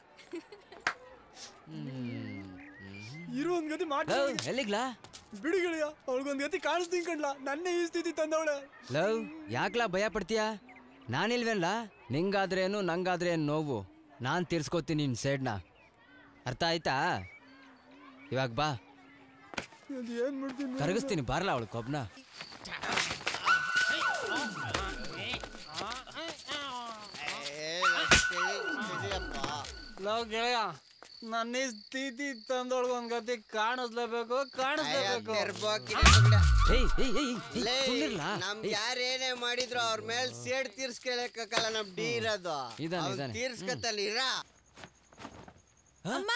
ಇರೋ ಒಂದ್ ಗತಿ ಲವ್ ಎಲ್ಲಿಗ್ಲಾ ಬಿಡಿ ಗೆಳೆಯ ಅವಳಿಗೊಂದ್ ಗತಿ ಕಾಣಿಸ್ತೀನಿ ಕಣ್ಲ ನನ್ನೇ ಈ ಸ್ಥಿತಿ ತಂದವಳೆ ಲವ್ ಯಾಕ್ಲಾ ಭಯ ಪಡ್ತೀಯಾ ನಾನಿಲ್ವೇನ್ಲ ನಿಂಗಾದ್ರೇನು ನಂಗಾದ್ರೆ ಏನು ನೋವು ನಾನು ತೀರ್ಸ್ಕೊತೀನಿ ನಿನ್ನ ಸೈಡ್ನ ಅರ್ಥ ಆಯ್ತಾ ಇವಾಗ ಬಾ ಏನ್ ಮಾಡ್ತೀನಿ ಕರಗಿಸ್ತೀನಿ ಬಾರಲ್ಲ ಅವಳು ಕೊಬ್ನ ಲವ್ ಗೆಳೆಯ ನನ್ನ ಈ ಸ್ಥಿತಿ ತಂದೊಳಗ ಒಂದ್ ಗತಿ ಕಾಣಿಸ್ಲೇಬೇಕು ಕಾಣಿಸ್ಲೇಬೇಕು ಏಯ್ ಏಯ್ ಏಯ್ ಏಯ್ ಲೇ, ಸುಮ್ನಿರ್ಲಾ? ನಮ್ ಏಯ್. ಯಾರೇನೇ ಮಾಡಿದ್ರು ಅವ್ರ ಮೇಲೆ ಸೇಡ್ ತೀರ್ಸ್ಕೊಳಕ್ಕಲ್ಲ ನಮ್ ಡಿ ಇರೋದು ಇದಾನೆ, ಅವ್ನ್ ಇದಾನೆ. ತೀರ್ಸ್ಕೊತಲ್ಲ ಇರ ಅಮ್ಮ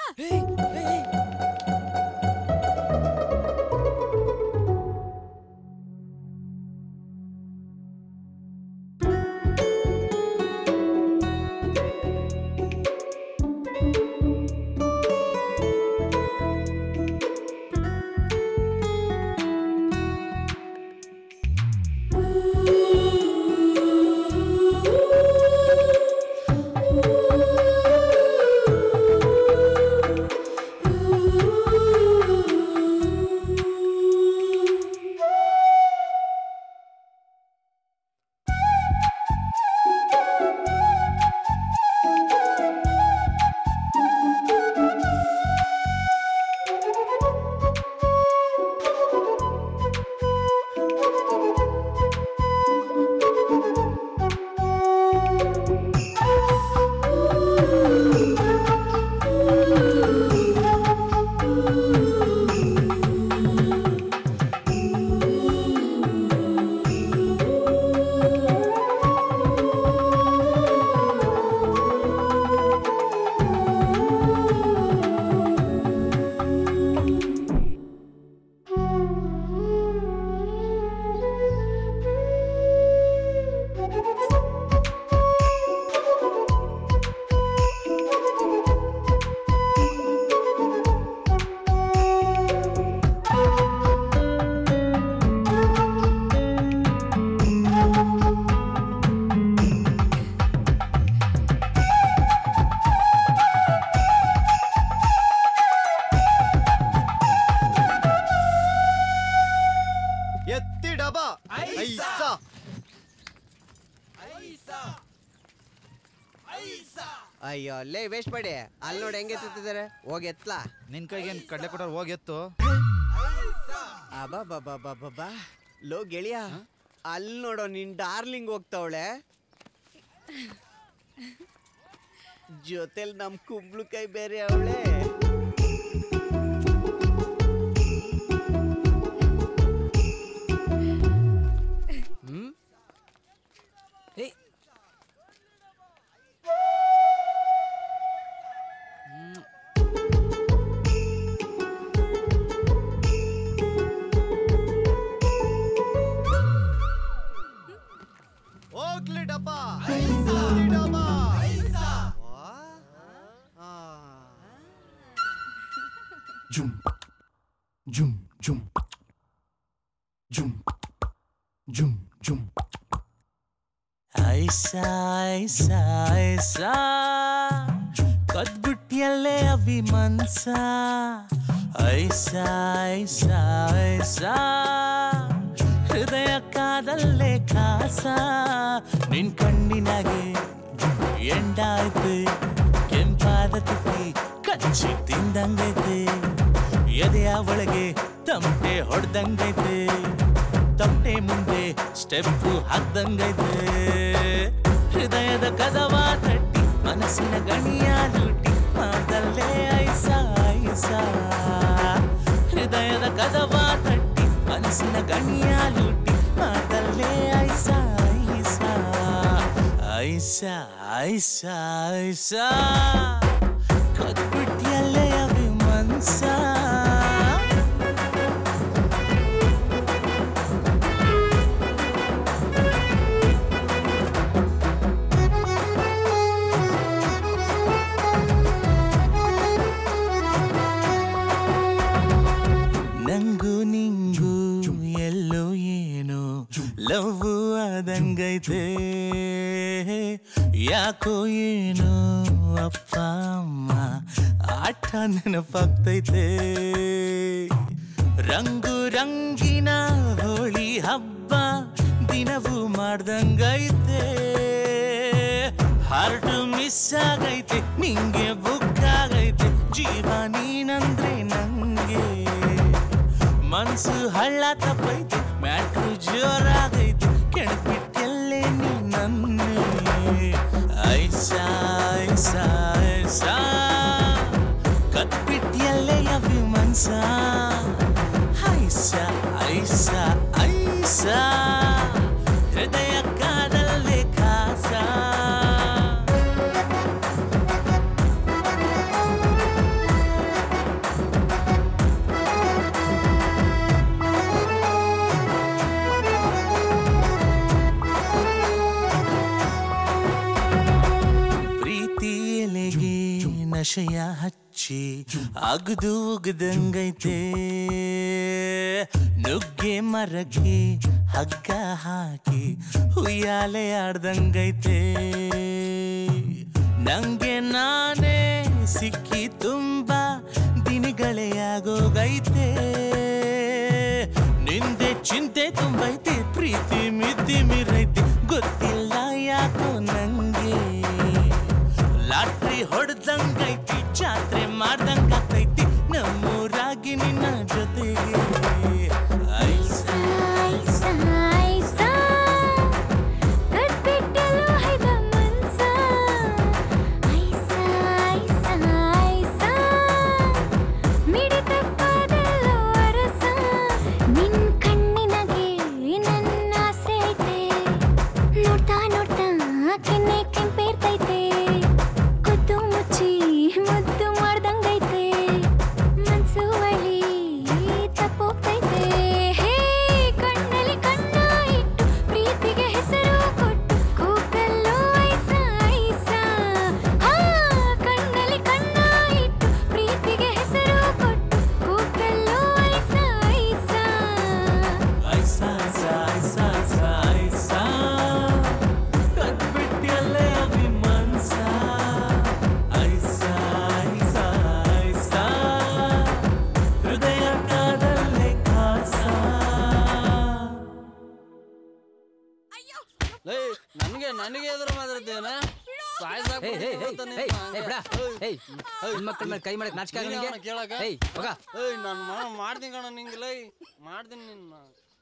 ಎತ್ತಿ ಡಬಾ ಐಸಾ ಅಯ್ಯೋ ಲೇ ವೇಸ್ಟ್ ಮಾಡಿ ಅಲ್ಲಿ ನೋಡಿ ಹೆಂಗೆ ಎತ್ತಿದ್ದಾರೆ ಹೋಗಿ ಎತ್ಲಾ ನಿನ್ ಕೈಗೇನ್ ಕಡ್ಲೆ ಕೊಟ್ಟವ್ರು ಹೋಗಿ ಎತ್ತು ಅಬಾ ಬಾಬಾ ಬಾಬಾ ಬಾ ಲೋ ಗೆಳೆಯ ಅಲ್ಲಿ ನೋಡೋ ನಿನ್ ಡಾರ್ಲಿಂಗ್ ಹೋಗ್ತಾವಳೆ ಜೊತೆಲ್ ನಮ್ ಕುಂಬಳಕಾಯಿ ಬೇರೆ ಅವಳೆ ಹ್ಮ್ ಏಯ್ ಹೋಗ್ಲಿ ಡಬ್ಬಾ ಹೋಗ್ಲಿ ಡಬ್ಬಾ Jum. Jum. Jum. Jum. Jum. Jum. ಐಸಾ ಐಸಾ ಐಸಾ ಕದ್ಬಿಟ್ಟಿಯಲ್ಲೇ ಅವಿ ಮನ್ಸ ಐಸಾ ಐಸಾ ಐಸಾ ಹೃದಯ ಕಾದಲ್ಲೇ ಕಾಸ ನಿನ್ ಕಣ್ಣಿನಾಗೆ ಎಂಡಾಯ್ತು ಕೆಂಪಾದ ತುಟಿ ಕಚ್ಚಿ ತಿಂದಂಗೈತೆ ಎದೆಯ ಒಳಗೆ ತಮಟೆ ಹೊಡ್ದಂಗೈತೆ ತಮಟೆ ಮುಂದೆ ಸ್ಟೆಪ್ಪು ಹಾಕ್ದಂಗೈತೆ ಹೃದಯದ ಕದವ ತಟ್ಟಿ ಮನಸ್ಸಿನ ಗಣಿಯ ಲೂಟಿ ಮಾತಲ್ಲೇ ಐಸ ಐಸ ಹೃದಯದ ಕದವ ತಟ್ಟಿ ಮನಸ್ಸಿನ ಗಣಿಯ ಲೂಟಿ ಮಾತಲ್ಲೇ ಐಸ ಐಸ ಐಸ ಐಸ ಐಸ ಕದ್ಬಿಟ್ಟಿಯಲ್ಲೇ ಅವಿ ಮನ್ಸ ನಂಗೂ ನಿಂಗೂ ಎಲ್ಲೋ ಏನೋ ಲವ್ ಆದಂಗೈತೆ ಯಾಕೋ ಏನೋ ಅಪ್ಪ ಅಮ್ಮ ಆಟ ನೆನಪಾಗ್ತೈತೆ ರಂಗು ರಂಗಿನ ಹೋಳಿ ಹಬ್ಬ ದಿನವೂ ಮಾಡ್ದಂಗೈತೆ ಹಾರ್ಟ್ ಮಿಸ್ ಆಗೈತೆ ನಿಂಗೆ ಬುಕ್ ಆಗೈತೆ ಜೀವ ನೀನಂದ್ರೆ ನಂಗೆ ಮನ್ಸು ಹಳ್ಳ ತಪ್ಪೈತೆ ಮ್ಯಾಟ್ರು ಜೋರಾಗೈತೆ ಕೆಣಕ್ಬಿಟ್ಟೆಲ್ಲೇ ನೀ ನನ್ನೇ ಐಸಾ ಐಸಾ ಐಸಾ ಕತ್ಬಿಟ್ಟಿಯಲ್ಲೇ ಅವಿ ಮನ್ಸ ಐಸಾ ಐಸಾ ಐಸಾ ಹೃದಯ ಕಾದಲ್ಲೇ ಕಾಸ ನಶೆಯ ಹಚ್ಚಿ ಅಗದು ಉಗ್ದಂಗೈತೆ ನುಗ್ಗೆ ಮರಕ್ಕೆ ಹಗ್ಗ ಹಾಕಿ ಉಯ್ಯಾಲೆ ಆಡ್ದಂಗೈತೆ ನಂಗೆ ನಾನೇ ಸಿಕ್ಕಿ ತುಂಬಾ ದಿನಗಳೇ ಆಗೋಗೈತೆ ನಿಂದೆ ಚಿಂತೆ ತುಂಬೈತೆ ಪ್ರೀತಿ ಮಿತಿ ಮಿರೈತೆ ಗೊತ್ತಿಲ್ಲ ಯಾಕೋ ನಂಗೆ ಲಾಟ್ರಿ ಹೊಡೆದಂಗೈತಿ ಜಾತ್ರೆ ಮಾಡ್ದಂಗಾಗ್ತೈತಿ ನಮ್ಮೂರಾಗಿ ನಿನ್ನ ಜೊತೆಗೆ ಐಸ ನೋಡ್ತಾ ನೋಡ್ತಾ ಕೆನ್ನೆ ಕೆಂಪೇರ್ತೈತೆ ಕುದ್ದು ಮುಚ್ಚಿ ಮುದ್ದು ಮಾಡ್ದಂಗೈತೆ ಮನ್ಸು ಬಳಿ ತಪ್ಪೋಗ್ತೈತೆ ಹೇ ಕಣ್ಣಲ್ಲಿ ಕಣ್ಣ ಇಟ್ಟು ಪ್ರೀತಿಗೆ ಹೆಸರು ಕೊಟ್ಟು ಕೂಗಲ್ಲೋ ಐಸ ಐಸ ಹಾ ಕಣ್ಣಲ್ಲಿ ಕಣ್ಣ ಇಟ್ಟು ಪ್ರೀತಿಗೆ ಹೆಸರು ಕೊಟ್ಟು ಕೂಗಲ್ಲೋ ಐಸ ಐಸ ಐಸ ಐಸ ಐಸ ಐಸ ಐಸ ಕಟ್ಬಿಟ್ಟಿಯಲ್ಲೇ ಅಭಿಮನ್ಸ ಐಸ ಐಸ ಐಸ ಹೃದಯ ಕಾದಲ್ಲೇ ಕಾಸ ನನಗೆ ನನಗೆ ಎದುರು ಮಾತಾಡ್ತೇನ ಏಯ್, ಏಯ್, ಏಯ್, ಏಯ್, ಏಯ್, ಬಿಡ. ಏಯ್, ಹೆಣ್ಮಕ್ಳ ಮೇಲೆ ಕೈ ಮಾಡಕ್ ನಾಚಿಕೆ ಆಗಲ್ಲ ನಿಂಗೆ? ಕೇಳಕ ಏಯ್, ಹೋಗ. ಏಯ್ ನಾನು ಮಾಡ್ತೀನಿ ಕಣ ನಿಂಗಿಲ್ಲ ಮಾಡ್ತೀನಿ ನಿನ್ನ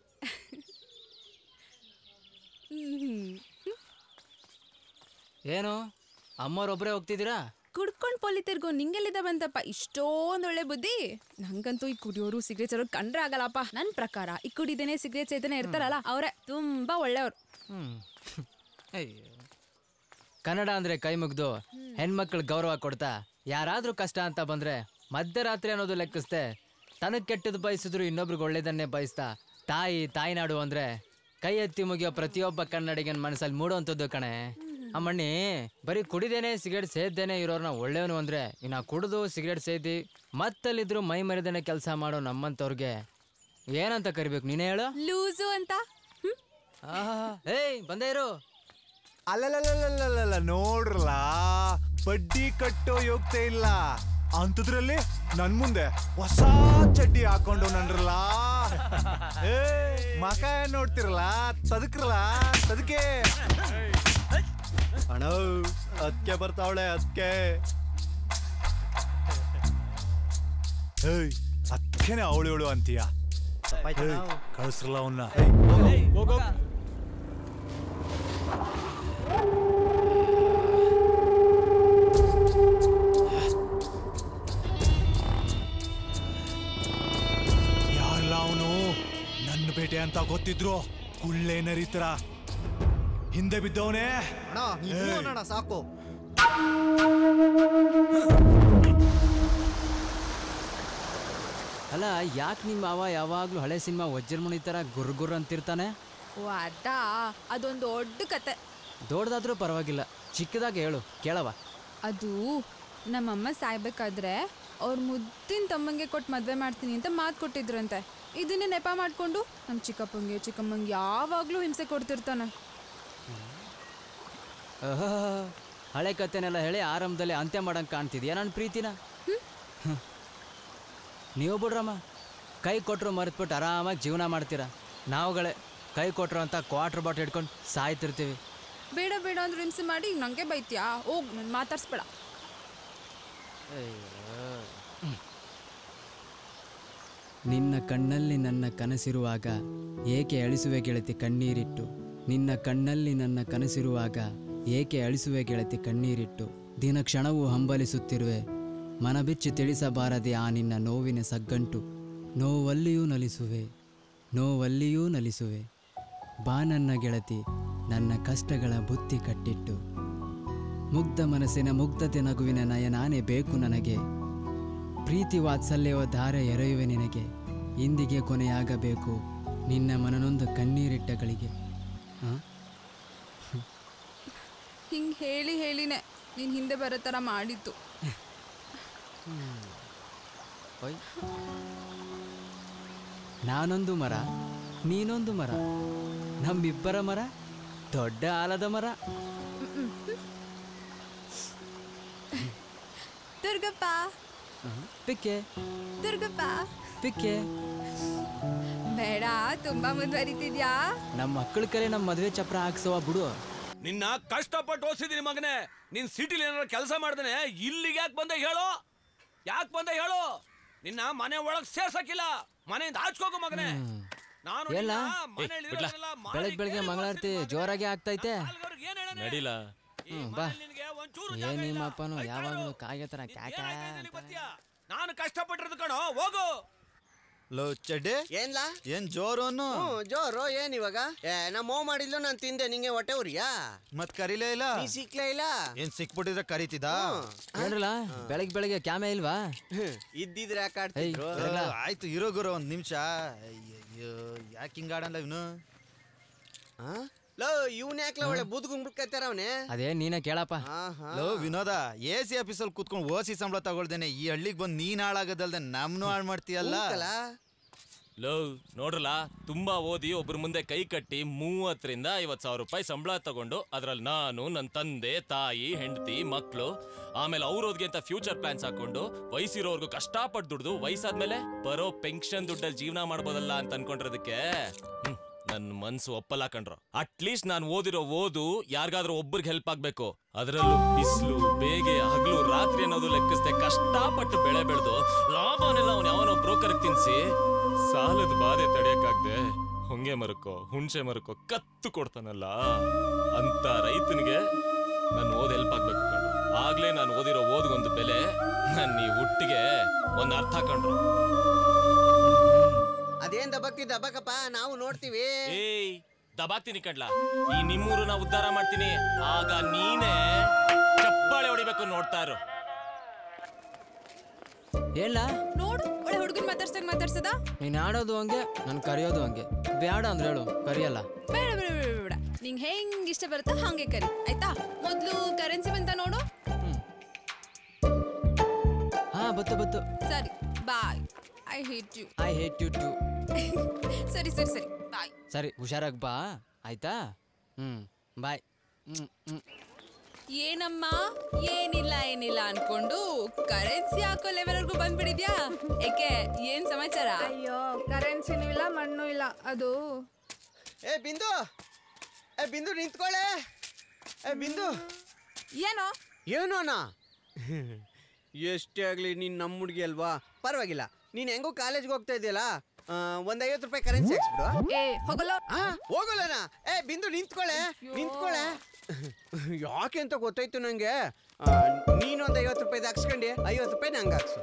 ಏನು ಅಮ್ಮವ್ರೊಬ್ರೇ ಹೋಗ್ತಿದ್ದೀರಾ ಕುಡ್ಕೊಂಡ್ ಪೊಲಿತಿರ್ಗೋ ನಿಂಗೆಲ್ಲಿದ ಬಂತಪ್ಪ ಇಷ್ಟೊಂದ್ ಒಳ್ಳೆ ಬುದ್ಧಿ ನಂಗಂತೂ ಈ ಕುಡಿಯೋರು ಸಿಗರೇಟ್ ಸೇರೋರು ಕಂಡ್ರೆ ಆಗಲ್ಲಪ್ಪ ನನ್ ಪ್ರಕಾರ ಈ ಕುಡಿದೇನೆ ಸಿಗರೇಟ್ ಸೇದನೆ ಇರ್ತಾರಲ್ಲ ಅವರೇ ತುಂಬಾ ಒಳ್ಳೆಯವ್ರು ಹ್ಮ್ ಅಯ್ಯೋ. ಕನ್ನಡ ಅಂದ್ರೆ ಕೈ ಮುಗ್ದು ಹೆಣ್ಮಕ್ಳು ಗೌರವ ಕೊಡ್ತಾ ಯಾರಾದ್ರೂ ಕಷ್ಟ ಅಂತ ಬಂದ್ರೆ ಮಧ್ಯರಾತ್ರಿ ಅನ್ನೋದು ಲೆಕ್ಕಿಸ್ದೆ ತನಗ್ ಕೆಟ್ಟದ್ದು ಬಯಸಿದ್ರು ಇನ್ನೊಬ್ರಿಗೆ ಒಳ್ಳೇದನ್ನೇ ಬಯಸ್ತಾ ತಾಯಿ ತಾಯ್ನಾಡು ಅಂದ್ರೆ ಕೈ ಎತ್ತಿ ಮುಗಿಯೋ ಪ್ರತಿಯೊಬ್ಬ ಕನ್ನಡಿಗನ ಮನಸ್ಸಲ್ಲಿ ಮೂಡುವಂಥದ್ದು ಕಣೆ ಅಮ್ಮಣ್ಣಿ ಬರೀ ಕುಡಿದೇನೆ ಸಿಗರೇಟ್ ಸೇದ್ದೇನೆ ಇರೋರ್ನ ಒಳ್ಳೆಯವನು ಅಂದ್ರೆ ಇನ್ನ ಕುಡಿದು ಸಿಗರೇಟ್ ಸೇದಿ ಮತ್ತಲ್ಲಿದ್ರು ಮೈ ಮರಿದೇನೆ ಕೆಲಸ ಮಾಡೋ ನಮ್ಮಂತವ್ರಿಗೆ ಏನಂತ ಕರಿಬೇಕು ನೀನೇ ಹೇಳು ಲೂಸು ಅಂತ ಆಹಾ, ಏಯ್ ಬಂದೇ ಇರು ಅಲ್ಲಲ್ಲ ನೋಡ್ರಲ್ಲ ಬಡ್ಡಿ ಕಟ್ಟೋ ಯೋಗ್ತೆ ಇಲ್ಲ ಅಂತದ್ರಲ್ಲಿ ನನ್ ಮುಂದೆ ಹೊಸ ಚಡ್ಡಿ ಹಾಕೊಂಡು ನನ್ರಲ್ಲ ಏ ಮಕ ಏನ್ ನೋಡ್ತಿರಲ್ಲ ತದಕ್ರಲ್ಲ ತದಕೆ ಅಣ್ಣ ಅದಕ್ಕೆ ಬರ್ತಾವಳೆ ಅದಕ್ಕೆ ಏಯ್ ಅದಕ್ಕೇನೆ ಅವಳು ಅವಳು ಅಂತೀಯ ಏಯ್, ಕಳ್ಸ್ರಲ್ಲ ಅವನ್ನ ಯಾರಲ್ಲ ಅವನು ನನ್ನ ಬೇಟೆ ಅಂತ ಗೊತ್ತಿದ್ರು ಕುಳ್ಳೆ ನರಿತರ ಹಿಂದೆ ಬಿದ್ದವನೇ ಅಣ್ಣ ನೀನು ಅಣ್ಣ ಸಾಕು ಅಲ್ಲ ಯಾಕೆ ನಿಮ್ಮ ಅವ ಯಾವಾಗ್ಲೂ ಹಳೆ ಸಿನಿಮಾ ವಜ್ರಮುನಿ ತರ ಗುರ್ ಗುರ್ ಅಂತಿರ್ತಾನೆ ಓ ಅದಾ ಅದೊಂದು ದೊಡ್ಡ ಕತೆ ದೊಡ್ಡದಾದ್ರೂ ಪರವಾಗಿಲ್ಲ ಚಿಕ್ಕದಾಗಿ ಹೇಳು ಕೇಳವ ಅದು ನಮ್ಮಮ್ಮ ಸಾಯ್ಬೇಕಾದ್ರೆ ಅವ್ರ ಮುದ್ದಿನ ತಮ್ಮಂಗೆ ಕೊಟ್ಟು ಮದುವೆ ಮಾಡ್ತೀನಿ ಅಂತ ಮಾತು ಕೊಟ್ಟಿದ್ರಂತೆ ಇದನ್ನೇ ನೆಪ ಮಾಡಿಕೊಂಡು ನಮ್ಮ ಚಿಕ್ಕಪ್ಪಂಗೆ ಚಿಕ್ಕಮ್ಮಂಗೆ ಯಾವಾಗಲೂ ಹಿಂಸೆ ಕೊಡ್ತಿರ್ತಾನೆ ಆಹಾ, ಹಳೆ ಕತೆನೆಲ್ಲ ಹೇಳಿ ಆರಂಭದಲ್ಲಿ ಅಂತ್ಯ ಮಾಡಂಗೆ ಕಾಣ್ತಿದ್ಯಾ ನನ್ನ ಪ್ರೀತಿನ ಹ್ಮ್. ನೀವು ಬಿಡ್ರಮ್ಮ ಕೈ ಕೊಟ್ಟರು ಮರೆತ್ಬಿಟ್ಟು ಆರಾಮಾಗಿ ಜೀವನ ಮಾಡ್ತೀರಾ ನಾವುಗಳೇ ಕೈ ಕೊಟ್ರು ಅಂತ ಕ್ವಾರ್ಟರ್ ಬಾಟ್ ಹಿಡ್ಕೊಂಡು ಸಾಯ್ತಿರ್ತೀವಿ ಬೇಡ ಬೇಡ ಅಂದ್ರೆ ಹಿಂಸೆ ಮಾಡಿ ನಂಗೆ ಬೈತ್ಯಾ ಹೋಗ್ ನಾನು ಮಾತಾಡ್ಸ್ಬೇಡ ನಿನ್ನ ಕಣ್ಣಲ್ಲಿ ನನ್ನ ಕನಸಿರುವಾಗ ಏಕೆ ಅಳಿಸುವೆ ಗೆಳತಿ ಕಣ್ಣೀರಿಟ್ಟು ನಿನ್ನ ಕಣ್ಣಲ್ಲಿ ನನ್ನ ಕನಸಿರುವಾಗ ಏಕೆ ಅಳಿಸುವೆ ಗೆಳತಿ ಕಣ್ಣೀರಿಟ್ಟು ದಿನ ಕ್ಷಣವೂ ಹಂಬಲಿಸುತ್ತಿರುವೆ ಮನಬಿಚ್ಚಿ ತಿಳಿಸಬಾರದೆ ಆ ನಿನ್ನ ನೋವಿನ ಸಗ್ಗಂಟು ನೋವಲ್ಲಿಯೂ ನಲಿಸುವೆ ನೋವಲ್ಲಿಯೂ ನಲಿಸುವೆ ಬಾ ನನ್ನ ಗೆಳತಿ ನನ್ನ ಕಷ್ಟಗಳ ಬುತ್ತಿ ಕಟ್ಟಿಟ್ಟು ಮುಗ್ಧ ಮನಸ್ಸಿನ ಮುಗ್ಧತೆ ನಗುವಿನ ನಯನಾನೇ ಬೇಕು ನನಗೆ ಪ್ರೀತಿ ವಾತ್ಸಲ್ಯವ ಧಾರೆ ಎರೆಯುವೆ ನಿನಗೆ ಇಂದಿಗೆ ಕೊನೆಯಾಗಬೇಕು ನಿನ್ನ ಮನನೊಂದು ಕಣ್ಣೀರಿಟ್ಟಗಳಿಗೆ ಆ? ಹಿಂಗೆ ಹೇಳಿ ಹೇಳಿನೇ ನೀನು ಹಿಂದೆ ಬರೋ ಥರ ಮಾಡಿತ್ತು ಓಯ್ ನಾನೊಂದು ಮರ ನೀನೊಂದು ಮರ ನಮ್ಮಿಬ್ಬರ ಮರ ದೊಡ್ಡ ಆಲದ ಮರ ದುರ್ಗಪ್ಪ ಪಿಕ್ಕೆ ದುರ್ಗಪ್ಪ ಪಿಕ್ಕೆ ಬೇಡ ತುಂಬಾ ಮುಂದುವರಿತಿದ್ಯಾ ನಮ್ಮ ಮಕ್ಕಳ ಕರೆ ನಮ್ಮ ಮದುವೆ ಚಪ್ರ ಹಾಕ್ಸವ ಬಿಡು ನಿನ್ನ ಕಷ್ಟಪಟ್ಟು ಓದಿಸಿದೀನಿ ಮಗನೇ ನಿನ್ ಸಿಟಿಲಿ ಏನಾರ ಕೆಲಸ ಮಾಡ್ದೇನೆ ಇಲ್ಲಿಗೆ ಯಾಕೆ ಬಂದೆ ಹೇಳು ಯಾಕೆ ಬಂದೆ ಹೇಳು ನಿನ್ನ ಮನೆ ಒಳಗ್ ಸೇರ್ಸಕ್ಕಿಲ್ಲ ಮನೆಯಿಂದ ಆಚ್ಕೋಗು ಮಗನೇ ನಾನು ಎಲ್ಲ ನಿನ್ನ ಮನೇಲಿ ಇರೋದನ್ನೆಲ್ಲ ಮಾಡಿ ಬೆಳಗ್ ಬೆಳಗ್ಗೆ ಮಂಗಳಾರತಿ ಜೋರಾಗಿ ಆಗ್ತೈತೆ ನಡಿಲ ಹ್ಮ್ ಬಾ ಏನ್ ನಿಮ್ಮಪ್ಪನು ಯಾವಾಗಲೂ ಕಾಗೆ ತರ ಕ್ಯಾಕ ನಾನು ಕಷ್ಟಪಟ್ಟಿರೋದು ಕಣೋ ಹೋಗು ಲೋ ಚಡ್ಡಿ ಏನ್ಲಾ ಏನ್ ಜೋರು ಅನ್ನು ಹ್ಮ್ ಜೋರು ಏನ್ ಇವಾಗ ಏ ನಮ್ಮ ಮೋ ಮಾಡಿದ್ಲು ನಾನು ತಿಂದೆ ನಿಂಗೆ ಹೊಟ್ಟೆ ಉರಿಯಾ ಮತ್ ಕರೀಲೇ ಇಲ್ಲ ನೀ ಸಿಕ್ಲೇ ಇಲ್ಲ ಏನ್ ಸಿಕ್ಬಿಟ್ಟಿದ್ರೆ ಕರೀತಿದ ಏನ್ರಲ್ಲ ಬೆಳಗ್ ಬೆಳಗ್ಗೆ ಕ್ಯಾಮೆ ಇಲ್ವಾ ಇದ್ದಿದ್ರೆ ಯಾಕೆ ಏಯ್, ಆಡ್ತಿದ್ರು ಬರಲ್ಲ. ಆಯ್ತು ಇರೋ ಗುರು ಒಂದ್ ನಿಮಿಷ ಅಯ್ಯಯ್ಯೋ ಯಾಕೆ ಹಿಂಗ ಆಡಲ್ಲ ಇವನು ಲೋ ಇವ್ನ ಯಾಕ್ಲ ಒಳ್ಳೆ ಬುದ್ಗುಂಬಿಡ್ಕತ್ತಾರ ಅವನೇ ಅದೇ ನೀನೇ ಕೇಳಪ್ಪ ಲೋ ವಿನೋದ ಎ ಸಿ ಆಫೀಸಲ್ಲಿ ಕುತ್ಕೊಂಡು ಓಸಿ ಸಂಬಳ ತಗೊಳ್ದೇನೆ ಈ ಹಳ್ಳಿಗೆ ಬಂದು ನೀನ್ ಹಾಳಾಗದಲ್ದೆ ನಮ್ನು ಹಾಳು ಮಾಡ್ತೀಯಲ್ಲ ಲೋ ನೋಡ್ರಲ್ಲ ತುಂಬಾ ಓದಿ ಒಬ್ರ ಮುಂದೆ ಕೈ ಕಟ್ಟಿ ಮೂವತ್ತರಿಂದ ಐವತ್ ಸಾವಿರ ರೂಪಾಯಿ ಸಂಬಳ ತಗೊಂಡು ಅದ್ರಲ್ಲಿ ನಾನು ನನ್ನ ತಂದೆ ತಾಯಿ ಹೆಂಡತಿ ಮಕ್ಕಳು ಆಮೇಲೆ ಅವ್ರೋದ್ಗೆ ಅಂತ ಫ್ಯೂಚರ್ ಪ್ಲಾನ್ಸ್ ಹಾಕೊಂಡು ವಯಸ್ಸಿರೋರ್ಗು ಕಷ್ಟಪಟ್ಟು ದುಡ್ದು ವಯಸ್ಸಾದ್ಮೇಲೆ ಬರೋ ಪೆನ್ಷನ್ ದುಡ್ಡಲ್ಲಿ ಜೀವನ ಮಾಡ್ಬೋದಲ್ಲ ಅಂತ ಅನ್ಕೊಂಡಿರೋದಕ್ಕೆ ಹ್ಮ್, ನನ್ ಮನ್ಸು ಒಪ್ಪಲ್ಲ ಕಣ್ರು ಅಟ್ಲೀಸ್ಟ್ ನಾನು ಓದಿರೋ ಓದು ಯಾರಿಗಾದ್ರೂ ಒಬ್ರಿಗೆ ಹೆಲ್ಪ್ ಆಗ್ಬೇಕು ಅದರಲ್ಲೂ ಬಿಸಿಲು ಬೇಗೆ ಹಗಲು ರಾತ್ರಿ ಅನ್ನೋದು ಲೆಕ್ಕಿಸ್ದೆ ಕಷ್ಟಪಟ್ಟು ಬೆಳೆ ಬೆಳೆದು ಲಾಭನೆಲ್ಲ ಅವ್ನು ಯಾವನೋ ಬ್ರೋಕರ್ ತಿನ್ಸಿ ಸಾಲದ ಬಾಧೆ ತಡೆಯಕ್ಕಾಗ್ದೆ ಹೊಂಗೆ ಮರಕ್ಕೋ ಹುಣ್ಸೆ ಮರಕ್ಕೋ ಕತ್ತು ಕೊಡ್ತಾನಲ್ಲ ಅಂತ ರೈತನಿಗೆ ನನ್ನ ಓದ್ ಹೆಲ್ಪ್ ಆಗ್ಬೇಕು ಕಣ್ರು ಆಗ್ಲೇ ನಾನು ಓದಿರೋ ಓದ್ಗೊಂದು ಬೆಲೆ ನನ್ನ ಈ ಹುಟ್ಟಿಗೆ ಒಂದ್ ಅರ್ಥ ಕಂಡ್ರು ಅದೇನ್ ದಬಕ್ತಿ ದಬಕಪ್ಪ ನಾವು ನೋಡ್ತೀವಿ ಏಯ್ ದಬಾಕ್ತೀನಿ ಕಡ್ಲ ಈ ನಿಮ್ಮೂರನ್ನ ಉದ್ಧಾರ ಮಾಡ್ತೀನಿ ಆಗ ನೀನೇ ಚಪ್ಪಾಳೆ ಹೊಡಿಬೇಕು ನೋಡ್ತಾ ಇರು ಹೇಳ ನೋಡು ಒಳ್ಳೆ ಹುಡುಗನ್ ಮಾತಾಡ್ಸ್ದಂಗ್ ಮಾತಾಡ್ಸದ ನೀನ್ ಆಡೋದು ಹಂಗೆ ನನ್ ಕರೆಯೋದು ಹಂಗೆ ಬೇಡ ಅಂದ್ರೆ ಹೇಳು ಕರಿಯಲ್ಲ ಬೇಡ ಬೇಡ ಬೇಡ ಬೇಡ ನಿಂಗೆ ಹೆಂಗ್ ಇಷ್ಟ ಬರುತ್ತೋ ಹಂಗೆ ಕರಿ ಆಯ್ತಾ ಮೊದ್ಲು ಕರೆನ್ಸಿ ಬಂತ ನೋಡು ಹಾ ಬತ್ತು ಬತ್ತು ಸರಿ bye I hate you I hate you too ಸರಿ ಸರಿ ಸರಿ ಬಾಯ್ ಸರಿ ಹುಷಾರಾಗಿ ಬಾ ಆಯ್ತಾ ಹ್ಮ್ ಬಾಯ್ ಹ್ಮ್ ಹ್ಮ್ ಏನಮ್ಮ ಏನಿಲ್ಲ ಏನಿಲ್ಲ ಅನ್ಕೊಂಡು ಕರೆನ್ಸಿ ಹಾಕೋ ಲೆವೆಲ್ವರೆಗೂ ಬಂದ್ಬಿಡಿದ್ಯಾ ಏಕೆ ಏನ್ ಸಮಾಚಾರ ಅಯ್ಯೋ ಕರೆನ್ಸಿನೂ ಇಲ್ಲ ಮಣ್ಣು ಇಲ್ಲ ಅದು ಏ ಬಿಂದು ಏ ಬಿಂದು ನಿಂತ್ಕೊಳ್ಳೆ ಏ ಬಿಂದು ಏನೋ ಏನೋನಾ ಎಷ್ಟೇ ಆಗಲಿ ನೀನು ನಮ್ಮ ಹುಡುಗಿ ಅಲ್ವಾ ಪರವಾಗಿಲ್ಲ ನೀನು ಹೆಂಗೋ ಕಾಲೇಜ್ಗೆ ಹೋಗ್ತಾ ಇದೆಯಲ್ಲ ಒಂದು ಐವತ್ತು ರೂಪಾಯಿ ಕರೆನ್ಸಿ ಹಾಕ್ಸ್ಬಿಡು ಏ ಹೋಗಲ್ಲ ಹಾ ಹೋಗಲ್ಲನ ಏ ಬಿಂದು ನಿಂತ್ಕೊಳ್ಳೆ ನಿಂತ್ಕೊಳ್ಳೆ ಯಾಕೆ ಅಂತ ಗೊತ್ತಾಯ್ತು ನನಗೆ ನೀನೊಂದು ಐವತ್ತು ರೂಪಾಯಿ ಹಾಕ್ಸ್ಕೊಂಡು ಐವತ್ತು ರೂಪಾಯಿ ನಂಗೆ ಹಾಕ್ಸು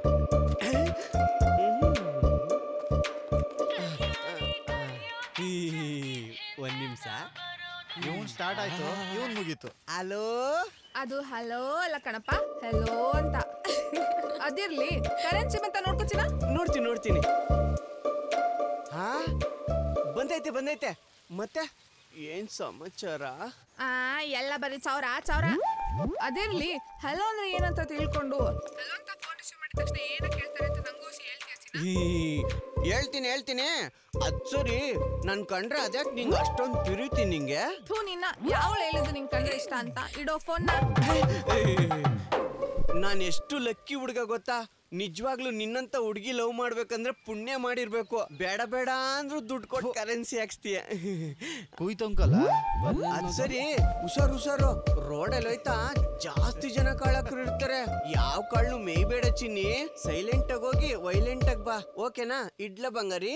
ಒಂದು ನಿಮಿಷ ಇವನ್ ಸ್ಟಾರ್ಟ್ ಆಯ್ತು ಇವನ್ ಮುಗೀತು ಹಲೋ ಅದು ಹಲೋ ಅಲ್ಲ ಕಣಪ್ಪ ಹೆಲೋ ಅಂತ ಅದಿರ್ಲಿ ಕರೆನ್ಸಿ ಬಂತ ನೋಡ್ಕೊಚಿನ ನೋಡ್ತೀನಿ ನೋಡ್ತೀನಿ ಹಾ ಬಂದೈತೆ ಬಂದೈತೆ ಮತ್ತೆ ಏನ್ ಸಮಾಚಾರ ಆ ಎಲ್ಲ ಬರೀ ಚೌರ ಚೌರ ಅದಿರ್ಲಿ ಹಲೋ ಅಂದ್ರೆ ಏನಂತ ತಿಳ್ಕೊಂಡು ಹಲೋ ಅಂತ ಫೋನ್ ರಿಸೀವ್ ಮಾಡಿದ ತಕ್ಷಣ ಏನಕ್ಕೆ ಹೇಳ್ತಾರೆ ಅಂತ ನಂಗೂ ಹೇಳ್ತೀಯ ಈ, ಹೇಳ್ತೀನಿ ಹೇಳ್ತೀನಿ ಅದ್ ಸರಿ ನನ್ ಕಂಡ್ರೆ ಅದ್ಯಾಕ್ ನಿಂಗೆ ಅಷ್ಟೊಂದು ಪಿರಿತಿ ನಿಂಗೆ ಥೂ ನಿನ್ನ ಯಾವಳು ಹೇಳಿದ್ದು ನಿಂಗೆ ಕಂಡ್ರೆ ಇಷ್ಟ ಅಂತ ಇಡೋ ಫೋನ್ನ ನಾನು ಎಷ್ಟು ಲಕ್ಕಿ ಹುಡುಗ ಗೊತ್ತಾ ನಿಜವಾಗ್ಲೂ ನಿನ್ನಂತ ಹುಡುಗಿ ಲವ್ ಮಾಡ್ಬೇಕಂದ್ರೆ ಪುಣ್ಯ ಮಾಡಿರ್ಬೇಕು ಬೇಡ ಬೇಡ ಅಂದ್ರೂ ದುಡ್ಡು ಕೊಟ್ಟು ಕರೆನ್ಸಿ ಹಾಕ್ಸ್ತೀಯ ಕುಯ್ತಂಕಲ್ಲ ಅದ್ ಸರಿ ಹುಷಾರು ಹುಷಾರು ರೋಡಲ್ಲಿ ಹೋಯ್ತಾ ಜಾಸ್ತಿ ಜನ ಕಳ್ಳಕರು ಇರ್ತಾರೆ ಯಾವ ಕಳ್ಳು ಮೇಯ್ಬೇಡ ಚಿನ್ನಿ ಸೈಲೆಂಟ್ ಆಗಿ ಹೋಗಿ ವೈಲೆಂಟ್ ಆಗಿ ಬಾ ಓಕೆನಾ ಇಡ್ಲ ಬಂಗಾರಿ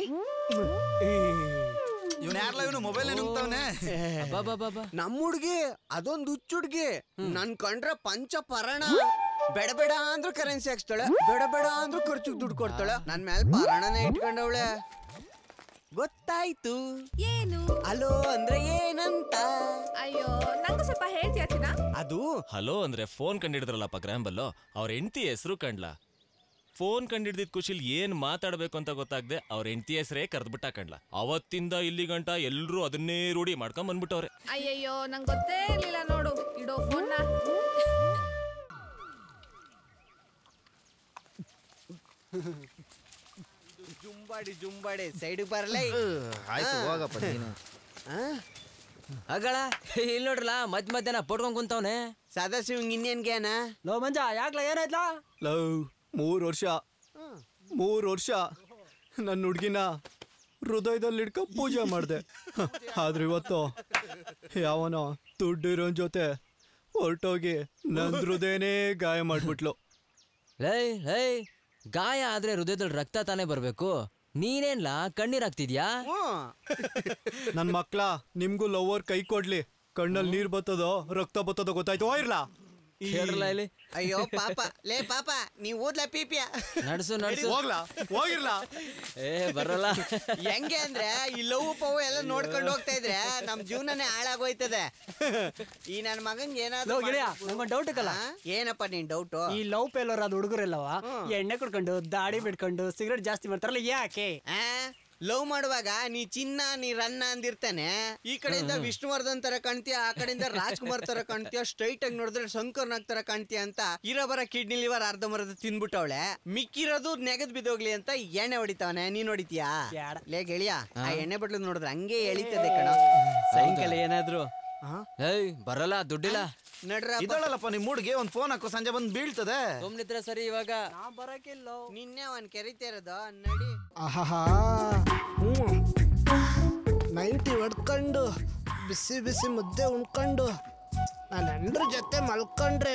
ಇವ್ನ ಯಾರ್ಲ ಇವನು ಮೊಬೈಲ್ ನುಂಗ್ತಾವನೆ ನಮ್ಮ ಹುಡ್ಗಿ ಅದೊಂದು ಹುಚ್ಚ ಹುಡ್ಗಿ ನನ್ ಕಂಡ್ರೆ ಪಂಚ ಪರಣ ಬೇಡ ಬೇಡ ಅಂದ್ರೂ ಕರೆನ್ಸಿ ಹಾಕ್ಸ್ತಾಳೆ ಬೇಡ ಬೇಡ ಅಂದ್ರೂ ಖರ್ಚಿಗೆ ದುಡ್ಡು ಕೊಡ್ತಾಳೆ ನನ್ ಮೇಲೆ ಪರಣನೇ ಇಟ್ಕೊಂಡವಳೆ ಗೊತ್ತಾಯ್ತು ಏನು ಅಲೋ ಅಂದ್ರೆ ಏನಂತ ಅಯ್ಯೋ ನಂಗೂ ಸ್ವಲ್ಪ ಹೇಳ್ತೀಯ ಚಿನ್ನ ಅದು ಹಲೋ ಅಂದ್ರೆ ಫೋನ್ ಕಂಡಿಡಿದ್ರಲ್ಲಪ್ಪ ಗ್ರಾಂಬಲ್ಲು ಅವ್ರ ಹೆಂಡತಿ ಹೆಸರು ಕಂಡ್ಲ ಫೋನ್ ಕಂಡಿಡ್ದಿದ್ ಖುಷಿಲ್ ಏನ್ ಮಾತಾಡ್ಬೇಕು ಅಂತ ಗೊತ್ತಾಗ್ದೆ ಅವ್ರ ಹೆಂಡತಿ ಹೆಸರೇ ಕರೆದ್ಬಿಟ್ಟ ಕಂಡ್ಲ ಅವತ್ತಿಂದ ಇಲ್ಲಿ ಗಂಟ ಎಲ್ರೂ ಅದನ್ನೇ ರೂಢಿ ಮಾಡ್ಕೊಂಡ್ ಬಂದ್ಬಿಟ್ಟವ್ರೆ ಅಯ್ಯಯ್ಯೋ ನಂಗೆ ಗೊತ್ತೇ ಇರ್ಲಿಲ್ಲ ನೋಡು ಇಡೋ ಫೋನ್ನ ಜುಂಬಾಡಿ ಜುಂಬಾಡಿ ಸೈಡ್ ಬರ್ಲೇ ಆಯ್ತು ಹೋಗಪ್ಪ ನೀನು ಅಗಳ ಇಲ್ಲಿ ನೋಡ್ರಲ್ಲ ಮಧ್ಯ ಮಧ್ಯಾಹ್ನ ಪಟ್ಕೊಂಡ್ ಕುಂತವ್ನೆ ಸದಾಶಿವ್ ಇನ್ನೇನ್ಗೇನ ಲೋ ಮಂಜ ಯಾಕ್ಲ ಏನಾಯ್ತಲ್ಲ ಲವ್ ಮೂರು ವರ್ಷ ಮೂರು ವರ್ಷ ನನ್ನ ಹುಡ್ಗಿನ ಹೃದಯದಲ್ಲಿ ಇಟ್ಕೊ ಪೂಜೆ ಮಾಡಿದೆ ಆದ್ರೆ ಇವತ್ತು ಯಾವನೋ ದುಡ್ಡಿರೋನ್ ಜೊತೆ ಹೊರಟೋಗಿ ನನ್ನ ಹೃದಯನೇ ಗಾಯ ಮಾಡ್ಬಿಟ್ಲು ಲೈ ಲೈ ಗಾಯ ಆದ್ರೆ ಹೃದಯದಲ್ಲಿ ರಕ್ತ ತಾನೇ ಬರ್ಬೇಕು ನೀನೇನ್ಲ ಕಣ್ಣೀರ್ ಹಾಕ್ತಿದ್ಯಾ ನನ್ನ ಮಕ್ಳ ನಿಮ್ಗೂ ಲವರ್ ಕೈ ಕೊಡ್ಲಿ ಕಣ್ಣಲ್ಲಿ ನೀರ್ ಬತ್ತದೋ ರಕ್ತ ಬತ್ತದೋ ಗೊತ್ತಾಯ್ತು ಇರ್ಲ ಕೇಳ್ರಲ್ಲ ಇಲ್ಲಿ ಅಯ್ಯೋ ಪಾಪ ಲೇ ಪಾಪ ನೀ ಓದ್ಲ ಪೀಪಿಯ ನಡ್ಸು ನಡ್ಸು ಹೋಗ್ಲಾ ಹೋಗಿರ್ಲಾ ಏ ಬರಲ್ಲ ಹೆಂಗೆ ಅಂದ್ರೆ ಈ ಲವ್ ಪವ್ ಎಲ್ಲ ನೋಡ್ಕೊಂಡು ಹೋಗ್ತಾ ಇದ್ರೆ ನಮ್ ಜೀವನನೇ ಹಾಳಾಗೋಯ್ತದೆ ಈ ನನ್ ಮಗಂಗೆ ಏನಾದ್ರು ಲೋ ಗೆಳೆಯ ಮಾಡ್ಬಿಡು. ನಂಗೊಂದು ಡೌಟ್ ಕಲ್ಲ ಆ? ಏನಪ್ಪ ನೀನ್ ಡೌಟು ಈ ಲವ್ ಪೇಲರ್ ಅದು ಹುಡುಗರೆಲ್ಲವ ಎಣ್ಣೆ ಕುಡ್ಕೊಂಡು ದಾಡಿ ಬಿಡ್ಕೊಂಡು ಸಿಗರೇಟ್ ಜಾಸ್ತಿ ಮಾಡ್ತಾರಲ್ಲ ಯಾಕೆ ಲವ್ ಮಾಡುವಾಗ ನೀ ಚಿನ್ನ ನೀ ರನ್ನ ಅಂದಿರ್ತಾನೆ ಈ ಕಡೆಯಿಂದ ವಿಷ್ಣುವರ್ಧನ್ ತರ ಕಾಣ್ತೀಯ ಆ ಕಡೆಯಿಂದ ರಾಜ್ಕುಮಾರ್ ತರ ಕಾಣ್ತೀಯ ಸ್ಟ್ರೈಟ್ ಆಗಿ ನೋಡಿದ್ರೆ ಶಂಕರ್ ನಾಗ್ ತರ ಕಾಣ್ತೀಯ ಅಂತ ಇರೋ ಬರ ಕಿಡ್ನಿ ಲಿವರ್ ಅರ್ಧ ಮರದ ತಿನ್ಬಿಟ್ಟವಳೆ ಮಿಕ್ಕಿರೋದು ನೆಗದ್ ಬಿದ್ದೋಗ್ಲಿ ಅಂತ ಎಣ್ಣೆ ಹೊಡಿತಾವನೆ ನೀನ್ ಹೊಡಿತೀಯಾ ಲೇ ಗೆಳಿಯ ಆ ಎಣ್ಣೆ ಬಟ್ಲು ನೋಡಿದ್ರೆ ಹಂಗೆ ಎಳಿತದೆ ಕಣ ಸಾಯಂಕಾಲ ಏನಾದ್ರು ಏಯ್ ಬರಲ್ಲ ದುಡ್ಡಿಲ್ಲ ನಡ್ರ ಇದಳಲ್ಲಪ್ಪ ನಿಮ್ ಹುಡ್ಗಿ ಒಂದ್ ಫೋನ್ ಹಾಕೋ ಸಂಜೆ ಬಂದ್ ಬೀಳ್ತದೆ ಸುಮ್ನಿದ್ರೆ ಸರಿ ಇವಾಗ ನಿನ್ನೆ ಅವನ್ ಕೆರಿತಾ ಇರೋದು ನಡಿ ಆಹಾ ಹ್ಞೂ ನೈಟಿ ಹೊಡ್ಕೊಂಡು ಬಿಸಿ ಬಿಸಿ ಮುದ್ದೆ ಉಣ್ಕೊಂಡು ನಾನು ಹೆಂಡ್ರ ಜೊತೆ ಮಲ್ಕೊಂಡ್ರೆ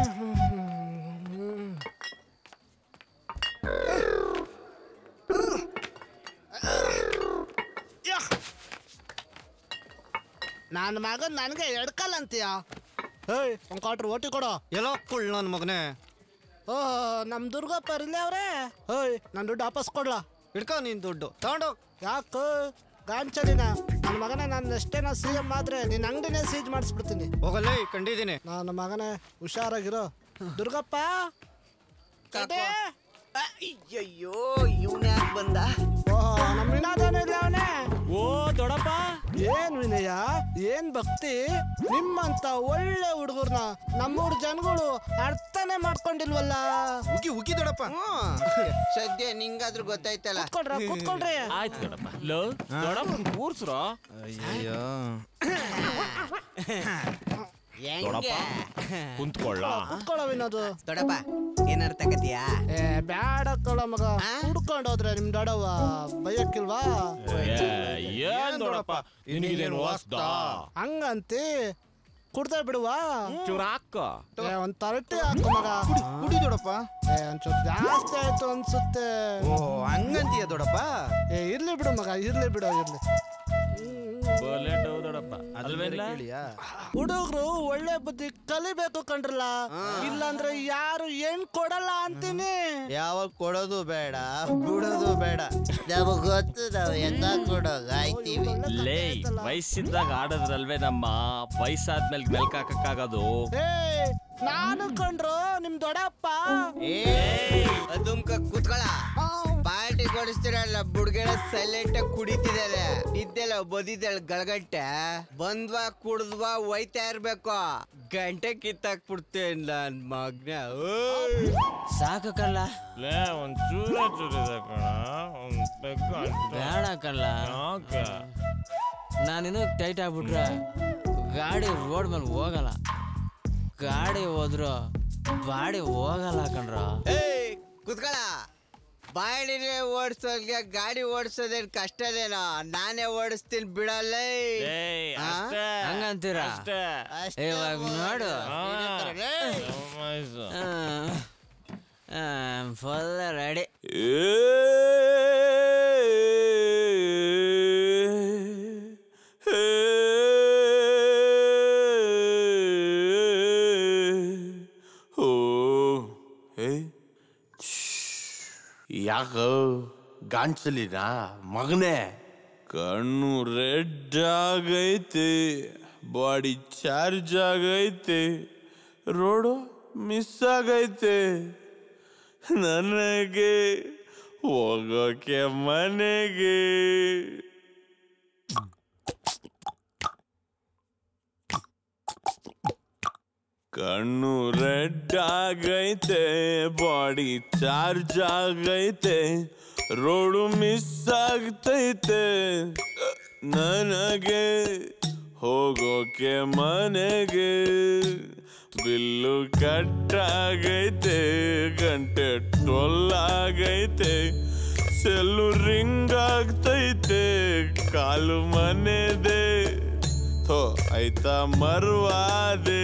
ನನ್ನ ಮಗನ್ ನನಗೆ ಎಡ್ಕಲ್ಲ ಅಂತೀಯ ಹೇಯ್ ಒಂದು ಕ್ವಾಟ್ರ್ ಓಟಿ ಕೊಡೋ ಎಲ್ಲೋ ಕುಳ್ ನನ್ನ ಮಗನೇ ಓ ನಮ್ಮ ದುರ್ಗಪ್ಪ ಇರ್ಲಿ ಅವ್ರೆ ಹೇಯ್ ನನ್ನ ದುಡ್ಡು ವಾಪಸ್ ಕೊಡ್ಲಾ ಹಿಡ್ಕೊ ನೀನ್ ದುಡ್ಡು ತಗೊಂಡು ಯಾಕೆ ಗಾಂಚಲಿನ ನನ್ನ ಮಗನೇ ನಾನು ಎಷ್ಟೇ ನಾ ಸಿ ಎಂ ಆದ್ರೆ ನಿನ್ನ ಅಂಗಡಿನೇ ಸೀಜ್ ಮಾಡಿಸ್ಬಿಡ್ತೀನಿ ಹೋಗಲ್ಲೇ ಕಂಡಿದ್ದೀನಿ ನನ್ನ ಮಗನೇ ಹುಷಾರಾಗಿರೋ ದುರ್ಗಪ್ಪ ಕಡೆ ಅಯ್ಯಯ್ಯೋ ಇವನ್ ಯಾಕೆ ಬಂದ ಓಹೋ ನಮ್ಮ ವಿನಾದನ ಇಲ್ಲ ಅವನೇ ಓ ದೊಡ್ಡಪ್ಪ ಏನ್ ವಿನಯ ಏನ್ ಭಕ್ತಿ ನಿಮ್ಮಂತ ಒಳ್ಳೆ ಹುಡುಗರ್ನ ನಮ್ಮೂರ್ ಜನಗಳು ಅರ್ಥನೇ ಮಾಡ್ಕೊಂಡಿಲ್ವಲ್ಲ ಉಗಿ ಉಗಿ ದೊಡಪ್ಪ ಸದ್ಯ ನಿಂಗಾದ್ರೂ ಗೊತ್ತಾಯ್ತಲ್ಲ ಕೂತ್ಕೊಳ್ರ ಕೂತ್ಕೊಳ್ರಿ ಆಯ್ತು ದೊಡ್ಡಪ್ಪ ಲೋ ದೊಡ್ಡಪ್ಪ ಕೂರ್ಸ್ರೋ ಅಯ್ಯಯ್ಯೋ ಹೆಂಗೆ ಕುಂತ್ಕೊಳ್ಳ ಕೂತ್ಕೊಳ್ಳೋ ವಿನೋದು ದೊಡ್ಡಪ್ಪ ಏನಾರು ತಗತಿಯಾ ಏ ಬ್ಯಾಡ ಕಳ ಮಗ ಹುಡ್ಕೊಂಡು ಹೋದ್ರೆ ನಿಮ್ ದೊಡವ ಬೈಯಕ್ಕಿಲ್ವಾ ಏನ್ ದೊಡ್ಡಪ್ಪ ನಿನಗಿದೇನು ವಾಸ್ತಾ ಹಂಗಂತಿ ಕುಡ್ತಾ ಬಿಡುವ ಚೂರ್ ಹಾಕೋ ಏ ಒಂದ್ ತರಟಿ ಹಾಕು ಮಗ ಕುಡಿ ದೊಡಪ್ಪ ಏ ಒಂಚೂರು ಜಾಸ್ತಿ ಆಯ್ತು ಅನ್ಸುತ್ತೆ ಓ ಹಂಗಂತೀಯ ದೊಡಪ್ಪ ಏ ಇರ್ಲಿ ಬಿಡು ಮಗ ಇರ್ಲಿ ಬಿಡು ಇರ್ಲಿ ಬೋಲೆ ಡೌ ದೊಡ್ಡಪ್ಪ ಅಲ್ವೇನ್ಲ ಕೇಳಿಯಾ ಹುಡುಗರು ಒಳ್ಳೆ ಬುದ್ಧಿ ಕಲಿಬೇಕು ಕಂಡ್ರಲ್ಲ ಇಲ್ಲಾಂದ್ರೆ ಯಾರು ಏನ್ ಕೊಡಲ್ಲ ಅಂತೀನಿ ಯಾವಾಗ ಕೊಡೋದು ಬೇಡ ಬಿಡೋದು ಬೇಡ ನಮಗ್ ಗೊತ್ತು ನಾವು ಎಂತ ಕೊಡೋಗ ಆಯ್ತೀವಿ ಲೇ ವಯಸ್ಸಿದ್ದಾಗ ಆಡೋದ್ರಲ್ವೇ ನಮ್ಮ ವಯಸ್ಸಾದ್ಮೇಲೆ ಮೆಲ್ಕಾಕಕ್ಕಾಗೋದು ಏ ನಾನು ಕಂಡ್ರು ನಿಮ್ ದೊಡ್ಡಪ್ಪ ಏ ಅದುಮ್ಕ ಕೂತ್ಕೊಳ ಪಾರ್ಟಿ ಕೊಡಿಸ್ತಿರಲ್ಲ ಬುಡ್ಗೆಳ ಸೈಲೆಂಟ್ ಆಗಿ ಕುಡಿತಿದ್ದಾರೆ ಇದ್ದೆಲ್ಲ ಬದಿದ್ದೆಲ್ಲ ಗಳಗಟ್ಟೆ ಬಂದ್ವಾ ಕುಡ್ದ್ವಾ ಒಯ್ತಾ ಇರ್ಬೇಕು ಗಂಟೆ ಕಿತ್ತಾಕ್ಬಿಡ್ತೇನೆ ನನ್ ಮಗ್ನ ಸಾಕಲ್ಲ ಲೇ ಒಂದ್ ಚೂರ ಚೂರಿದೆ ಕಣ ಒಂದ್ ಪೆಗ್ಗು ಅಷ್ಟೇ. ಬೇಡ ಕಲ್ಲ ಯಾಕೆ? ನಾನಿನ್ನು ಟೈಟ್ ಆಗ್ಬಿಟ್ರೆ ಗಾಡಿ ರೋಡ್ ಮೇಲೆ ಹೋಗಲ್ಲ ಗಾಡಿ ಹೋದ್ರು ಬಾಡಿ ಹೋಗಲ್ಲ ಕಣ್ರ ಏಯ್ ಕುತ್ಕೊಳ ಬಾಡಿನೇ ಓಡಿಸೋಲ್ಗೆ ಗಾಡಿ ಓಡಿಸೋದೇನ್ ಕಷ್ಟದೇನೋ ನಾನೇ ಓಡಿಸ್ತೀನಿ ಬಿಡಲ್ಲ ಏಯ್, ಅಷ್ಟೇ. ಹಂಗಂತೀರ ಅಷ್ಟೇ. ಇವಾಗ ನೋಡು ರಮಾಯ್ಸು. ಫುಲ್ ರೆಡಿ ಓ ಏ ಯಾಕ ಗಾಂಚಲಿನ ಮಗನೇ ಕಣ್ಣು ರೆಡ್ ಆಗೈತೆ ಬಾಡಿ ಚಾರ್ಜ್ ಆಗೈತೆ ರೋಡು ಮಿಸ್ ಆಗೈತೆ ನನಗೆ ಹೋಗೋಕೆ ಮನೆಗೆ ಕಣ್ಣು ರೆಡ್ ಆಗೈತೆ ಬಾಡಿ ಚಾರ್ಜ್ ಆಗೈತೆ ರೋಡು ಮಿಸ್ ಆಗ್ತೈತೆ ನನಗೆ ಹೋಗೋಕೆ ಮನೆಗೆ ಬಿಲ್ಲು ಕಟ್ಟಾಗೈತೆ ಗಂಟೆ ಟೊಲ್ಲಾಗೈತೆ ಸೆಲ್ಲು ರಿಂಗ್ ಆಗ್ತೈತೆ ಕಾಲು ಮನೆದೆ ಥೋ ಆಯ್ತಾ ಮರ್ವಾದೆ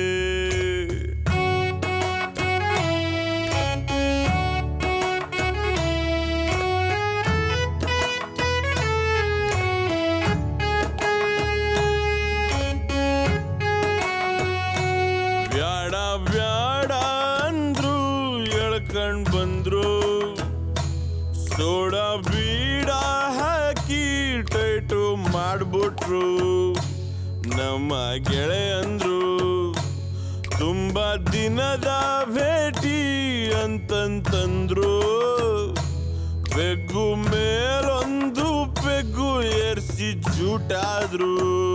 ಬ್ಯಾಡ ಬ್ಯಾಡ ಅಂದ್ರು ಎಳ್ಕಂಡ್ ಬಂದ್ರು ಸೋಡಾ ಬೀಡ ಹಾಕಿ ಟೈಟು ಮಾಡ್ಬಿಟ್ರು ನಮ್ಮ ಗೆಳೆಯಂದ್ರು ತುಂಬಾ ದಿನದ ಭೇಟಿ ಅಂತಂತಂದ್ರು ಪೆಗ್ಗು ಮೇಲೊಂದು ಪೆಗ್ಗು ಏರ್ಸಿ ಜೂಟಾದ್ರು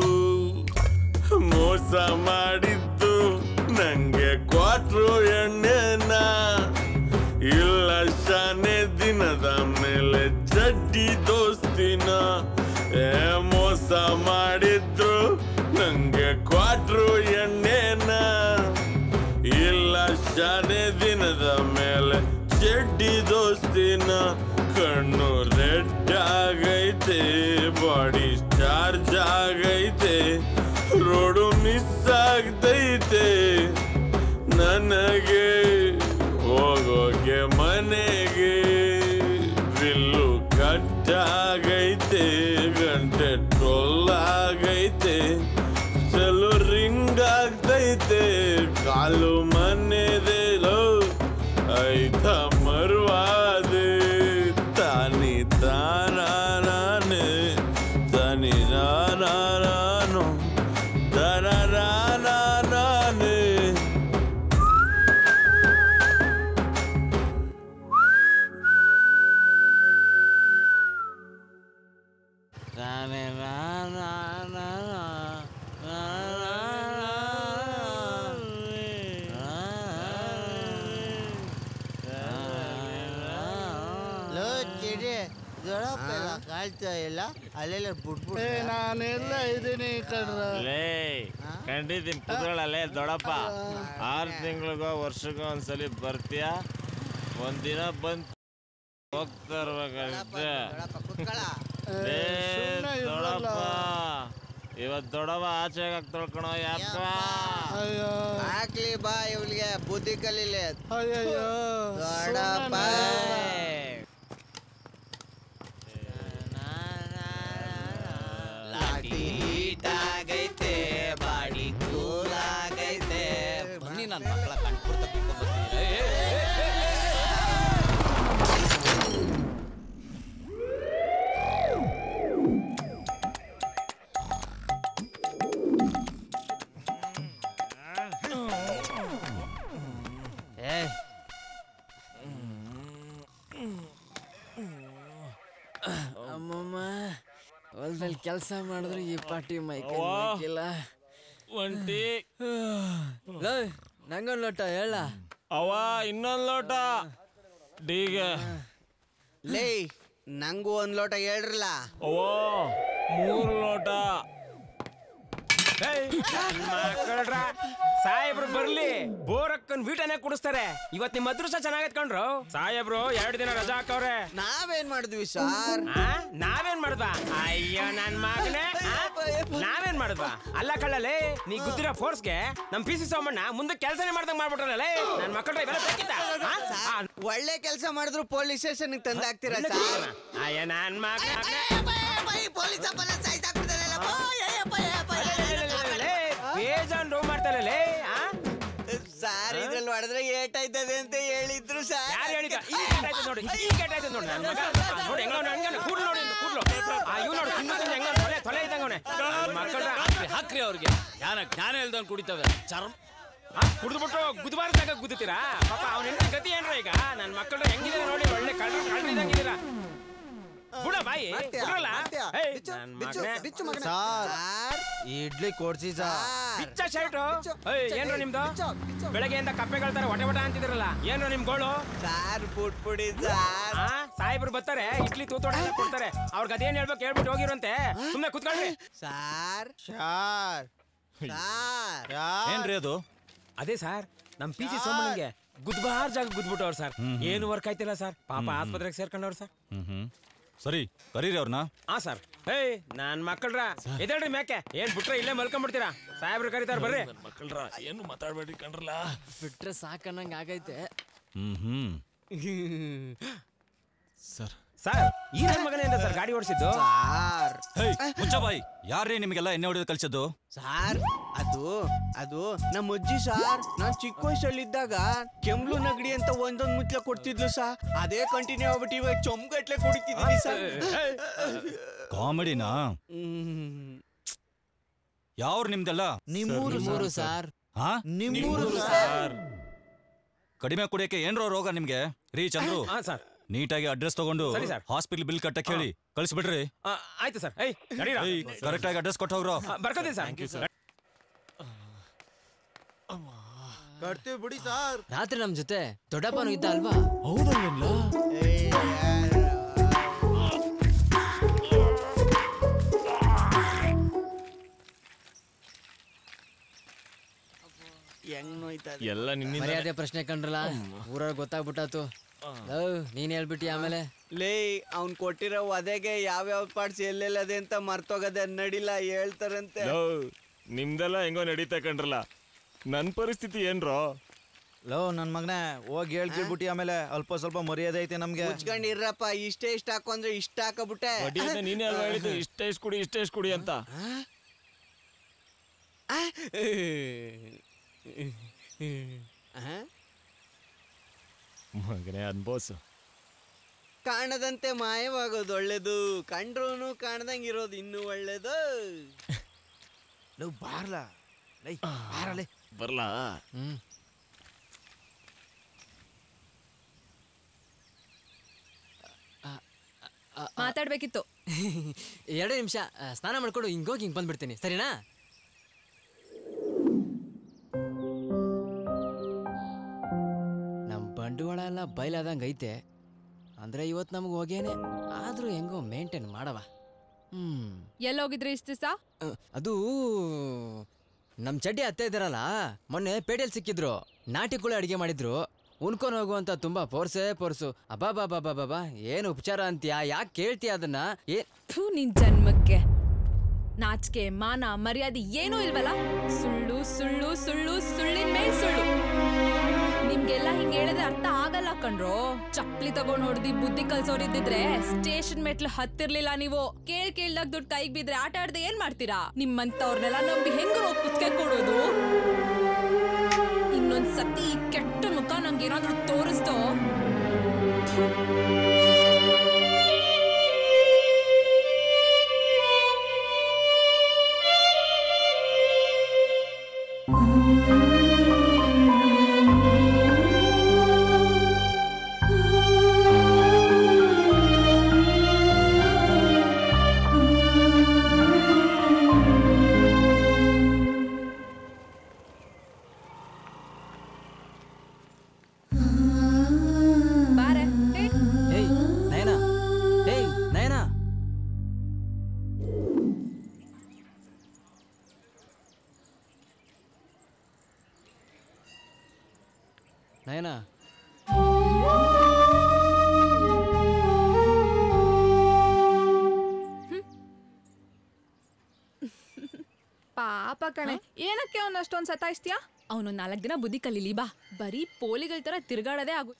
ಮೋಸ ಮಾಡಿದ್ದು ನಂಗೆ ಕ್ವಾಟ್ರು ಎಣ್ಣೆನ ಇಲ್ಲ ಶಾನೆ ದಿನದ ಮೇಲೆ ಚಡ್ಡಿ ದೋಸ್ತಿನ ಏ ಮೋಸ ಮಾಡಿದ್ರು ನಂಗೆ ಕ್ವಾಟ್ರು ಎಣ್ಣೆನ ಇಲ್ಲ ಶಾನೆ ದಿನದ ಮೇಲೆ ಚಡ್ಡಿ ದೋಸ್ತಿನ ಕಣ್ಣು ರೆಡ್ ಆಗೈತೆ ಬಾಡಿ ಚಾರ್ಜ್ ಆಗೈತೆ ರೋಡು ಮಿಸ್ ಆಗ್ತೈತೆ ನನಗೆ ಹೋಗೋಕೆ ಮನೆಗೆ ಬಿಲ್ಲು ಕಟ್ಟಾಗೈತೆ ಗಂಟೆ ಟೊಲ್ಲಾಗೈತೆ ಚಲೋ ರಿಂಗ್ ಆಗ್ತೈತೆ ಕಾಲು ಮನೆದೆ ಲೋ ಐತ ಮರುವಾದೆ ತಾನಿ ತಾನೇ ತನಿ ನಾನು ತನನೇ ಲೋ ಚಿಡಿ ದೊಡ್ಡಪ್ಪ ಎಲ್ಲ ಕಾಳ್ತಾ ಇಲ್ಲ ಅಲ್ಲೆಲ್ಲ ಬಿಟ್ಬಿಟ್ಟು ನಾನೆಲ್ಲ ಇದೀನಿ ಕಣ್ರ ಲೇ ಕಂಡಿದ್ದೀನಿ ಕುತ್ಕೊಳ್ಳಲ್ಲೇ ದೊಡ್ಡಪ್ಪ ಆರು ತಿಂಗಳಿಗೋ ವರ್ಷಕ್ಕೋ ಒಂದ್ಸಲಿ ಬರ್ತೀಯ ಒಂದಿನ ಬಂದ್ ಹೋಗ್ತಾ ಇರ್ಬೇಕಾಗುತ್ತೆ ಲೇ ಸುಮ್ನೆ ಇರಲ್ಲ. ದೊಡ್ಡಪ್ಪ ಇವತ್ ದೊಡ್ಡವ ಆಚೆಗೆ ಹಾಕಿ ತೊಳ್ಕೊಳೋ ಯಾಕ ಹಾಕ್ಲಿ ಬಾ ಇವ್ಳಿಗೆ ಬುದ್ಧಿ ಕಲೀಲಿ ಅಯ್ಯಯ್ಯೋ ದೊಡ್ಡಪ್ಪ ಲಾಟಿ ಆಗೈತೆ ಬಾಡಿ ಕೂಲಾಗೈತೆ ಬನ್ನಿ ನನ್ನ ಮಕ್ಕಳ ಕಣ್ಪುರ್ತ ಏ ಅಮ್ಮಮ್ಮ ಹೊಲ್ದಲ್ಲಿ ಕೆಲಸ ಮಾಡಿದ್ರೆ ಈ ಪಾಟಿ ಮೈ ಇಲ್ಲ ಒಂಟಿ ನಂಗೊಂದು ಲೋಟ ಹೇಳ ಅವ ಇನ್ನೊಂದ್ ಲೋಟ ಡೀಗೆ ಲೇ ನಂಗೂ ಒಂದ್ ಲೋಟ ಹೇಳ್ರಲ್ಲ ಓ ಮೂರು ಲೋಟ ಮಕ್ಕಳ್ರ ಸಾಹೇಬ್ರು ಬರ್ಲಿ ಬೋರಕ್ಕನ್ ಬೀಟನೆ ಕುಡಿಸ್ತಾರೆ ಇವತ್ ನಿಮ್ ಅದೃಷ್ಟ ಚೆನ್ನಾಗೈತ್ ಕಣ್ರು ಸಾಹೇಬ್ರು ಎರಡು ದಿನ ರಜಾ ಹಾಕವ್ರೆ ನಾವೇನ್ ಮಾಡಿದ್ವಿ ಸಾರ್ ಆ? ನಾವೇನ್ ಮಾಡಿದ್ವಾ ಅಯ್ಯೋ ನನ್ ಮಗನೇ ಆ? ನಾವೇನ್ ಮಾಡಿದ್ವಾ ಅಲ್ಲ ಕಳ್ಳಲೆ ನೀ ಗುದ್ದಿರೋ ಫೋರ್ಸ್ಗೆ ನಮ್ ಪಿ ಸಿ ಸೋಮಣ್ಣ ಮುಂದೆ ಕೆಲಸನೇ ಮಾಡ್ದಂಗ್ ಮಾಡ್ಬಿಟ್ರಲ್ಲ ನನ್ ಮಕ್ಕಳ್ರ ಇವೆಲ್ಲ ಬೇಕಿತ್ತ ಆ? ಆ, ಒಳ್ಳೆ ಕೆಲಸ ಮಾಡಿದ್ರು ಪೊಲೀಸ್ ಸ್ಟೇಷನ್ ತಂದು ಹಾಕ್ತೀರಾ ಒಳ್ಳೆ ಸಾರ್ ಕೆಲ್ಸನಾ? ಅಯ್ಯ ನನ್ ಮಗನೇ ಬೇಜಾನ್ ರೋ ಮಾಡ್ತಾರಲ್ಲೇ ಆ? ಸಾರ್ ಇದ್ರಲ್ಲಿ ಹೊಡೆದ್ರೆ ಏಟಾಯ್ತದೆ ಅಂತ ಹೇಳಿದ್ರು ಸಾರ್ ಯಾರು ಹೇಳಿದ ಈ ಕೆಟ್ಟಾಯ್ತು ನೋಡಿ ಈ ಕೆಟ್ಟಾಯ್ತು ನೋಡಿ ನನ್ನ ಮಗ ಆ, ನೋಡಿ ಹೆಂಗ ಹಂಗ ಕೂಡ್ಲು ನೋಡಿ ಇವ್ನು, ಕೂಡ್ಲು ಆ ಇವ್ ನೋಡಿ ತಿಂದು ತಿಂದು ಹೆಂಗ ತೊಲೆ ತೊಲೆ ಇದ್ದಂಗ ಅವನೆ ಮಕ್ಕಳ ಹಾಕ್ರಿ ಹಾಕ್ರಿ ಅವ್ರಿಗೆ ಜ್ಞಾನ ಜ್ಞಾನ ಇಲ್ದಂಗ್ ಕುಡಿತವೆ ಚರ್ಮ ಕುಡಿದ್ಬಿಟ್ಟು ಗುದ್ಬಾರ್ದಾಗ ಗುದ್ದುತ್ತೀರಾ ಪಾಪ ಅವನ ಹೆಂಡ ಗತಿ ಏನ್ರ ಈಗ ನನ್ನ ಮಕ್ಕಳು ಹೆಂಗಿದಾರೆ ನೋಡಿ ಒಳ್ಳೆ ಕಳ್ಳ ಕಳ್ಳ ಇದ್ದಂಗಿದ್ದೀರಾ ಬುಡ ಬಾಯಿ ಮಾಡ್ತೀಯಾ? ಬಿಡ್ರಲ್ಲ? ಮಾಡ್ತೀಯಾ? ಏಯ್, ಬಿಚ್ಚು, ನನ್ ಬಿಚ್ಚು, ಮಗ್ನೇ. ಬಿಚ್ಚು ಮಗನೇ. Sir sir. ಇಡ್ಲಿ ಕೊಡ್ಸಿ ಸಾರ್ ಬಿಚ್ಚ ಶರ್ಟು ಏಯ್ ಏನ್ರ ನಿಮ್ದು ಬೆಳಗ್ಗೆಯಿಂದ ಕಪ್ಪೆಗಳ ತರ ಹೊಟೆ ಹೊಟ ಅಂತಿದ್ರಲ್ಲ ಏನ್ರ ನಿಮ್ ಗೋಳು ಸಾರ್ ಬಿಟ್ಬಿಡಿ ಸಾರ್ ಆ, ಸಾಹೇಬ್ರು ಬರ್ತಾರೆ ಇಡ್ಲಿ ತೂತೋಟ ಎಲ್ಲ ಕೊಡ್ತಾರೆ ಅವ್ರಿಗೆ ಅದೇನ್ ಹೇಳ್ಬೇಕು ಹೇಳ್ಬಿಟ್ಟು ಹೋಗಿರಂತೆ ಸುಮ್ನೆ ಕುತ್ಕೊಳ್ರಿ ಸಾರ್ ಸಾರ್ ಸಾರ್ ಏನ್ರಿ ಅದು ಅದೇ ಸರ್ ನಮ್ ಪಿ ಸಿ ಸೋಮನಿಗೆ ಗುದ್ಬಾರ್ ಜಾಗ ಗುದ್ಬಿಟ್ಟವ್ರು ಸರ್ ಏನು ವರ್ಕ್ ಆಯ್ತಿಲ್ಲ ಸರ್ ಪಾಪ ಆಸ್ಪತ್ರೆಗೆ ಸೇರ್ಕೊಂಡವ್ರು ಸರ್ ಹ್ಮ್ ಹ್ಮ್ ಸರಿ ಕರೀರಿ ಅವ್ರನ್ನ ಹಾ ಸರ್ ಏಯ್ ನಾನ್ ಮಕ್ಕಳ್ರ ಎದ್ದೇಳ್ರಿ ಮ್ಯಾಕೆ ಏನ್ ಬಿಟ್ರೆ ಇಲ್ಲೇ ಮಲ್ಕೊಂಡ್ಬಿಡ್ತೀರಾ ಸಾಹೇಬ್ರು ಕರೀತಾರ ಬರ್ರಿ ಮಕ್ಕಳ್ರ ಏನು ಮಾತಾಡ್ಬೇಡ್ರಿ ಕಣ್ರಲ್ಲ ಬಿಟ್ರೆ ಸಾಕನ್ನಂಗ್ ಆಗೈತೆ ಹ್ಮ್ ಹ್ಮ್ ಸರ್ ಸರ್ ಈ ನನ್ ಮಗನಿಂದ ಸರ್ ಗಾಡಿ ಓಡಿಸಿದ್ದು ಸಾರ್ ಹೇಯ್ ಮುಚ್ಚ ಬಾಯಿ ಯಾರ್ರೀ ನಿಮಗೆಲ್ಲ ಎಣ್ಣೆ ಹೊಡೆದು ಕಲ್ಸದ್ದು ಸಾರ್ ಅದು ಅದು ನಮ್ಮ ಅಜ್ಜಿ ಸಾರ್ ನಾನ್ ಚಿಕ್ಕ ವಯಸ್ಸಲ್ಲಿದ್ದಾಗ ಕೆಮ್ಲು ನಗಡಿ ಅಂತ ಒಂದೊಂದ್ ಮುತ್ಲ ಕೊಡ್ತಿದ್ಲು ಸಾ ಅದೇ ಕಂಟಿನ್ಯೂ ಆಗ್ಬಿಟ್ಟು ಇವಾಗ ಚೊಂಗಟ್ಲೆ ಕುಡಿತಿದ್ದೀನಿ ಸರ್ ಕಾಮಿಡಿನಾ ಯಾವ್ರು ನಿಮ್ದೆಲ್ಲ ನಿಮ್ಮೂರು ನಿಮ್ಮೂರು ಸಾರ್ ಹಾ ನಿಮ್ಮೂರು ಸರ್ ಕಡಿಮೆ ಕುಡಿಯಕ್ಕೆ ಏನ್ರೋ ರೋಗ ನಿಮ್ಗೆ ರೀ ಚಂದ್ರು ಹಾ ಸರ್ ನೀಟಾಗಿ ಅಡ್ರೆಸ್ ತಗೊಂಡು ಸರಿ ಸರ್. ಹಾಸ್ಪಿಟಲ್ ಬಿಲ್ ಕಟ್ಟಕ್ಕೆ ಹೇಳಿ ಕಳಿಸ್ಬಿಡ್ರಿ ಆಯ್ತು ಸರ್ ಏಯ್ ನಡೀರಾ ಕರೆಕ್ಟ್ ಆಗಿ ಅಡ್ರೆಸ್ ಕೊಟ್ಟು ಹೋಗ್ರೋ ಬರ್ಕೋತೀನಿ ಸರ್ ಕಟ್ತೀವಿ ಬಿಡಿ ಸಾರ್ ರಾತ್ರಿ ನಮ್ ಜೊತೆ ದೊಡ್ಡಪ್ಪನೂ ಇದ್ದ ಅಲ್ವಾ ಹೆಂಗ್ ನೋಯ್ತದೆ ಎಲ್ಲ ನಿನ್ನಿಂದ ಮರ್ಯಾದೆ ಪ್ರಶ್ನೆ ಕಂಡ್ರಲ್ಲ ಊರವ್ರಿಗೆ ಗೊತ್ತಾಗ್ಬಿಟ್ಟಾತು ಲವ್, ನೀನ್ ಹೇಳ್ಬಿಟ್ಟಿ ಆಮೇಲೆ ಲೇ ಅವ್ನ್ ಕೊಟ್ಟಿರೋ ವಧೆಗೆ ಯಾವ್ಯಾವ ಪಾರ್ಟ್ಸ್ ಎಲ್ಲೆಲ್ಲದೆ ಅಂತ ಮರ್ತೋಗದೆ ನಡಿಲ್ಲ ಹೇಳ್ತಾರಂತೆ ನಿಮ್ದೆಲ್ಲ ಹೆಂಗೋ ನಡೀತಾ ಕಣ್ರಲ್ಲ ನನ್ ಪರಿಸ್ಥಿತಿ ಏನ್ರೋ ಲೋ ನನ್ ಮಗನೇ ಹೋಗಿ ಹೇಳ್ಕಿಳ್ಬಿಟ್ಟಿ ಆಮೇಲೆ ಅಲ್ಪ ಸ್ವಲ್ಪ ಮರ್ಯಾದೆ ಐತೆ ನಮ್ಗೆ ಮುಚ್ಕೊಂಡ್ ಇರ್ರಪ್ಪ ಇಷ್ಟೇ ಇಷ್ಟ ಹಾಕು ಅಂದ್ರೆ ಇಷ್ಟ ಹಾಕಬಿಟ್ಟೆ ಬಡ್ಡಿ ಅಂತ ನೀನೇ ಅಲ್ವಾ ಹೇಳಿದ್ದು ಇಷ್ಟ ಇಷ್ಟ ಕುಡಿ ಇಷ್ಟ ಇಷ್ಟ ಕುಡಿ ಅಂತ ಮಗನೇ ಅನ್ಬೋಸು ಕಾಣದಂತೆ ಮಾಯವಾಗೋದು ಒಳ್ಳೇದು ಕಂಡ್ರೂನು ಕಾಣ್ದಂಗ್ ಇರೋದು ಇನ್ನೂ ಒಳ್ಳೇದು ಲವ್ ಬಾರ್ಲಾ ಲೈ ಬಾರಲೆ ಬರ್ಲಾ ಹ್ಮ್ ಮಾತಾಡ್ಬೇಕಿತ್ತು ಎರಡು ನಿಮಿಷ ಸ್ನಾನ ಮಾಡ್ಕೊಂಡು ಹಿಂಗೋಗಿ ಹಿಂಗ್ ಬಂದ್ಬಿಡ್ತೀನಿ ಸರಿನಾ ನಮ್ ಬಂಡವಾಳ ಎಲ್ಲ ಬಯಲಾದಂಗೆ ಐತೆ ಅಂದ್ರೆ ಇವತ್ತು ನಮ್ಗೆ ಹೋಗೇನೆ ಆದ್ರೂ ಹೆಂಗೋ ಮೇಂಟೈನ್ ಮಾಡವ ಹ್ಮ್ ಎಲ್ಲೋಗಿದ್ರಿ ಇಷ್ಟು ದಿವಸ ಅ, ಅದು ನಮ್ ಚಡ್ಡಿ ಅತ್ತೆ ಇದ್ದಾರಲ್ಲ ಮೊನ್ನೆ ಪೇಟೆಲ್ ಸಿಕ್ಕಿದ್ರು ನಾಟಿ ಕುಳಿ ಅಡಿಗೆ ಮಾಡಿದ್ರು ಉಣ್ಕೊಂಡು ಹೋಗುವಂತ ತುಂಬಾ ಪೋರ್ಸೆ ಪೋರ್ಸು ಅಬ್ಬಾ ಏನು ಉಪಚಾರ ಅಂತೀಯಾ ಯಾಕೆ ಕೇಳ್ತೀಯ ಅದನ್ನ ಏ ಥೂ ನಿನ್ ಜನ್ಮಕ್ಕೆ ನಾಚಿಕೆ ಮಾನ ಮರ್ಯಾದೆ ಏನೂ ಇಲ್ವಲ್ಲ ಸುಳ್ಳು ಸುಳ್ಳು ಸುಳ್ಳು ಸುಳ್ಳಿನ ಮೇಲ್ ಸುಳ್ಳು ನಿಮ್ಗೆಲ್ಲ ಹಿಂಗ್ ಹೇಳಿದ್ರೆ ಅರ್ಥ ಆಗಲ್ಲ ಕಣ್ರೋ ಚಪ್ಲಿ ತಗೊಂಡ್ ಹೊಡ್ದಿ ಬುದ್ಧಿ ಕಲ್ಸೋರಿದ್ದಿದ್ರೆ ಸ್ಟೇಷನ್ ಮೆಟ್ಲು ಹತ್ತಿರ್ಲಿಲ್ಲ ನೀವು ಕೇಳ್ ಕೇಳ್ದಾಗ ದುಡ್ಡು ಕೈಗ್ ಬಿದ್ರೆ ಆಟ ಆಡ್ದೆ ಏನ್ ಮಾಡ್ತೀರಾ ನಿಮ್ಮಂತವ್ರನ್ನೆಲ್ಲ ನಂಬಿ ಹೆಂಗ್ ಹೋಗ್ ಕುತ್ಕೆ ಕೊಡೋದು ಇನ್ನೊಂದ್ ಸತಿ ಈ ಕೆಟ್ಟ ಮುಖ ನಂಗೆ ಏನಾದ್ರೂ ತೋರಿಸ್ತೋ ಬಾರೆ ಏ, ಏಯ್ ನಯನ ಏಯ್ ನಯನ ನಯನ ಪಾಪ ಕಣೆ ಏನಕ್ಕೆ ಅವ್ನ ಅಷ್ಟೊಂದ್ ಸತಾಯಿಸ್ತೀಯಾ ಅವನು ನಾಲ್ಕು ದಿನ ಬುದ್ಧಿ ಕಲೀಲಿ ಬಾ ಬರೀ ಪೋಲಿಗಳ ತರ ತಿರ್ಗಾಡೋದೇ ಆಗು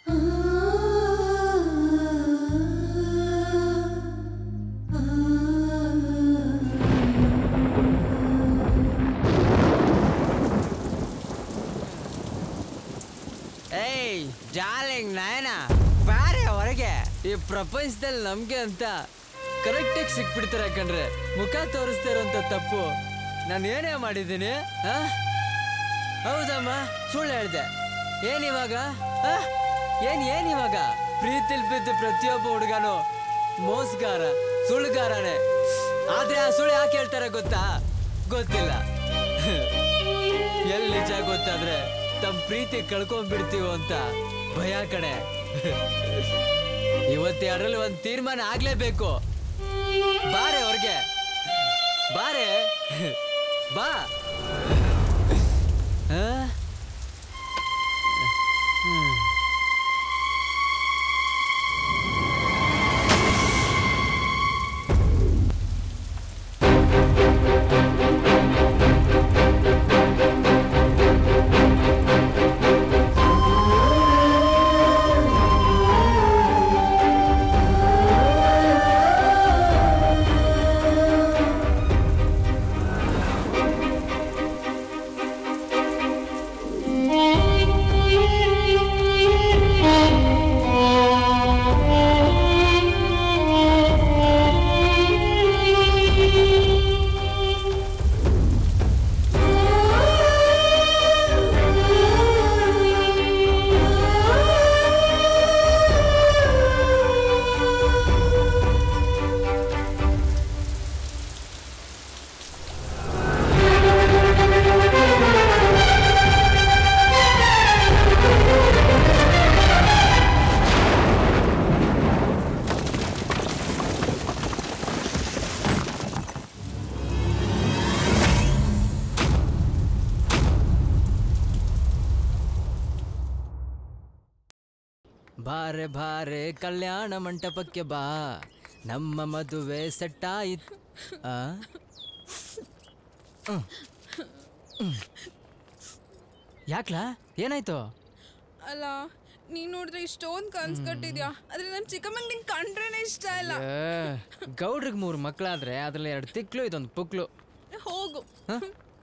ಏಯ್ ಜಾಲಿಂಗ್ ನಯನ ಬಾರೆ ಹೊರಗೆ ಈ ಪ್ರಪಂಚದಲ್ಲಿ ನಮ್ಗೆ ಅಂತ ಕರೆಕ್ಟಾಗಿ ಸಿಕ್ಬಿಡ್ತಾರೆ ಕಣ್ರೆ ಮುಖ ತೋರಿಸ್ತಾ ಇರೋಂಥ ತಪ್ಪು ನಾನು ಏನೇ ಮಾಡಿದ್ದೀನಿ ಆ? ಹೌದಮ್ಮ ಸುಳ್ಳು ಹೇಳ್ದೆ ಏನಿವಾಗ ಆ? ಏನ್ ಏನಿವಾಗ ಪ್ರೀತಿಲ್ ಬಿದ್ದು ಪ್ರತಿಯೊಬ್ಬ ಹುಡುಗನು ಮೋಸ್ಗಾರ ಸುಳ್ಳುಗಾರನೇ ಆದ್ರೆ ಆ ಸುಳ್ಳು ಯಾಕೆ ಹೇಳ್ತಾರೆ ಗೊತ್ತಾ ಗೊತ್ತಿಲ್ಲ ಎಲ್ಲಿ ನಿಜ ಗೊತ್ತಾದ್ರೆ ತಮ್ಮ ಪ್ರೀತಿ ಕಳ್ಕೊಂಡ್ಬಿಡ್ತೀವೋ ಅಂತ ಭಯ ಕಡೆ ಇವತ್ತು ಎರಡರಲ್ಲಿ ಒಂದು ತೀರ್ಮಾನ ಆಗ್ಲೇಬೇಕು ಬಾರೆ ಅವ್ರಿಗೆ ಬಾರೆ ಬಾ ಆ? ಹ್ಮ್. ಬಾರೆ ಬಾರೆ ಕಲ್ಯಾಣ ಮಂಟಪಕ್ಕೆ ಬಾ ನಮ್ಮ ಮದುವೆ ಸೆಟ್ ಆಯ್ತು ಆ? ಹ್ಮ್. ಹ್ಮ್. ಯಾಕ್ಲಾ ಏನಾಯ್ತು ಅಲ್ಲ ನೀನ್ ನೋಡಿದ್ರೆ ಇಷ್ಟೊಂದು ಕನ್ಸ್ ಕಟ್ಟಿದ್ಯಾ ಆದ್ರೆ ನಮ್ ಚಿಕ್ಕಮ್ಮಂಗ್ ನಿಂಗ್ ಕಂಡ್ರೇನೆ ಇಷ್ಟ ಇಲ್ಲ ಏ, ಗೌಡ್ರಿಗೆ ಮೂರು ಮಕ್ಕಳಾದ್ರೆ ಅದ್ರಲ್ಲಿ ಎರಡು ತಿಕ್ಲು ಇದೊಂದು ಪುಕ್ಲು ಹೋಗು ಹ?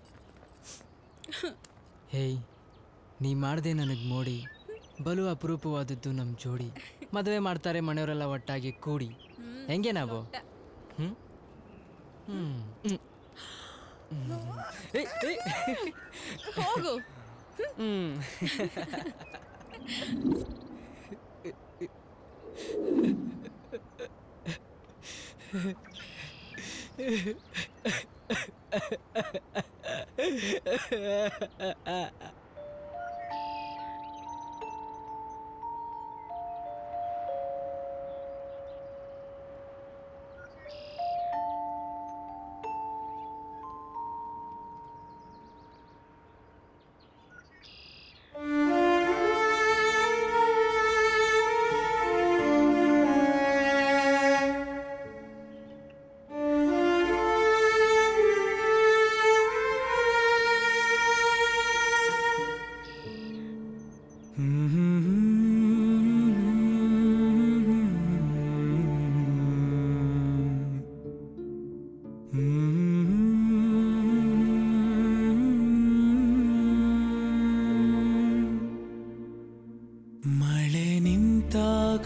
ಹೇಯ್ ನೀ ಮಾಡ್ದೆ ನನಗೆ ಮೋಡಿ ಬಲು ಅಪರೂಪವಾದದ್ದು ನಮ್ಮ ಜೋಡಿ ಮದುವೆ ಮಾಡ್ತಾರೆ ಮನೆಯವರೆಲ್ಲ ಒಟ್ಟಾಗಿ ಕೂಡಿ ಹೆಂಗೆ ನಾವು ಹ್ಮ್ ಹ್ಮ್ ಹ್ಮ್. ಏಯ್, ಏಯ್. ಹೋಗು ಹ್ಮ್ ಮಳೆ ನಿಂತಾಗ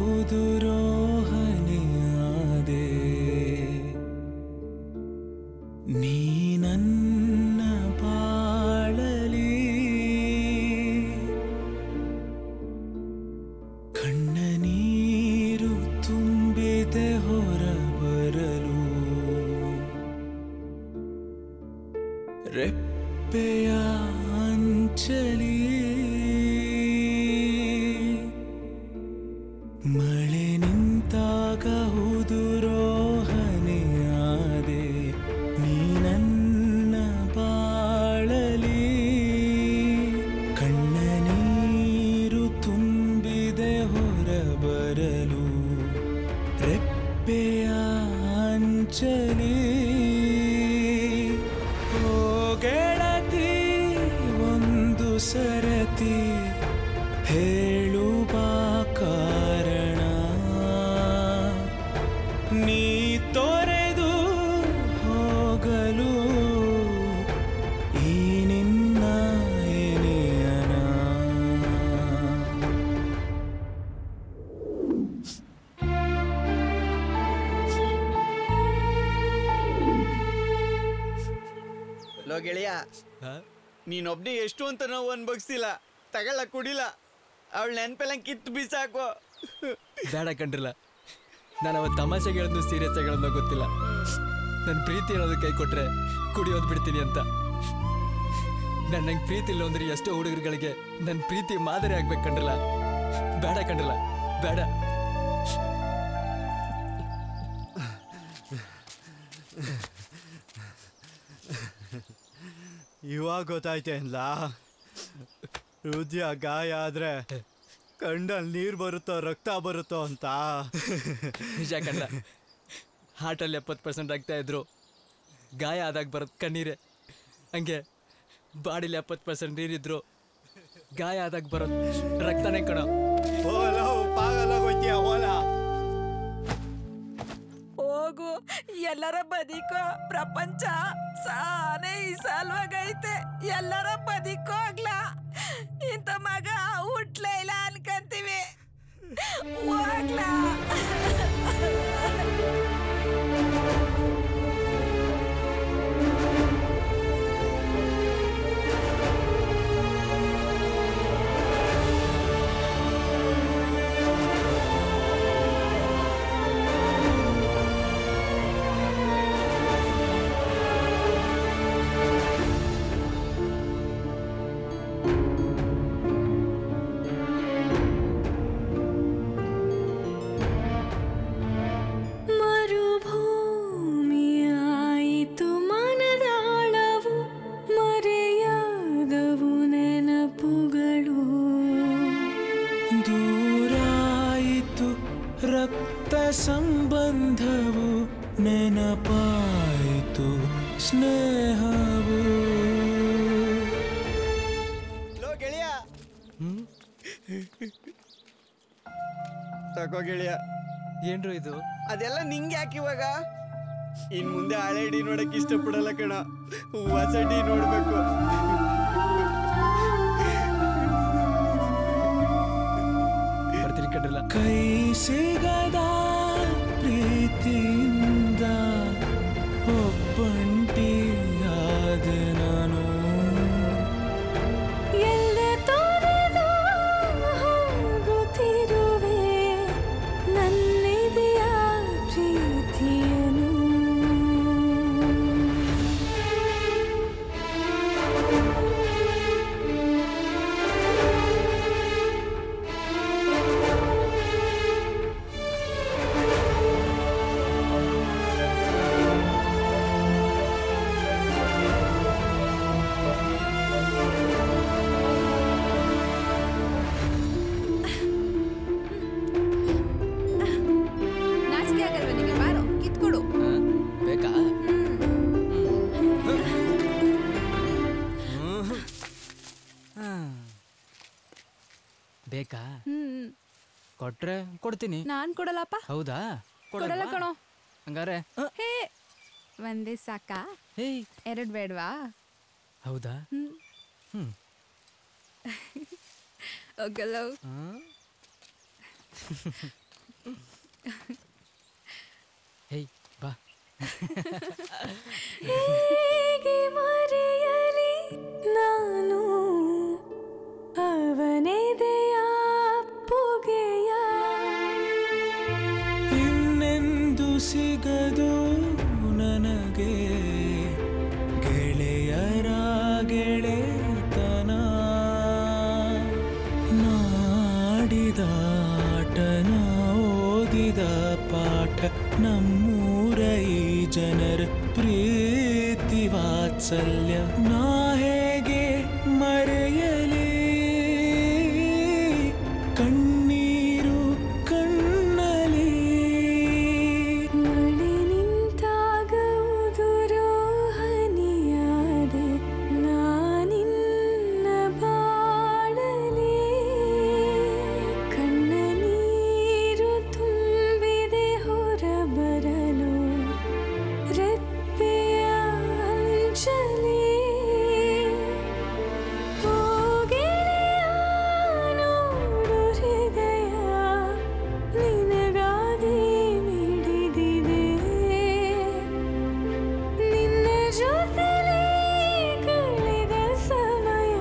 ಉದುರೋಹನೆಯಾದೆ ನೀ ನನ್ನ ಬಾಳಲಿ ಕಣ್ಣ ನೀರು ತುಂಬಿದೆ ಹೊರಬರಲು ರೆಪ್ಪೆಯ ಅಂಚಲಿ ಮಳೆ ನಿಂತಾಗ ಉದುರೋಹನೆಯಾದೆ ನೀ ನನ್ನ ಬಾಳಲಿ ಕಣ್ಣ ನೀರು ತುಂಬಿದೆ ಹೊರಬರಲು ರೆಪ್ಪೆಯ ಅಂಚಲಿ ಓ ಗೆಳತಿ ಒಂದು ಸರತಿ ಹೇಳುವ ಕಾರಣ ನೀ ತೊರೆದು ಹೋಗಲು ಈ ನಿನ್ನ ಎನೆಯನ ಲೋ ಗೆಳೆಯ ನೀನೊಬ್ನೇ ಎಷ್ಟು ಅಂತ ನಾವು ಅನ್ಭವಿಸ್ತಿಲ್ಲ ತಗೊಳ್ಳ ಕುಡಿಲ ಅವಳ ನೆನ್ಪೆಲ್ಲ ಕಿತ್ತು ಬೀಸಾಕೋ ಬೇಡ ಕಂಡ್ರಲ್ಲ ನಾನು ಅವತ್ತು ತಮಾಷೆಗೆ ಹೇಳಿದ್ನು ಸೀರಿಯಸ್ ಆಗಿ ಹೇಳೋದು ಗೊತ್ತಿಲ್ಲ ನನ್ನ ಪ್ರೀತಿ ಅನ್ನೋದು ಕೈ ಕೊಟ್ರೆ ಕುಡಿಯೋದು ಬಿಡ್ತೀನಿ ಅಂತ ನನ್ನ ನಂಗೆ ಪ್ರೀತಿ ಇಲ್ಲ ಅಂದ್ರೆ ಎಷ್ಟೋ ಹುಡುಗರುಗಳಿಗೆ ನನ್ನ ಪ್ರೀತಿ ಮಾದರಿ ಆಗ್ಬೇಕು ಕಂಡ್ರಲ್ಲ ಬೇಡ ಕಂಡ್ರಲ್ಲ ಬೇಡ ಇವಾಗ ಗೊತ್ತಾಯ್ತೆ ಅಲ್ಲ ಹೃದಯ ಗಾಯ ಆದ್ರೆ ಕಂಡಲ್ಲಿ ನೀರು ಬರುತ್ತೋ ರಕ್ತ ಬರುತ್ತೋ ಅಂತ ನಿಜ ಕಂಡ ಹಾರ್ಟಲ್ಲಿ ಎಪ್ಪತ್ತು ಪರ್ಸೆಂಟ್ ಆಗ್ತಾ ಇದ್ರು ಗಾಯ ಆದಾಗ ಬರೋದು ಕಣ್ಣೀರೇ ಹಂಗೆ ಬಾಡಿಲಿ ಎಪ್ಪತ್ತು ಪರ್ಸೆಂಟ್ ನೀರಿದ್ರು ಗಾಯ ಆದಾಗ ಬರೋದು ರಕ್ತನೇ ಕಣ ಓಲ ಪಾಗಲ ಹೋಯ್ತೀಯ ಓಲ ಹೋಗು ಎಲ್ಲರ ಬದಿಕೋ ಪ್ರಪಂಚ ಸಾನೆ ಈ ಸಲ್ವಾಗೈತೆ ಎಲ್ಲರ ಬದಿಕೋ ಆಗ್ಲ ಇಂಥ ಮಗ ಹುಟ್ಲೇ ಇಲ್ಲ ಅನ್ಕಂತೀವಿ ಹೋಗ್ಲಾ ಮರುಭೂಮಿಯಾಯಿತು ಮನದಾಳವು ಮರೆಯಾದವು ನೆನಪುಗಳು ದೂರಾಯಿತು ರಕ್ತ ಸಂಬಂಧವು ನೆನಪಾಯಿತು ಸ್ನೇಹವು ಲೋ ಗೆಳೆಯ ತಗೋ ಗೆಳೆಯ ಏನ್ರು ಇದು ಅದೆಲ್ಲ ನಿಂಗೆ ಯಾಕೆ ಇವಾಗ ಇನ್ ಮುಂದೆ ಹಳೆ ಡಿ ನೋಡಕ್ ಇಷ್ಟಪಡಲ್ಲ ಕಣ ಹೊಸ ಡಿ ನೋಡ್ಬೇಕು ಬರ್ತೀನಿ ಕಂಡ್ರಲ್ಲ ಕೈ ಸಿಗದ ಪ್ರೀತಿಯಿಂದ ಒಬ್ಬಂಟಿಯಾದೆ ನಾನು ಎಲ್ಲೆ ತೊರೆದು ಹೋಗುತ್ತಿರುವೆ ನನ್ನಿದೆಯ ಪ್ರೀತಿಯನು ನಾಚಿಕೆ ಆಗಲ್ವ ನಿಂಗೆ ಬಾರೋ ಕಿತ್ಕೊಡು ಬೇಕಾ ಬೇಕಾ ಹ್ಮ್ ಕೊಟ್ರೆ ಕೊಡ್ತೀನಿ ನಾನ್ ಕೊಡಲ್ಲಪ್ಪ ಹೌದಾ ಕೊಡಲ್ಲ ಕಣೋ ಹಂಗಾರೆ ಹೇ ಒಂದೇ ಸಾಕಾ ಎರಡ್ ಬೇಡ್ವಾ ಹೌದಾ ಹ್ಮ್ ಹ್ಮ್ ಹೋಗಲ್ಲ ಹೇಯ್ ಬಾ ಹೇಗೆ ಮರೆಯಲಿ ನಾನು ಅವನೆದೆಯ ಪುಗೆಯ ಇನ್ನೆಂದು ಸಿಗದು ನನಗೆ ಗೆಳೆಯರ ಗೆಳೆತನ ನಾಡಿದ ಆಟನ ಓದಿದ ಪಾಠ ನಮ್ಮೂರ ಈ ಜನರ ಪ್ರೀತಿ ವಾತ್ಸಲ್ಯ ನಾ ಹೇಗೆ ಮರೆಯಲಿ ಕಣ್ಣೀರು ಕಣ್ಣಲಿ ಮಳೆ ನಿಂತಾಗ ಉದುರೋ ಹನಿಯಾದೆ ನಾನಿನ್ನ ಬಾಳಲಿ ಕಣ್ಣ ನೀರು ತುಂಬಿದೆ ಹೊರಬರಲು ರೆಪ್ಪೆಯ ಅಂಚಲಿ ಓ ಗೆಳೆಯ ನೋಡು ಹೃದಯ ನಿನಗಾಗಿ ಮಿಡಿದಿದೆ ನಿನ್ನ ಜೊತೆಲಿ ಕಳೆದ ಸಮಯ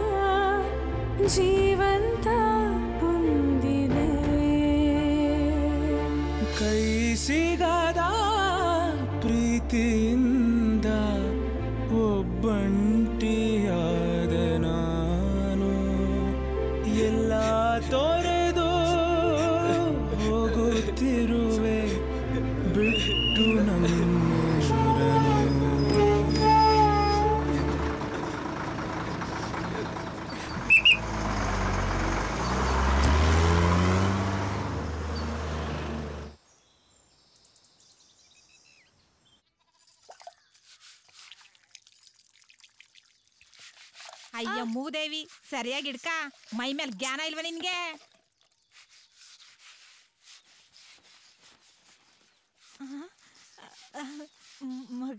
ಜೀವಂತ ಹೊಂದಿದೆ ಕೈ ಪ್ರೀತಿಯಿಂದ ಒಬ್ಬಂಟಿಯಾದ ನಾನು ಎಲ್ಲ ತೊರೆದು ಹೋಗುತ್ತಿರುವೆ ಬಿಟ್ಟು ನಮ್ಮೂರನು ಅಯ್ಯೋ ಮೂದೇವಿ ಸರಿಯಾಗಿ ಇಡ್ಕ ಮೈ ಮೇಲೆ ಜ್ಞಾನ ಇಲ್ವಾ ನಿನ್ಗೆ ಮಗ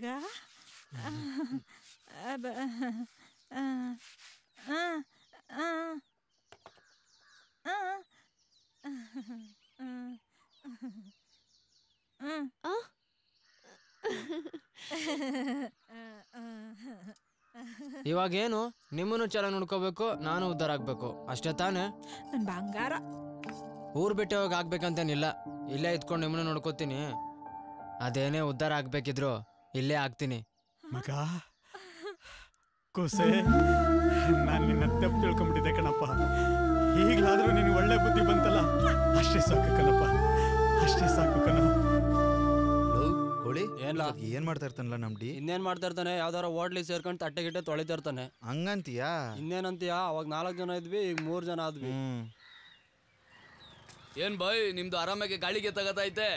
ಇವಾಗೇನು ನಿಮ್ಮನ್ನು ಚೆನ್ನಾಗಿ ನೋಡ್ಕೋಬೇಕು ನಾನು ಉದ್ಧಾರ ಆಗ್ಬೇಕು ಅಷ್ಟೇ ತಾನೇ ನನ್ ಬಂಗಾರ ಊರ್ ಬಿಟ್ಟು ಹೋಗಿ ಆಗ್ಬೇಕಂತೇನಿಲ್ಲ ಇಲ್ಲೇ ಇದ್ಕೊಂಡು ನಿಮ್ಮನ್ನು ನೋಡ್ಕೋತೀನಿ ಅದೇನೇ ಉದ್ಧಾರ ಆಗ್ಬೇಕಿದ್ರು ಇಲ್ಲೇ ಆಗ್ತೀನಿ ಮಗ ಕುಸೆ ನಾನು ನಿನ್ನ ತಪ್ಪು ತಿಳ್ಕೊಂಬಿಟ್ಟಿದ್ದೆ ಕಣಪ್ಪ ಈಗಲಾದ್ರೂ ನಿನಗೆ ಒಳ್ಳೆ ಬುದ್ಧಿ ಬಂತಲ್ಲ ಅಷ್ಟೇ ಸಾಕು ಕಣಪ್ಪ ಅಷ್ಟೇ ಸಾಕು ಕಣ ಕೋಳಿ ಏನ್ ಮಾಡ್ತಾ ಇರ್ತಾನಲ್ಲ ನಮ್ ಡಿ ಇನ್ನೇನ್ ಮಾಡ್ತಾ ಇರ್ತಾನೆ ಯಾವ್ದಾರ ಹೋಟ್ಲಿ ಸೇರ್ಕೊಂಡು ತಟ್ಟೆ ಗಿಟ್ಟೆ ತೊಳಿತಾ ಇರ್ತಾನೆ ಹಂಗಂತೀಯಾ ಇನ್ನೇನಂತೀಯ ಅವಾಗ ನಾಲ್ಕು ಜನ ಇದ್ವಿ ಈಗ ಮೂರ್ ಜನ ಆದ್ವಿ ಏನ್ ಬಾಯ್ ನಿಮ್ದು ಆರಾಮಾಗಿ ಗಾಳಿಗೆ ತಗತೈತೆ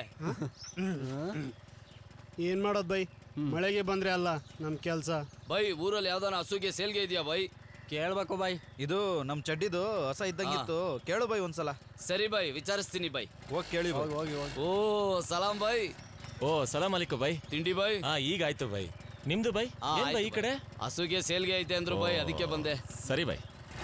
ಏನ್ ಮಾಡೋದ್ ಬೈ ಮಳೆಗೆ ಬಂದ್ರೆ ಅಲ್ಲ ನಮ್ ಕೆಲ್ಸ ಬೈ ಊರಲ್ಲಿ ಯಾವ್ದಾನ ಹಸುಗೆ ಸೇಲ್ಗೆ ಇದೆಯಾ ಬೈ ಕೇಳ್ಬೇಕು ಬೈ ಇದು ನಮ್ ಚಡ್ಡಿದು ಹೊಸ ಇದ್ದಂಗಿತ್ತು ಕೇಳು ಬೈ ಒಂದ್ಸಲ ಸರಿ ಬೈ ವಿಚಾರಿಸ್ತೀನಿ ಬೈ ಹೋಗ್ ಕೇಳಿ ಬೈ. ಓ ಸಲಾಂ ಬೈ ಓ ಸಲಾಂ ಅಲಿಕು ಬೈ ತಿಂಡಿ ಬೈ ಹಾ ಈಗ ಆಯ್ತು ಬೈ ನಿಮ್ದು ಬೈ ಆ, ಏನ್ ಬೈ ಆಯ್ತು ಈ ಕಡೆ ಹಸುಗೆ ಸೇಲ್ಗೆ ಐತೆ ಅಂದ್ರು ಬೈ ಓ. ಅದಕ್ಕೆ ಬಂದೆ ಸರಿ ಬೈ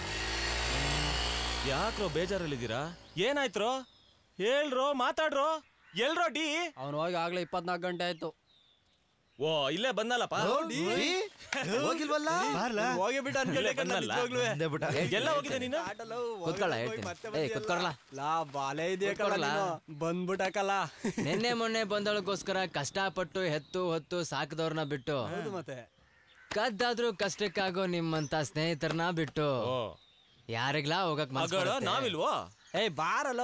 ಯಾಕ್ರೋ ಬೇಜಾರಲ್ಲಿದ್ದೀರಾ ಏನಾಯ್ತ್ರೋ ಹೇಳ್ರೋ ಮಾತಾಡ್ರೋ ಎಲ್ರೋ ಡಿ ಅವ್ನು ಹೋಗಿ ಆಗ್ಲೇ ಇಪ್ಪತ್ನಾಲ್ಕು ಗಂಟೆ ಆಯ್ತು ಓ ಇಲ್ಲೇ ಬಂದಲ್ಲಪ್ಪ ಹೋಗಿಲ್ವಲ್ಲ ಹೋಗಿ ಬಿಟ್ಟು ಇಲ್ಲೇ ಬಂದಲ್ಲ? ಬಂದೇ ಬಿಟ್ಟ. ಎಲ್ಲ ಹೋಗಿದೆ ನೀನು ಕುತ್ಕೊಳ್ಳ ಹೇಳ್ತೀನಿ ಏಯ್ ಕುತ್ಕೊಳ್ಳ ಲಾ ಬಾಲೆ ಕುತ್ಕೊಳ್ಳ. ಬಂದ್ಬಿಟ್ಟಾಕಲ್ಲ ನಿನ್ನೆ ಮೊನ್ನೆ ಬಂದವಳಿಗೋಸ್ಕರ ಕಷ್ಟಪಟ್ಟು ಹೆತ್ತು ಹೊತ್ತು ಸಾಕಿದವ್ರನ್ನ ಬಿಟ್ಟು ಹೌದು ಮತ್ತೆ ಕದ್ದಾದ್ರೂ ಕಷ್ಟಕ್ಕಾಗೋ ನಿಮ್ಮಂತ ಸ್ನೇಹಿತರನ್ನ ಬಿಟ್ಟು ಯಾರಿಗ್ಲಾ ಹೋಗಕ್ ಮನ್ಸ್ ಮಗಳ ಬರುತ್ತೆ? ನಾವಿಲ್ವಾ ಏಯ್ ಬಾರಲ್ಲ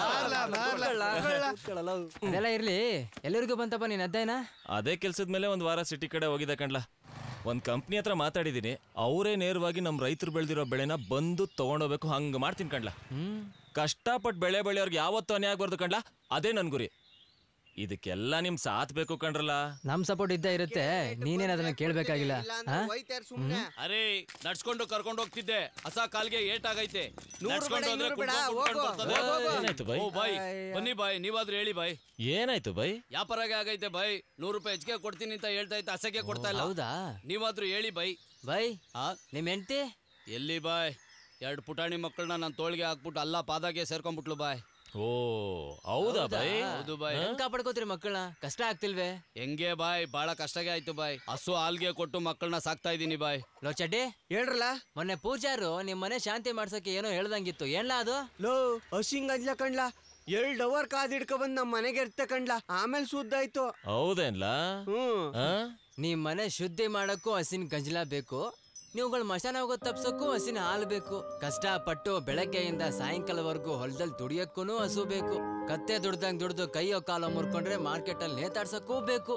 ಅದೆಲ್ಲ ಇರ್ಲಿ ಎಲ್ಲರಿಗೂ ಬಂತಪ್ಪ ನೀನ್ ಅಧ್ಯಯನ ಅದೇ ಕೆಲ್ಸದ ಮೇಲೆ ಒಂದ್ ವಾರ ಸಿಟಿ ಕಡೆ ಹೋಗಿದೆ ಕಣ್ಲ ಒಂದ್ ಕಂಪ್ನಿ ಹತ್ರ ಮಾತಾಡಿದೀನಿ ಅವರೇ ನೇರವಾಗಿ ನಮ್ ರೈತರು ಬೆಳೆದಿರೋ ಬೆಳೆನ ಬಂದು ತಗೊಂಡೋಗ್ಬೇಕು ಹಂಗ ಮಾಡ್ತೀನಿ ಕಣ್ಲ ಕಷ್ಟಪಟ್ಟು ಬೆಳೆ ಬೆಳೆಯೋರ್ಗೆ ಯಾವತ್ತೂ ಅನ್ಯಾಯ ಆಗ್ಬಾರ್ದು ಕಣ್ಲ ಅದೇ ನನ್ ಗುರಿ ಇದಕ್ಕೆಲ್ಲ ನಿಮ್ ಸಾಥ್ ಬೇಕು ಕಣ್ರಲ್ಲ ನಮ್ ಸಪೋರ್ಟ್ ಇದ್ದೇ ಇರುತ್ತೆ ನೀನೇನ್ ಅದನ್ನ ಕೇಳ್ಬೇಕಾಗಿಲ್ಲ ಆ? ಅರೇ ನಡ್ಸ್ಕೊಂಡು ಕರ್ಕೊಂಡು ಹೋಗ್ತಿದ್ದೆ ಹೊಸ ಕಾಲ್ಗೆ ಏಟ್ ಆಗೈತೆ ನೂರು ನಡ್ಸ್ಕೊಂಡು ಬೇಡ, ಹೋದ್ರೆ ಇನ್ನೂರು ಬೇಡ, ಕುಡ್ಕೊಂಡ್ ಹೋಗು, ಬರ್ತದೆ. ಹೋಗು, ಹೋಗು. ಏನಾಯ್ತು ಬೈ? ಓ ಬಾಯ್ ಬನ್ನಿ ಬಾಯ್ ನೀವಾದ್ರೂ ಹೇಳಿ ಬಾಯ್ ಏನಾಯ್ತು ಬೈ ವ್ಯಾಪಾರಾಗೆ ಆಗೈತೆ ಬಾಯ್ ನೂರು ರೂಪಾಯಿ ಹೆಚ್ಚಿಗೆ ಕೊಡ್ತೀನಿ ಅಂತ ಹೇಳ್ತಾ ಇತ್ತು ಅಸಕ್ಕೆ ಕೊಡ್ತಾ ಇಲ್ಲ ಹೌದಾ ನೀವಾದ್ರೂ ಹೇಳಿ ಬೈ ಬೈ ಆ ನಿಮ್ ಹೆಂಡ್ತಿ ಎಲ್ಲಿ ಬಾಯ್ ಎರಡು ಪುಟಾಣಿ ಮಕ್ಕಳನ್ನ ನನ್ನ ತೋಳ್ಗೆ ಹಾಕ್ಬಿಟ್ಟು ಅಲ್ಲ ಪಾದಾಗೆ ಸೇರ್ಕೊಂಡ್ಬಿಟ್ಲು ಬಾಯ್ ಓ ಹೌದಾ ಬೈ ಹೌದು ಬಾಯ್ ಹೆಂಗ್ ಕಾಪಾಡ್ಕೋತೀರಿ ಮಕ್ಕಳನ್ನ ಕಷ್ಟ ಆಗ್ತಿಲ್ವೇ ಹೆಂಗೆ ಬಾಯ್ ಬಹಳ ಕಷ್ಟಗೆ ಆಯ್ತು ಬಾಯ್ ಹಸು ಹಾಲ್ಗೆ ಕೊಟ್ಟು ಮಕ್ಕಳನ್ನ ಸಾಕ್ತಾ ಇದೀನಿ ಬಾಯ್ ಲೋ ಚಡ್ಡಿ ಹೇಳ್ರಲ್ಲ ಮೊನ್ನೆ ಪೂಜಾರು ನಿಮ್ ಮನೆ ಶಾಂತಿ ಮಾಡ್ಸಕ್ಕೆ ಏನೋ ಹೇಳ್ದಂಗಿತ್ತು ಏನ್ಲ ಅದು ಲೋ ಹಸಿಂಗ್ ಅಜ್ಲ ಕಣ್ಲಾ ಎರಡ್ ಅವರ್ ಕಾದ್ ಹಿಡ್ಕೊ ಬಂದ್ ನಮ್ ಮನೆಗೆ ಇರ್ತ ಕಣ್ಲಾ ಆಮೇಲೆ ಸುದ್ದಾಯ್ತು ಹೌದೇನ್ಲ ಹ್ಮ್ ಆ? ನಿಮ್ ಮನೆ ಶುದ್ಧಿ ಮಾಡಕ್ಕೂ ಹಸಿನ ಗಂಜಲ ಬೇಕು ನೀವುಗಳು ಮಶಾನ ಹೋಗೋ ತಪ್ಸಕ್ಕೂ ಹಸಿನ ಹಾಲು ಬೇಕು ಕಷ್ಟಪಟ್ಟು ಬೆಳಗ್ಗೆಯಿಂದ ಸಾಯಂಕಾಲವರೆಗೂ ಹೊಲದಲ್ಲಿ ದುಡಿಯಕ್ಕೂ ಹಸು ಬೇಕು ಕತ್ತೆ ದುಡ್ದಂಗ್ ದುಡ್ದು ಕೈಯೋ ಕಾಲೋ ಮುರ್ಕೊಂಡ್ರೆ ಮಾರ್ಕೆಟ್ ಅಲ್ಲಿ ನೇತಾಡ್ಸಕ್ಕೂ ಬೇಕು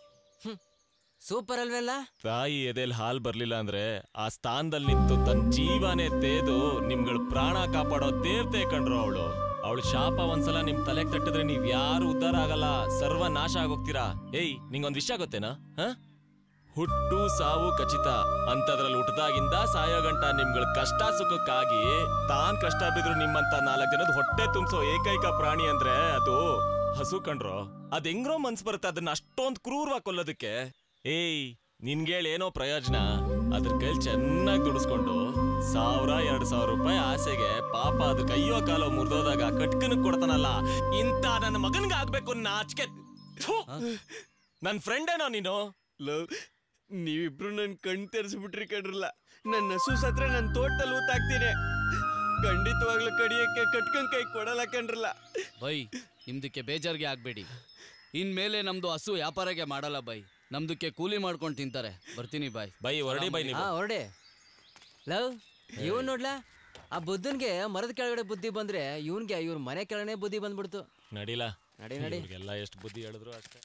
ಸೂಪರ್ ಅಲ್ವೆಲ್ಲ ತಾಯಿ ಎದೆಲ್ ಹಾಲ್ ಬರ್ಲಿಲ್ಲ ಅಂದ್ರೆ ಆ ಸ್ಥಾನದಲ್ಲಿ ನಿಂತು ತನ್ನ ಜೀವನೇ ತೇದು ನಿಮ್ಗಳ ಪ್ರಾಣ ಕಾಪಾಡೋ ದೇವತೆ ಕಂಡ್ರು ಅವಳು ಅವಳು ಶಾಪ ಒಂದ್ಸಲ ನಿಮ್ ತಲೆಗ್ ತಟ್ಟಿದ್ರೆ ನೀವ್ ಯಾರು ಉದ್ಧಾರ ಆಗಲ್ಲ ಸರ್ವ ನಾಶ ಆಗೋಗ್ತೀರಾ ಏಯ್ ನಿಂಗೊಂದ್ ವಿಷಯ ಗೊತ್ತೇನಾ ಹ ಹುಟ್ಟು ಸಾವು ಖಚಿತ ಅಂತದ್ರಲ್ಲಿ ಹುಟ್ಟದಾಗಿಂದ ಸಾಯೋ ಗಂಟ ನಿಮ್ಗಳ ಕಷ್ಟ ಸುಖಕ್ಕಾಗಿ ತಾನ್ ಕಷ್ಟ ಬಿದ್ರು ನಿಮ್ಮಂತ ನಾಲ್ಕು ಜನದ ಹೊಟ್ಟೆ ತುಂಬಿಸೋ ಏಕೈಕ ಪ್ರಾಣಿ ಅಂದ್ರೆ ಅದು ಹಸು ಕಂಡ್ರೋ ಅದ್ ಹೆಂಗ್ರೋ ಮನ್ಸ್ ಬರುತ್ತೆ ಅದನ್ನ ಅಷ್ಟೊಂದ್ ಕ್ರೂರವಾಗಿ ಕೊಲ್ಲೋದಕ್ಕೆ ಏಯ್ ನಿನ್ಗೇಳ್ ಏನೋ ಪ್ರಯೋಜನ ಅದ್ರ ಕೈಲಿ ಚೆನ್ನಾಗಿ ದುಡಿಸ್ಕೊಂಡು ಸಾವಿರ ಎರಡ್ ಸಾವಿರ ರೂಪಾಯಿ ಆಸೆಗೆ ಪಾಪ ಅದ್ರ ಕೈಯೋ ಕಾಲೋ ಮುರಿದೋದಾಗ ಕಟ್ಕನ ಕೊಡ್ತಾನಲ್ಲ ಇಂತ ನನ್ನ ಮಗನ್ಗೆ ಆಗ್ಬೇಕು ನಾಚಿಕೆ ಥು! ನನ್ ಫ್ರೆಂಡ್ ಏನೋ ನೀನು ಲವ್ ನೀವಿಬ್ರು ನನ್ ಕಣ್ ತೆರೆಸ್ಬಿಟ್ರಿ ಕಣ್ರಲ್ಲ ನನ್ನ ಹಸು ಸತ್ರ ನನ್ ತೋಟದಲ್ಲಿ ಊತಾಕ್ತೀನಿ ಖಂಡಿತವಾಗ್ಲೂ ಕಡಿಯಕ್ಕೆ ಕಟ್ಕೊಂಡ್ ಕೈ ಕೊಡಲ್ಲ ಕಣ್ರಲ್ಲ ಬೈ ನಿಮ್ದಕ್ಕೆ ಬೇಜಾರ್ಗೆ ಆಗ್ಬೇಡಿ ಇನ್ಮೇಲೆ ನಮ್ದು ಹಸು ವ್ಯಾಪಾರಕ್ಕೆ ಮಾಡಲ್ಲ ಬೈ ನಮ್ದಕ್ಕೆ ಕೂಲಿ ಮಾಡ್ಕೊಂಡು ತಿಂತಾರೆ ಬರ್ತೀನಿ ಬಾಯ್ ಬೈ ಹೊರಡಿ ಬೈ ಹಾ ಹೊರಡಿ ಲವ್ ಇವನ್ ನೋಡ್ಲಾ ಆ ಬುದ್ಧನ್ಗೆ ಮರದ ಕೆಳಗಡೆ ಬುದ್ಧಿ ಬಂದ್ರೆ ಇವನ್ಗೆ ಇವ್ರ ಮನೆ ಕೆಳಗಡೆ ಬುದ್ಧಿ ಬಂದ್ಬಿಡ್ತು ನಡಿಲ ನಡಿ, ನಡಿ. ಎಲ್ಲ ಎಷ್ಟು ಬುದ್ಧಿ ಹೇಳಿದ್ರು ಅಷ್ಟೇ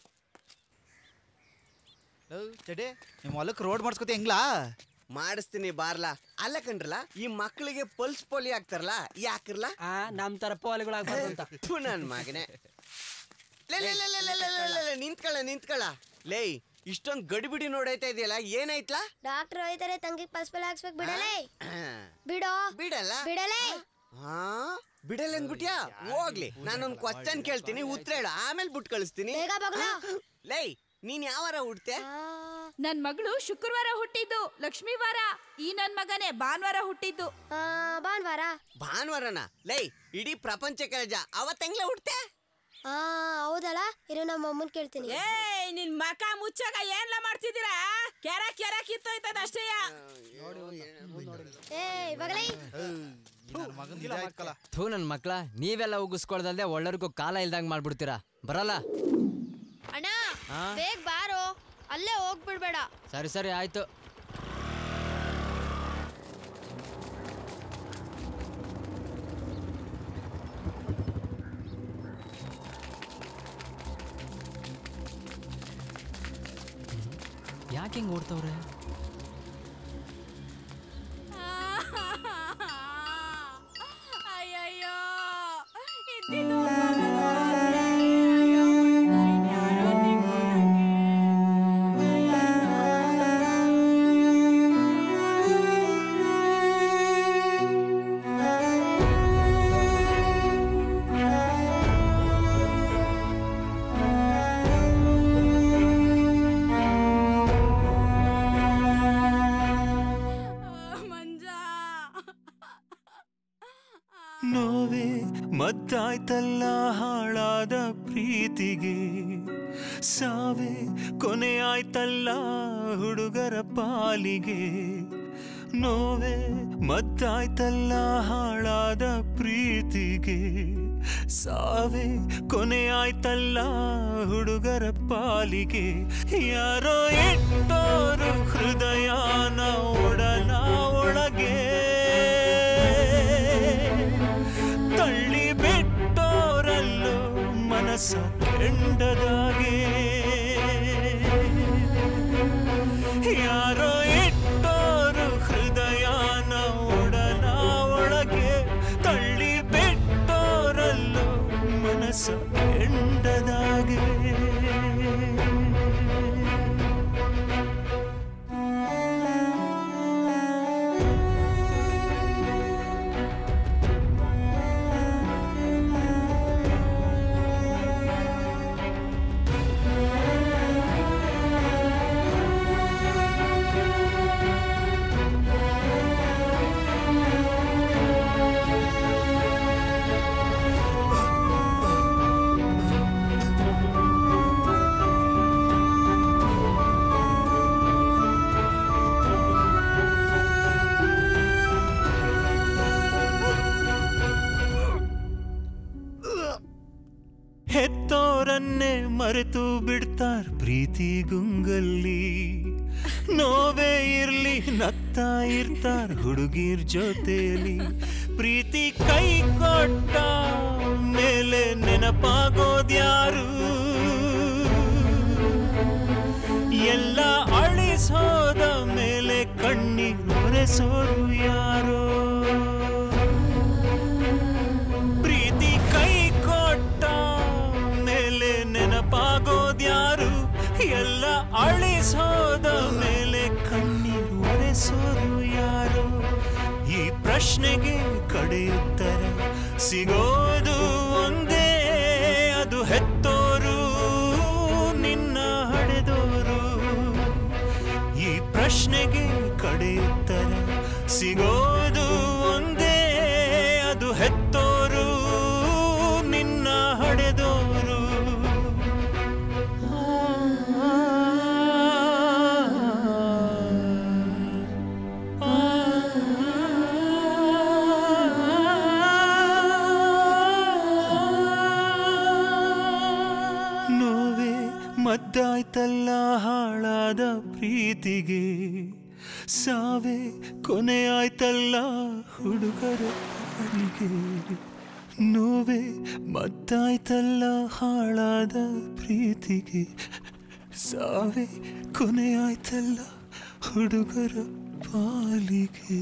ಚಡೆ ನಿಮ್ಮ ಹೊಲಕ್ಕೆ ರೋಡ್ ಮಾಡಿಸ್ಕೊತಿ ಹೆಂಗ್ಲಾ ಮಾಡಿಸ್ತೀನಿ ಬಾರ್ಲಾ ಅಲ್ಲ ಕಣ್ರಲ್ಲ ಈ ಮಕ್ಕಳಿಗೆ ಪಲ್ಸ್ ಪೋಲಿ ಆಗ್ತಾರಲ್ಲ ಯಾಕಿರ್ಲ ನಮ್ ತರ ಪೋಲಿಗಳಾಗ್ಬಾರ್ದು ಅಂತ ಥು ನನ್ ಮಗನೇ ಲೇ ಲೇ ಲೇ ಲೇ ಲೇ ಲೇ ಲೇ ಲೇ ಲೇ, ನಿಂತ್ಕೊಳ್ಳ ನಿಂತ್ಕೊಳ್ಳ ಲೇ ಇಷ್ಟೊಂದ್ ಗಡಿಬಿಡಿ ನೋಡೈತಾ ಇದೆಯಲ್ಲ ಏನಾಯ್ತ್ಲಾ ಡಾಕ್ಟರ್ ಹೋಯ್ತಾರೆ ತಂಗಿಗೆ ಪಲ್ಸ್ಪಲ್ ಹಾಕ್ಸ್ಬೇಕು ಬಿಡಲೇ ಬಿಡೋ ಬಿಡಲ್ಲ ಬಿಡಲೇ ಹಾ ಬಿಡಲ್ಲ ಅಂದ್ಬಿಟ್ಯಾ ಹೋಗ್ಲಿ ನಾನೊಂದ್ ಕ್ವಶನ್ ಕೇಳ್ತೀನಿ ಉತ್ತರ ಹೇಳು ಆಮೇಲೆ ಬಿಟ್ಟು ಕಳಿಸ್ತೀನಿ ಬೇಗ ಬಗ್ಲು. ಲೇ ನೀನ್ ಯಾವಾರ ಹುಡ್ತೆ ನನ್ ಮಗಳು ಶುಕ್ರವಾರ ಹುಟ್ಟಿದ್ದು ಲಕ್ಷ್ಮೀ ವಾರ ಈ ನನ್ ಮಗನೇ ಭಾನುವಾರ ಹುಟ್ಟಿದ್ದು ಭಾನುವಾರ ಭಾನುವಾರನ ಲೇ ಇಡೀ ಪ್ರಪಂಚಕ್ಕೆ ರಜಾ ಅವತ್ತಂಗ್ಲೆ ಹುಡ್ತೆ ಆ ಹೌದಲ್ಲ ಇರು ನಮ್ಮ ಅಮ್ಮನ್ ಕೇಳ್ತೀನಿ ಏಯ್ ನಿನ್ ಮಕ ಮುಚ್ಚಾಗ ಏನ್ಲ ಮಾಡ್ತಿದ್ದೀರಾ ಕೆರ ಕೆರ ಕಿತ್ತೋಯ್ತದ ಅಷ್ಟೇ ಏ ಬಗಲೇ ಥೂ ನನ್ ಮಕ್ಳ ನೀವೆಲ್ಲ ಉಗಿಸ್ಕೊಳ್ದಲ್ದೆ ಒಳ್ಳರಿಗೂ ಕಾಲ ಇಲ್ದಂಗ್ ಮಾಡ್ಬಿಡ್ತೀರಾ ಬರಲ್ಲ ಅಣ್ಣ ಆ? ಬೇಗ ಬಾರೋ ಅಲ್ಲೇ ಹೋಗ್ಬಿಡ್ಬೇಡ ಸರಿ ಸರಿ ಆಯ್ತು ಯಾಕೆ ಹಿಂಗ್ ಓಡ್ತವ್ರೆ ಅಯ್ಯಯ್ಯೋ ನೋವೇ ಮದ್ದಾಯ್ತಲ್ಲ ಹಾಳಾದ ಪ್ರೀತಿಗೆ ಸಾವೇ ಕೊನೆಯಾಯ್ತಲ್ಲ ಹುಡುಗರ ಪಾಲಿಗೆ ನೋವೇ ಮದ್ದಾಯ್ತಲ್ಲ ಹಾಳಾದ ಪ್ರೀತಿಗೆ ಸಾವೇ ಕೊನೆಯಾಯ್ತಲ್ಲ ಹುಡುಗರ ಪಾಲಿಗೆ ಯಾರೋ ಇಟ್ಟೋರು ಹೃದಯನ ಒಡಲ ಒಳಗೆ ತಳ್ಳಿ ಬಿಟ್ಟೋರಲ್ಲೋ ಮನಸ್ಸ ಕೆಂಡದಾಗೆ ಯಾರೋ ಇಟ್ಟೋರು ಹೃದಯನ ಒಡಲ ಒಳಗೆ ತಳ್ಳಿ ಬಿಟ್ಟೋರಲ್ಲೋ ಮನಸ್ಸ ಕೆಂಡದಾಗೆ ಹೆತ್ತೋರನ್ನೇ ಮರೆತು ಬಿಡ್ತಾರ್ ಪ್ರೀತಿ ಗುಂಗಲ್ಲಿ ನೋವೇ ಇರ್ಲಿ ನಗ್ತಾ ಇರ್ತಾರ್ ಹುಡುಗಿರ್ ಜೊತೆಲಿ ಪ್ರೀತಿ ಕೈ ಕೊಟ್ಟ ಮೇಲೆ ನೆನಪಾಗೋದ್ಯಾರು ಎಲ್ಲ ಅಳಿಸೋದ ಮೇಲೆ ಕಣ್ಣೀರ್ ಒರೆಸೋರು ಯಾರೋ ಪ್ರೀತಿ ಕೈ ಕೊಟ್ಟ ಮೇಲೆ ನೆನಪಾಗೋದ್ಯಾರು ಎಲ್ಲ ಅಳಿಸೋದ ಮೇಲೆ ಕಣ್ಣೀರು ಒರೆಸೋರು ಯಾರು ಈ ಪ್ರಶ್ನೆಗೆ ಕಡೆಯುತ್ತರ ಸಿಗೋದು ಒಂದೇ ಅದು ಹೆತ್ತೋರು ನಿನ್ನ ಹಡೆದೋರು ಈ ಪ್ರಶ್ನೆಗೆ ಕಡೆಯುತ್ತರ ಸಿಗೋದು ಒಂದೇ ಅದು ಹೆತ್ತೋರು ನಿನ್ನ ಹಡೆದೋರು ನೋವೇ ಮದ್ದಾಯ್ತಲ್ಲ ಹಾಳಾದ ಪ್ರೀತಿಗೆ ಸಾವೇ ಕೊನೆಯಾಯ್ತಲ್ಲ ಹುಡುಗರ ಪಾಲಿಗೆ ನೋವೇ ಮತ್ತಾಯ್ತಲ್ಲ ಹಾಳಾದ ಪ್ರೀತಿಗೆ ಸಾವೇ ಕೊನೆಯಾಯ್ತಲ್ಲ ಹುಡುಗರ ಪಾಲಿಗೆ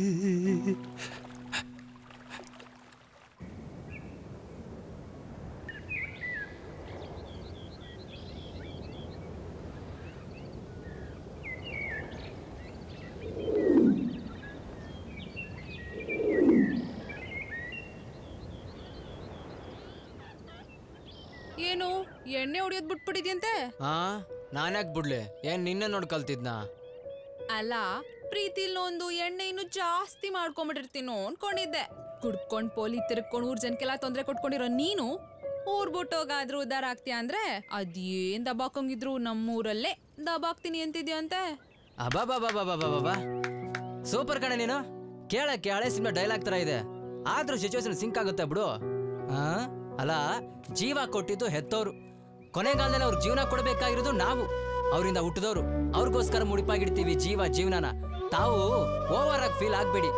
ಏನು ಎಣ್ಣೆ ಹೊಡಿಯೋದ್ ಬಿಟ್ಬಿಟ್ಟಿದ್ಯಂತೆ ಹಾ ನಾನ್ಯಾಕ್ ಬಿಡ್ಲಿ ಏನ್ ನಿನ್ನೆ ನೋಡ್ ಕಲ್ತಿದ್ನಾ ಅಲ್ಲ ಪ್ರೀತಿಲ್ ಒಂದು ಎಣ್ಣೆ ಇನ್ನು ಜಾಸ್ತಿ ಮಾಡ್ಕೊಂಬಿಟ್ಟಿರ್ತೀನೋ ಅನ್ಕೊಂಡಿದ್ದೆ ಕುಡ್ಕೊಂಡ್ ಪೋಲಿ ತಿರ್ಕೊಂಡ್ ಊರ್ ಜನಕ್ಕೆಲ್ಲ ತೊಂದ್ರೆ ಕೊಟ್ಕೊಂಡಿರೋ ನೀನು ಊರ್ ಬಿಟ್ಟೋಗಾದ್ರೂ ಉದ್ದಾರ ಆಗ್ತೀಯ ಅಂದ್ರೆ ಅದೇನ್ ದಬಾಕೊಂಗಿದ್ರು ನಮ್ಮೂರಲ್ಲೇ ದಬಾಕ್ತೀನಿ ಅಂತಿದ್ಯಂತೆ ಅಬಾಬಾಬಾಬಾಬಾಬಾ ಸೂಪರ್ ಕಣೆ ನೀನು ಕೇಳಕ್ಕೆ ಹಳೆ ಸಿನಿಮಾ ಡೈಲಾಗ್ ತರ ಇದೆ ಆದ್ರೂ ಸಿಚುವೇಶನ್ ಸಿಂಕ್ ಆಗುತ್ತೆ ಬಿಡು ಆ ಅಲ್ಲ ಜೀವ ಕೊಟ್ಟಿದ್ದು ಹೆತ್ತೋರು ಕೊನೆಗಾಲದಲ್ಲಿ ಅವ್ರ ಜೀವನ ಕೊಡಬೇಕಾಗಿರೋದು ನಾವು ಅವರಿಂದ ಹುಟ್ಟಿದವರು ಅವ್ರಿಗೋಸ್ಕರ ಮುಡಿಪಾಗಿಡ್ತೀವಿ ಜೀವ ಜೀವನನ ತಾವು ಓವರ್ ಆಗಿ ಫೀಲ್ ಆಗ್ಬೇಡಿ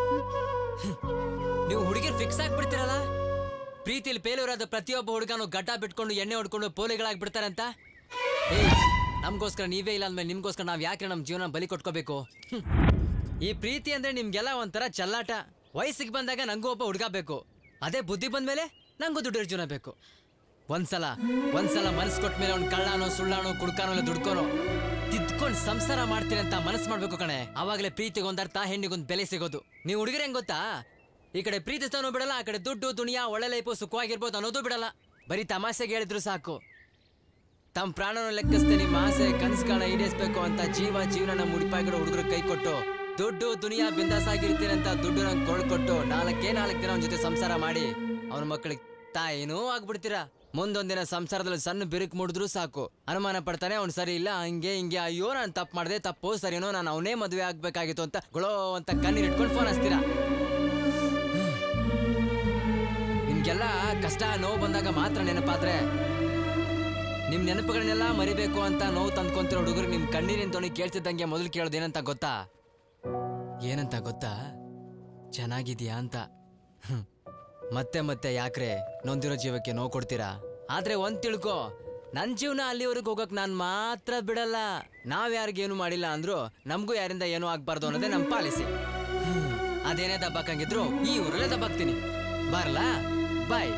ನೀವು ಹುಡುಗಿರ್ ಫಿಕ್ಸ್ ಆಗ್ಬಿಡ್ತೀರಲ್ಲ ಪ್ರೀತಿಲಿ ಪೇಲೂರಾದ ಪ್ರತಿಯೊಬ್ಬ ಹುಡುಗನು ಗಡ್ಡ ಬಿಟ್ಕೊಂಡು ಎಣ್ಣೆ ಹೊಡ್ಕೊಂಡು ಪೋಲಿಗಳಾಗ್ಬಿಡ್ತಾರೆ ಅಂತ ಏಯ್ ನಮ್ಗೋಸ್ಕರ ನೀವೇ ಇಲ್ಲ ಅಂದ್ಮೇಲೆ ನಿಮ್ಗೋಸ್ಕರ ನಾವ್ ಯಾಕೆ ನಮ್ ಜೀವನ ಬಲಿ ಕೊಟ್ಕೋಬೇಕು ಹ್ಮ್. ಈ ಪ್ರೀತಿ ಅಂದ್ರೆ ನಿಮ್ಗೆಲ್ಲ ಒಂಥರ ಚಲ್ಲಾಟ ವಯಸ್ಸಿಗೆ ಬಂದಾಗ ನಂಗೂ ಒಬ್ಬ ಹುಡುಗ ಬೇಕು ಅದೇ ಬುದ್ಧಿ ಬಂದ್ಮೇಲೆ ನಂಗೂ ದುಡ್ಡಿರೋ ಜೀವನ ಬೇಕು ಒಂದ್ಸಲ ಒಂದ್ಸಲ ಮನಸ್ಸು ಕೊಟ್ಮೇಲೆ ಅವ್ನು ಕಳ್ಳಾನೋ ಸುಳ್ಳಾನೋ ಕುಡ್ಕಾನೋ ಇಲ್ಲ ದುಡ್ಕೋನೋ ತಿದ್ಕೊಂಡ್ ಸಂಸಾರ ಮಾಡ್ತೀನಿ ಅಂತ ಮನಸ್ಸು ಮಾಡ್ಬೇಕು ಕಣೆ ಅವಾಗಲೇ ಪ್ರೀತಿಗೊಂದ್ ಅರ್ಥ ಹೆಣ್ಣಿಗೊಂದ್ ಬೆಲೆ ಸಿಗೋದು ನೀವು ಹುಡುಗರ ಹೆಂಗ್ ಗೊತ್ತಾ ಈ ಕಡೆ ಪ್ರೀತಿಸ್ತಾನೂ ಬಿಡಲ್ಲ ಆ ಕಡೆ ದುಡ್ಡು ದುನಿಯಾ ಒಳ್ಳೆ ಲೈಫು ಸುಖವಾಗಿರ್ಬೋದು ಅನ್ನೋದು ಬಿಡಲ್ಲ ಬರೀ ತಮಾಷೆಗೆ ಹೇಳಿದ್ರು ಸಾಕು ತಮ್ಮ ಪ್ರಾಣನ ಲೆಕ್ಕಿಸ್ದೆ ನಿಮ್ಮ ಆಸೆ ಕನಸುಗಳನ್ನ ಈಡೇರಿಸ್ಬೇಕು ಅಂತ ಜೀವ ಜೀವನನ ಮುಡಿಪಾಗಿರೋ ಹುಡುಗರು ಕೈ ಕೊಟ್ಟು ದುಡ್ಡು ದುನಿಯಾ ಬಿಂದಾಸಾಗಿರ್ತೀನಿ ಅಂತ ದುಡ್ಡು ನಂಗೆ ಕೊಳ್ಕೊಟ್ಟು ನಾಲ್ಕೇ ನಾಲ್ಕು ದಿನ ಅವನ ಜೊತೆ ಸಂಸಾರ ಮಾಡಿ ಅವನ ಮಕ್ಕಳಿಗೆ ತಾಯಿನೂ ಆಗ್ಬಿಡ್ತೀರಾ ಮುಂದೊಂದಿನ ಸಂಸಾರದಲ್ಲಿ ಸಣ್ಣ ಬಿರುಕು ಮುಡಿದ್ರು ಸಾಕು ಅನುಮಾನ ಪಡ್ತಾನೆ ಅವ್ನು ಸರಿ ಇಲ್ಲ ಹಂಗೆ ಹಿಂಗೆ ಅಯ್ಯೋ ನಾನು ತಪ್ಪು ಮಾಡಿದೆ ತಪ್ಪು ಸರಿನೋ ನಾನು ಅವನೇ ಮದುವೆ ಆಗ್ಬೇಕಾಗಿತ್ತು ಅಂತ ಗುಳೋ ಅಂತ ಕಣ್ಣೀರ್ ಇಟ್ಕೊಂಡು ಫೋನ್ ಹಚ್ತೀರಾ ನಿಮ್ಗೆಲ್ಲ ಕಷ್ಟ ನೋವು ಬಂದಾಗ ಮಾತ್ರ ನೆನಪಾದ್ರೆ ನಿಮ್ ನೆನಪುಗಳನ್ನೆಲ್ಲ ಮರಿಬೇಕು ಅಂತ ನೋವು ತಂದ್ಕೊಂತಿರೋ ಹುಡುಗರು ನಿಮ್ ಕಣ್ಣೀರಿನ ಧ್ವನಿ ಕೇಳ್ತಿದ್ದಂಗೆ ಮೊದಲು ಕೇಳೋದು ಏನಂತ ಗೊತ್ತಾ ಏನಂತ ಗೊತ್ತಾ ಚೆನ್ನಾಗಿದ್ಯಾ ಅಂತ ಹ್ಮ್. ಮತ್ತೆ ಮತ್ತೆ ಯಾಕ್ರೆ ನೊಂದಿರೋ ಜೀವಕ್ಕೆ ನೋವು ಕೊಡ್ತೀರಾ ಆದ್ರೆ ಒಂದ್ ತಿಳ್ಕೊ ನನ್ ಜೀವನ ಅಲ್ಲಿವರೆಗೆ ಹೋಗಕ್ ನಾನ್ ಮಾತ್ರ ಬಿಡಲ್ಲ ನಾವ್ ಯಾರಿಗೇನು ಮಾಡಿಲ್ಲ ಅಂದ್ರು ನಮಗೂ ಯಾರಿಂದ ಏನೂ ಆಗ್ಬಾರ್ದು ಅನ್ನೋದೇ ನಮ್ ಪಾಲಿಸಿ ಹ್ಮ್. ಅದೇನೇ ದಬ್ಬಾಕಂಗಿದ್ರು ಈ ಊರಲ್ಲೇ ದಬ್ಬಾಕ್ತೀನಿ ಬಾರ್ಲಾ ಬಾಯ್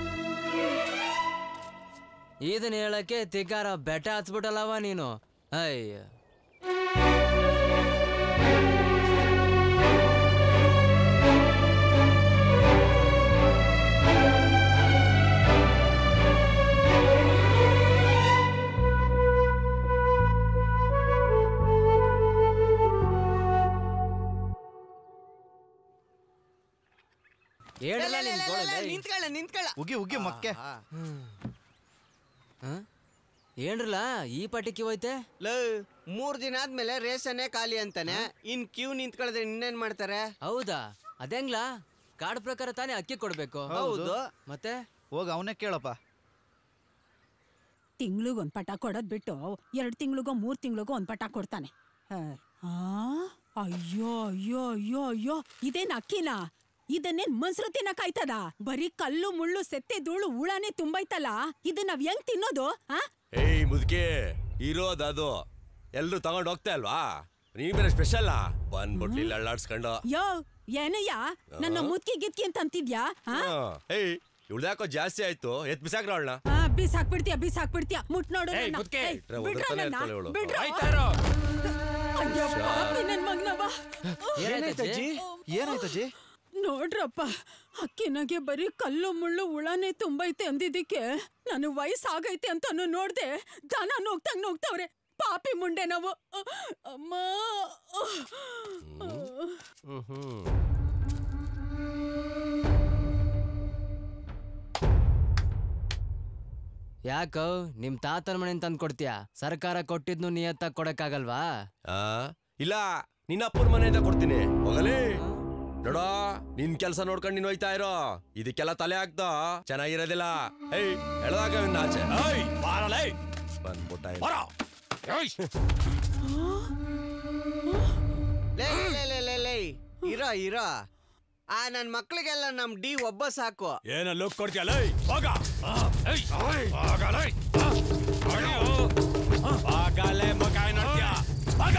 ಇದನ್ನ ಹೇಳಕ್ಕೆ ತಿಕಾರ ಬೆಟ್ಟ ಹಚ್ಬಿಟ್ಟಲ್ಲವ ನೀನು ಅಯ್ಯ ಹೇಳಲ್ಲ ನಿನ್ ಗೋಳಲ್ಲಿ. ನಿಂತ್ಕೊಳ್ಳ ನಿಂತ್ಕೊಳ್ಳ ಉಗಿ ಉಗಿ ಮಕ್ಕೆ ಹ? ಏನ್ರಲ್ಲ ಈ ಪಟಿಕಿ ಹೋಯ್ತೆ ಲೋ ಮೂರ್ ದಿನ ಆದ್ಮೇಲೆ ರೇಷನ್ನೇ ಖಾಲಿ ಅಂತಾನೆ ಇನ್ ಕ್ಯೂ ನಿಂತ್ಕೊಳ್ಳೋದ್ರೆ ಇನ್ನೇನ್ ಮಾಡ್ತಾರೆ ಹೌದಾ ಅದೇಂಗ್ಲಾ ಕಾರ್ಡ್ ಪ್ರಕಾರ ತಾನೇ ಅಕ್ಕಿ ಕೊಡ್ಬೇಕು ಹೌದು. ಮತ್ತೆ ಹೋಗ್ ಅವನೇ ಕೇಳಪ್ಪ ತಿಂಗ್ಳಿಗೊಂದ್ ಪಟ ಕೊಡೋದ್ ಬಿಟ್ಟು ಎರಡ್ ತಿಂಗ್ಳಿಗೋ ಮೂರ್ ತಿಂಗ್ಳಿಗೋ ಒಂದ್ ಪಟ ಕೊಡ್ತಾನೆ ಆ, ಆ? ಅಯ್ಯೋ ಅಯ್ಯೋ ಅಯ್ಯೋ ಅಯ್ಯೋ ಇದೇನ್ ಅಕ್ಕಿನ ಇದನ್ನೇನ್ ಮನ್ಸರು ತಿನ್ನಕಾಯ್ತದ ಬರೀ ಕಲ್ಲು ಮುಳ್ಳು ಸೆತ್ತೆ ಧೂಳು ಹುಳನೇ ತುಂಬೈತಲ್ಲ ಇದನ್ನ ನಾವ್ ಹೆಂಗ್ ತಿನ್ನೋದು ಆ ಏಯ್ ಮುದುಕಿ ಇರೋದು ಅದು ಎಲ್ರು ತಗೊಂಡ್ ಹೋಗ್ತಾ ಇಲ್ವಾ ನೀನ್ ಬೇರೆ ಸ್ಪೆಷಲ್ ಬಂದ್ಬಿಟ್ಲಿ ಇಲ್ಲಿ ಅಳ್ಳಾಡ್ಸ್ಕೊಂಡು ಯೋ ಏನಯ್ಯ ನನ್ನ ಆ? ಮುದ್ಕಿ ಗಿತ್ಕಿ ಅಂತ ಅಂತಿದ್ಯಾ ಆ? ಹಾ. ಏಯ್ ಇಳ್ದಾಕೋ ಜಾಸ್ತಿ ಆಯ್ತು ಎತ್ ಬಿಸಾಕ್ರ ಅವಳನ್ನ ಆ, ಬೀಸ್ ಹಾಕ್ಬಿಡ್ತೀಯ ಬೀಸ್ ಹಾಕ್ಬಿಡ್ತೀಯ ಮುಟ್ ನೋಡು ಏಯ್, ನನ್ನ. ಮುದ್ಕೆ. ಏಯ್, ಇಟ್ರೆ ಬಿಡ್ರೋ ಒದರ್ತಾನೆ ನನ್ನ, ಇರ್ತಾಳೆ ಇವಳು. ಬಿಡ್ರೋ. ಆಯ್ತಾ ಇರೋ. ಅಯ್ಯೋ, ಹುಷಾರ್. ಪಾಪಿ ನನ್ ಮಗನವ ಏನಾಯ್ತಜ್ಜಿ ಏನಾಯ್ತಜ್ಜಿ ನೋಡ್ರಪ್ಪ ಅಕ್ಕಿನಾಗೆ ಬರೀ ಕಲ್ಲು ಮುಳ್ಳು ಹುಳನೇ ತುಂಬೈತೆ ಅಂದಿದ್ದಕ್ಕೆ ನಾನು ವಯಸ್ಸಾಗೈತೆ ಅಂತಾನು ನೋಡ್ದೆ ದನ ನೋಗ್ತಂಗ್ ನೋಗ್ತಾವ್ರೆ ಪಾಪಿ ಮುಂಡೆ ನಾವು ಅಮ್ಮ ಹ್ಮ್ ಹ್ಮ್ ಯಾಕೋ ನಿಮ್ ತಾತನ ಮನೆ ತಂದ್ ಕೊಡ್ತೀಯಾ ಸರ್ಕಾರ ಕೊಟ್ಟಿದ್ನು ನಿಯತ್ತಾಗಿ ಕೊಡಕ್ಕಾಗಲ್ವಾ ಆ ಇಲ್ಲ ನಿನ್ನ ಅಪ್ಪನ ಮನೆಯಿಂದ ಕೊಡ್ತೀನಿ ಹೋಗಲೇ ನೋಡೋ ನಿನ್ ಕೆಲ್ಸ ನೋಡ್ಕೊಂಡು ನೀನ್ ಹೋಯ್ತಾ ಇರೋ ಇದಕ್ಕೆಲ್ಲ ತಲೆ ಹಾಕ್ದ ಚೆನ್ನಾಗಿರೋದಿಲ್ಲ ಏಯ್ ಎಳ್ದಾಗ ಇವ್ನ ಆಚೆ ಬಂದ್ಬಿಟ್ಟ ಇವ್ನು. ಲೇ ಲೇ ಲೇ ಲೇ ಲೇ ಇರ ಇರ ಆ ನನ್ ಮಕ್ಳಿಗೆಲ್ಲ ನಮ್ ಡಿ ಒಬ್ಬ ಸಾಕು ಏನ ಲುಕ್ ಕೊಡ್ತೀಯಲ್ಲ ಹೋಗ ಆಗಲೇ ಮಗ ನೋಡ್ತೀಯ ಹೋಗ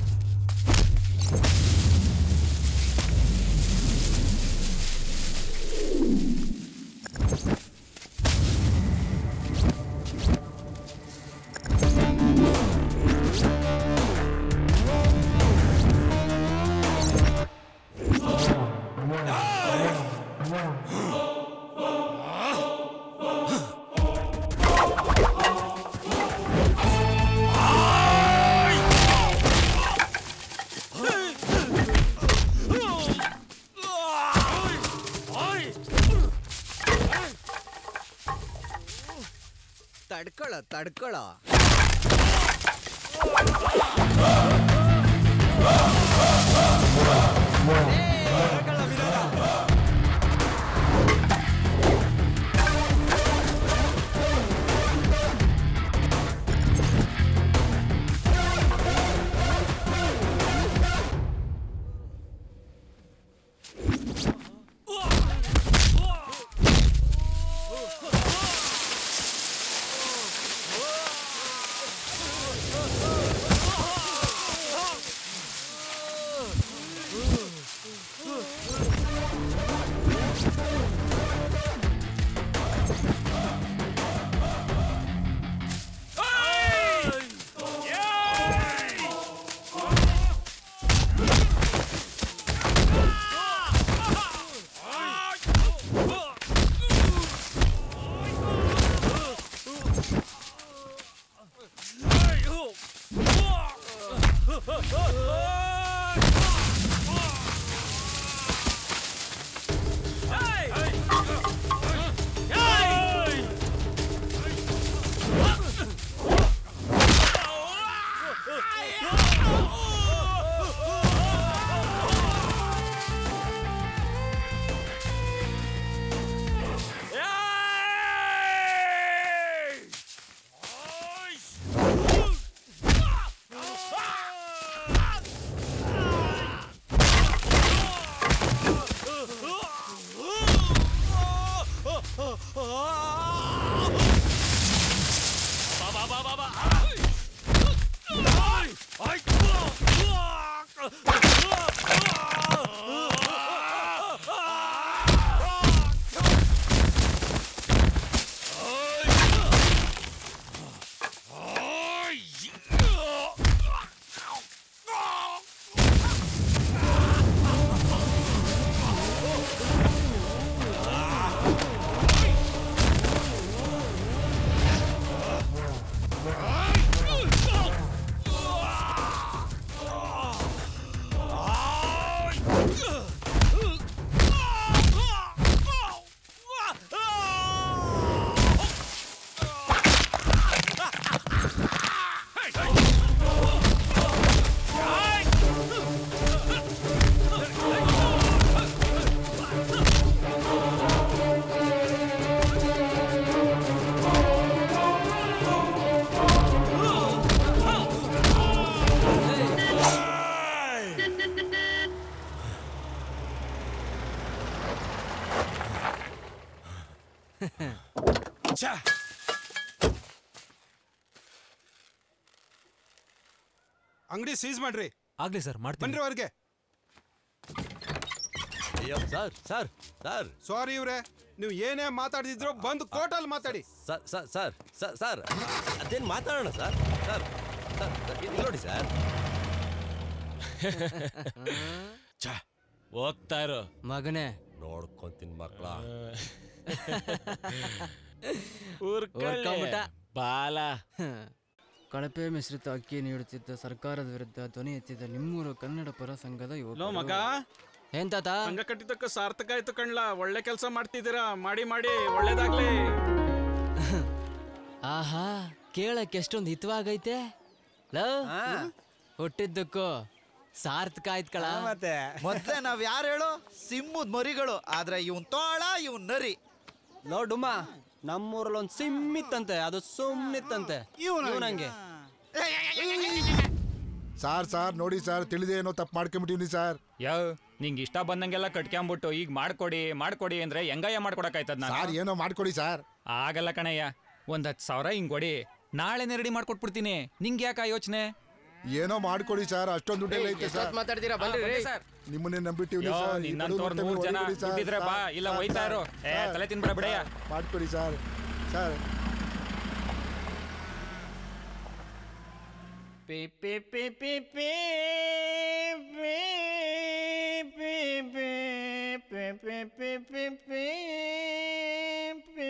ತಡ್ಕೊಳ ತಡ್ಕೊಳ ಅಂಗಡಿ ಸೀಸ್ ಮಾಡ್ರಿ ಆಗ್ಲಿ ಸರ್ ಮಾಡ್ತೀನಿ ಬನ್ರಿ ಅವ್ರಿಗೆ ಅಯ್ಯೋ ಸರ್ ಸರ್ ಸರ್ ಸಾರಿ ಇವ್ರೆ ನೀವು ಏನೇ ಮಾತಾಡಿದ್ರು ಬಂದು ಕೋರ್ಟಲ್ಲಿ ಮಾತಾಡಿ sir sir sir sir sir ಅದೇನು ಮಾತಾಡೋಣ ಸರ್ ಸರ್ ಸರ್ ಸರ್, ಇಲ್ಲಿ ನೋಡಿ ಸರ್ ಹೋಗ್ತಾ ಇರೋ ಮಗನೇ ನೋಡ್ಕೊಂತೀನಿ ಮಕ್ಕಳ ಊರ್ಕೊಂಬಿಟ್ಟ. ಬಾಲ ಕಳಪೆ ಮಿಶ್ರಿತ ಅಕ್ಕಿ ನೀಡುತ್ತಿದ್ದ ಸರ್ಕಾರದ ವಿರುದ್ಧ ಧ್ವನಿ ಎತ್ತಿದ ನಿಮ್ಮೂರು ಕನ್ನಡ ಪರ ಸಂಘದ ಯುವಕರು. ಲೋ ಮಗ ಏನ್ ತಾತ ಸಂಘ ಕಟ್ಟಿದ್ದಕ್ಕೆ ಸಾರ್ಥಕ ಆಯ್ತು ಕಣ್ಲ ಒಳ್ಳೆ ಕೆಲಸ ಮಾಡ್ತಿದ್ದೀರಾ ಮಾಡಿ ಮಾಡಿ ಒಳ್ಳೇದಾಗ್ಲಿ ಆಹಾ ಕೇಳಕ್ಕೆ ಎಷ್ಟೊಂದು ಹಿತವಾಗೈತೆ ಲವ್ ಹುಟ್ಟಿದ್ದಕ್ಕೂ ಸಾರ್ಥಕ ಆಯ್ತು ಕಳ ಮತ್ತೆ ಮೊದ್ಲೇ ನಾವ್ ಯಾರು ಹೇಳು ಸಿಂಹದ್ ಮರಿಗಳು ಆದ್ರೆ ಇವನ್ ತೋಳ ಇವನ್ ನರಿ ನೋಡುಮ್ಮ ನಮ್ಮೂರಲ್ಲಿ ಒಂದು ಸಿಮ್ಮಿತ್ತಂತೆ ಅದು ಸುಮ್ನಿತ್ತಂತೆ ಇವ್ನು ಇವ್ನಂಗೆ ಸಾರ್ ಸಾರ್ ನೋಡಿ ಸರ್ ತಿಳಿದೇ ಏನೋ ತಪ್ಪು ಮಾಡ್ಕೊಂಬಿಟ್ಟಿವ್ನಿ ಸರ್ ಯಾವ ನಿಂಗೆ ಇಷ್ಟ ಬಂದಂಗೆಲ್ಲ ಕಟ್ಕೊಂಬಿಟ್ಟು ಈಗ ಮಾಡ್ಕೊಡಿ ಮಾಡ್ಕೊಡಿ ಅಂದ್ರೆ ಹೆಂಗಯ್ಯ ಮಾಡ್ಕೊಡಕ್ಕಾಯ್ತದ ನಾನು ಸಾರ್ ಏನೋ ಮಾಡ್ಕೊಡಿ ಸರ್ ಆಗಲ್ಲ ಕಣಯ್ಯ ಒಂದ್ ಹತ್ತು ಸಾವಿರ ಹಿಂಗ್ ಕೊಡಿ ನಾಳೆನೇ ರೆಡಿ ಮಾಡ್ಕೊಟ್ಬಿಡ್ತೀನಿ ನಿಂಗೆ ಯಾಕ ಯೋಚನೆ ಏನೋ ಮಾಡ್ಕೊಡಿ ಸರ್ ಅಷ್ಟೊಂದು ದುಡ್ಡೆಲ್ಲ ಐತೆ ಸರ್ ಮಾತಾಡ್ತೀರಾ ಬನ್ರಿ ರೀ. ನಿಮ್ಮನ್ನೇ ನಂಬಿಟ್ಟಿವ್ನಿ ಯೋ, ಸರ್ ಈ ನಿನ್ನಂತವ್ರ್ ಬಡವ್ರ ನೂರ್ ಜನ ಹೊಡಿಬೇಡಿ ಸರ್. ದುಡ್ಡಿದ್ರೆ ಬಾ, ಸರ್, ಇಲ್ಲ ಸರ್, ಒಯ್ತಾ ಇರು. ಸರ್, ಏ, ಸರ್, ತಲೆ ತಿನ್ಬೇಡ ಬಿಡಯ್ಯ. ಮಾಡ್ಕೊಡಿ sir sir P P P P P P P P P P P P P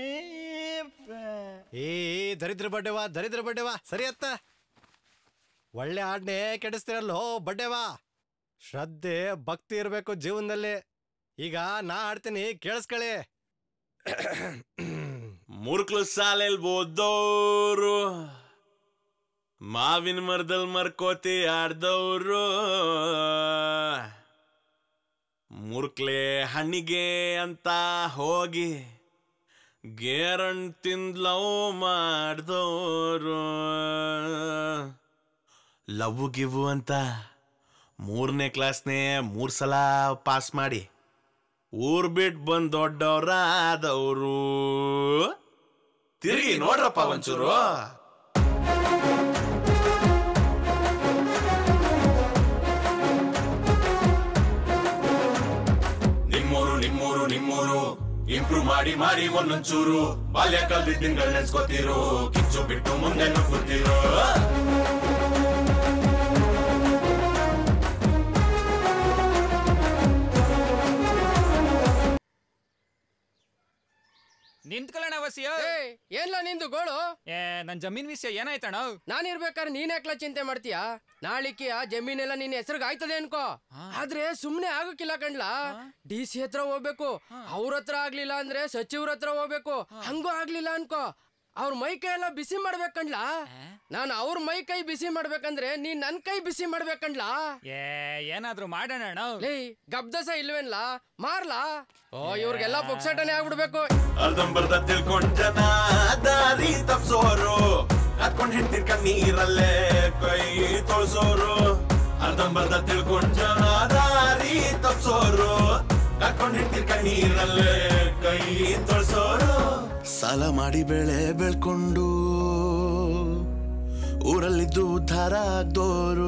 ಏ ದರಿದ್ರ ಬಡ್ಡೆವಾ ದರಿದ್ರ ಬಡ್ಡೆವಾ ಸರಿ ಅತ್ತ ಒಳ್ಳೆ ಹಾಡ್ನೆ ಕೆಡಿಸ್ತಿರಲ್ಲೋ ಬಡ್ಡೆವಾ ಶ್ರದ್ಧೆ ಭಕ್ತಿ ಇರಬೇಕು ಜೀವನದಲ್ಲಿ ಈಗ ನಾ ಹಾಡ್ತೀನಿ ಕೇಳಿಸ್ಕೊಳ್ಳಿ ಮೂರ್ಕ್ಲು ಸಾಲೆಲ್ ಓದೋರು ಮಾವಿನ ಮರದಲ್ಲಿ ಮರ್ಕೋತಿ ಆಡ್ದವ್ರು ಮುರ್ಕ್ಲೆ ಹಣ್ಣಿಗೆ ಅಂತ ಹೋಗಿ ಗೇರಣ್ ತಿಂದ್ ಲವ್ ಮಾಡ್ದವ್ರು ಲವ್ ಗಿವು ಅಂತ ಮೂರನೇ ಕ್ಲಾಸ್ನೇ ಮೂರ್ ಸಲ ಪಾಸ್ ಮಾಡಿ ಊರ್ ಬಿಟ್ ಬಂದ್ ದೊಡ್ಡವ್ರಾದವ್ರು ತಿರುಗಿ ನೋಡ್ರಪ್ಪ ಒಂಚೂರು ನಿಮ್ಮೂರು ನಿಮ್ಮೂರು ನಿಮ್ಮೂರು ಇಂಪ್ರೂವ್ ಮಾಡಿ ಮಾಡಿ ಒಂದೊಂಚೂರು ಬಾಲ್ಯ ಕಲ್ದಿದ್ದಿನ್ಗಳು ನೆನ್ಸ್ಕೊತೀರು ಕಿಚ್ಚು ಬಿಟ್ಟು ಮುಂದೆ ನುಗ್ಗುತ್ತೀರೋ ನಿಂತ್ಕೊಳ್ಳೋಣ ವಸಿಯ ಏನ್ಲ ನಿಂದು ಗೋಳು ಏ ನನ್ ಜಮೀನ್ ವಿಷಯ ಏನಾಯ್ತಣ ನಾನ್ ಇರ್ಬೇಕಾದ್ರೆ ನೀನ್ ಯಾಕ್ಲ ಚಿಂತೆ ಮಾಡ್ತೀಯಾ ನಾಳಿಕೆ ಆ ಜಮೀನೆಲ್ಲ ನಿನ್ನ ಹೆಸರಿಗೆ ಆಯ್ತದೆ ಅನ್ಕೋ ಆದ್ರೆ ಸುಮ್ನೆ ಆಗಕ್ಕಿಲ್ಲ ಕಣ್ಲಾ ಡಿ ಸಿ ಹತ್ರ ಹೋಗ್ಬೇಕು ಅವ್ರ ಹತ್ರ ಆಗ್ಲಿಲ್ಲ ಅಂದ್ರೆ ಸಚಿವ್ರ ಹತ್ರ ಹೋಗ್ಬೇಕು ಹಂಗೂ ಆಗ್ಲಿಲ್ಲ ಅನ್ಕೋ ಅವ್ರ ಮೈ ಕೈ ಎಲ್ಲ ಬಿಸಿ ಮಾಡ್ಬೇಕಂಡ್ಲಾ ನಾನು ಅವ್ರ ಮೈ ಕೈ ಬಿಸಿ ಮಾಡ್ಬೇಕಂದ್ರೆ ನೀನ್ ನನ್ ಕೈ ಬಿಸಿ ಮಾಡ್ಬೇಕಂಡ್ಲಾ ಏ ಏನಾದ್ರೂ ಮಾಡೋಣ ಲೇ ಗಬ್ದಸ ಇಲ್ವೇನ್ಲಾ ಮಾರ್ಲಾ ಓ ಇವ್ರಿಗೆಲ್ಲ ಪುಕ್ಸಟನೆ ಆಗ್ಬಿಡ್ಬೇಕು ಅರ್ಧಂಬರ್ಧ ತಿಳ್ಕೊಂಡ್ ಜನ ದಾರಿ ತಪ್ಸೋರು ಹಾಕೊಂಡ್ ಹೆಂಡ್ತಿರ್ ಕಣ್ಣೀರಲ್ಲೇ ಕೈ ತೊಳ್ಸೋರು ಅರ್ಧಂಬರ್ಧ ತಿಳ್ಕೊಂಡ್ ಜನ ದಾರಿ ತಪ್ಸೋರು ಹಾಕೊಂಡ್ ಹೆಂಡ್ತಿರ್ ಕಣ್ಣೀರಲ್ಲೇ ಕೈ ತೊಳ್ಸೋರು ಸಾಲ ಮಾಡಿ ಬೆಳೆ ಬೆಳ್ಕೊಂಡು ಊರಲ್ಲಿದ್ದು ಉದ್ಧಾರ ಆಗ್ದೋರು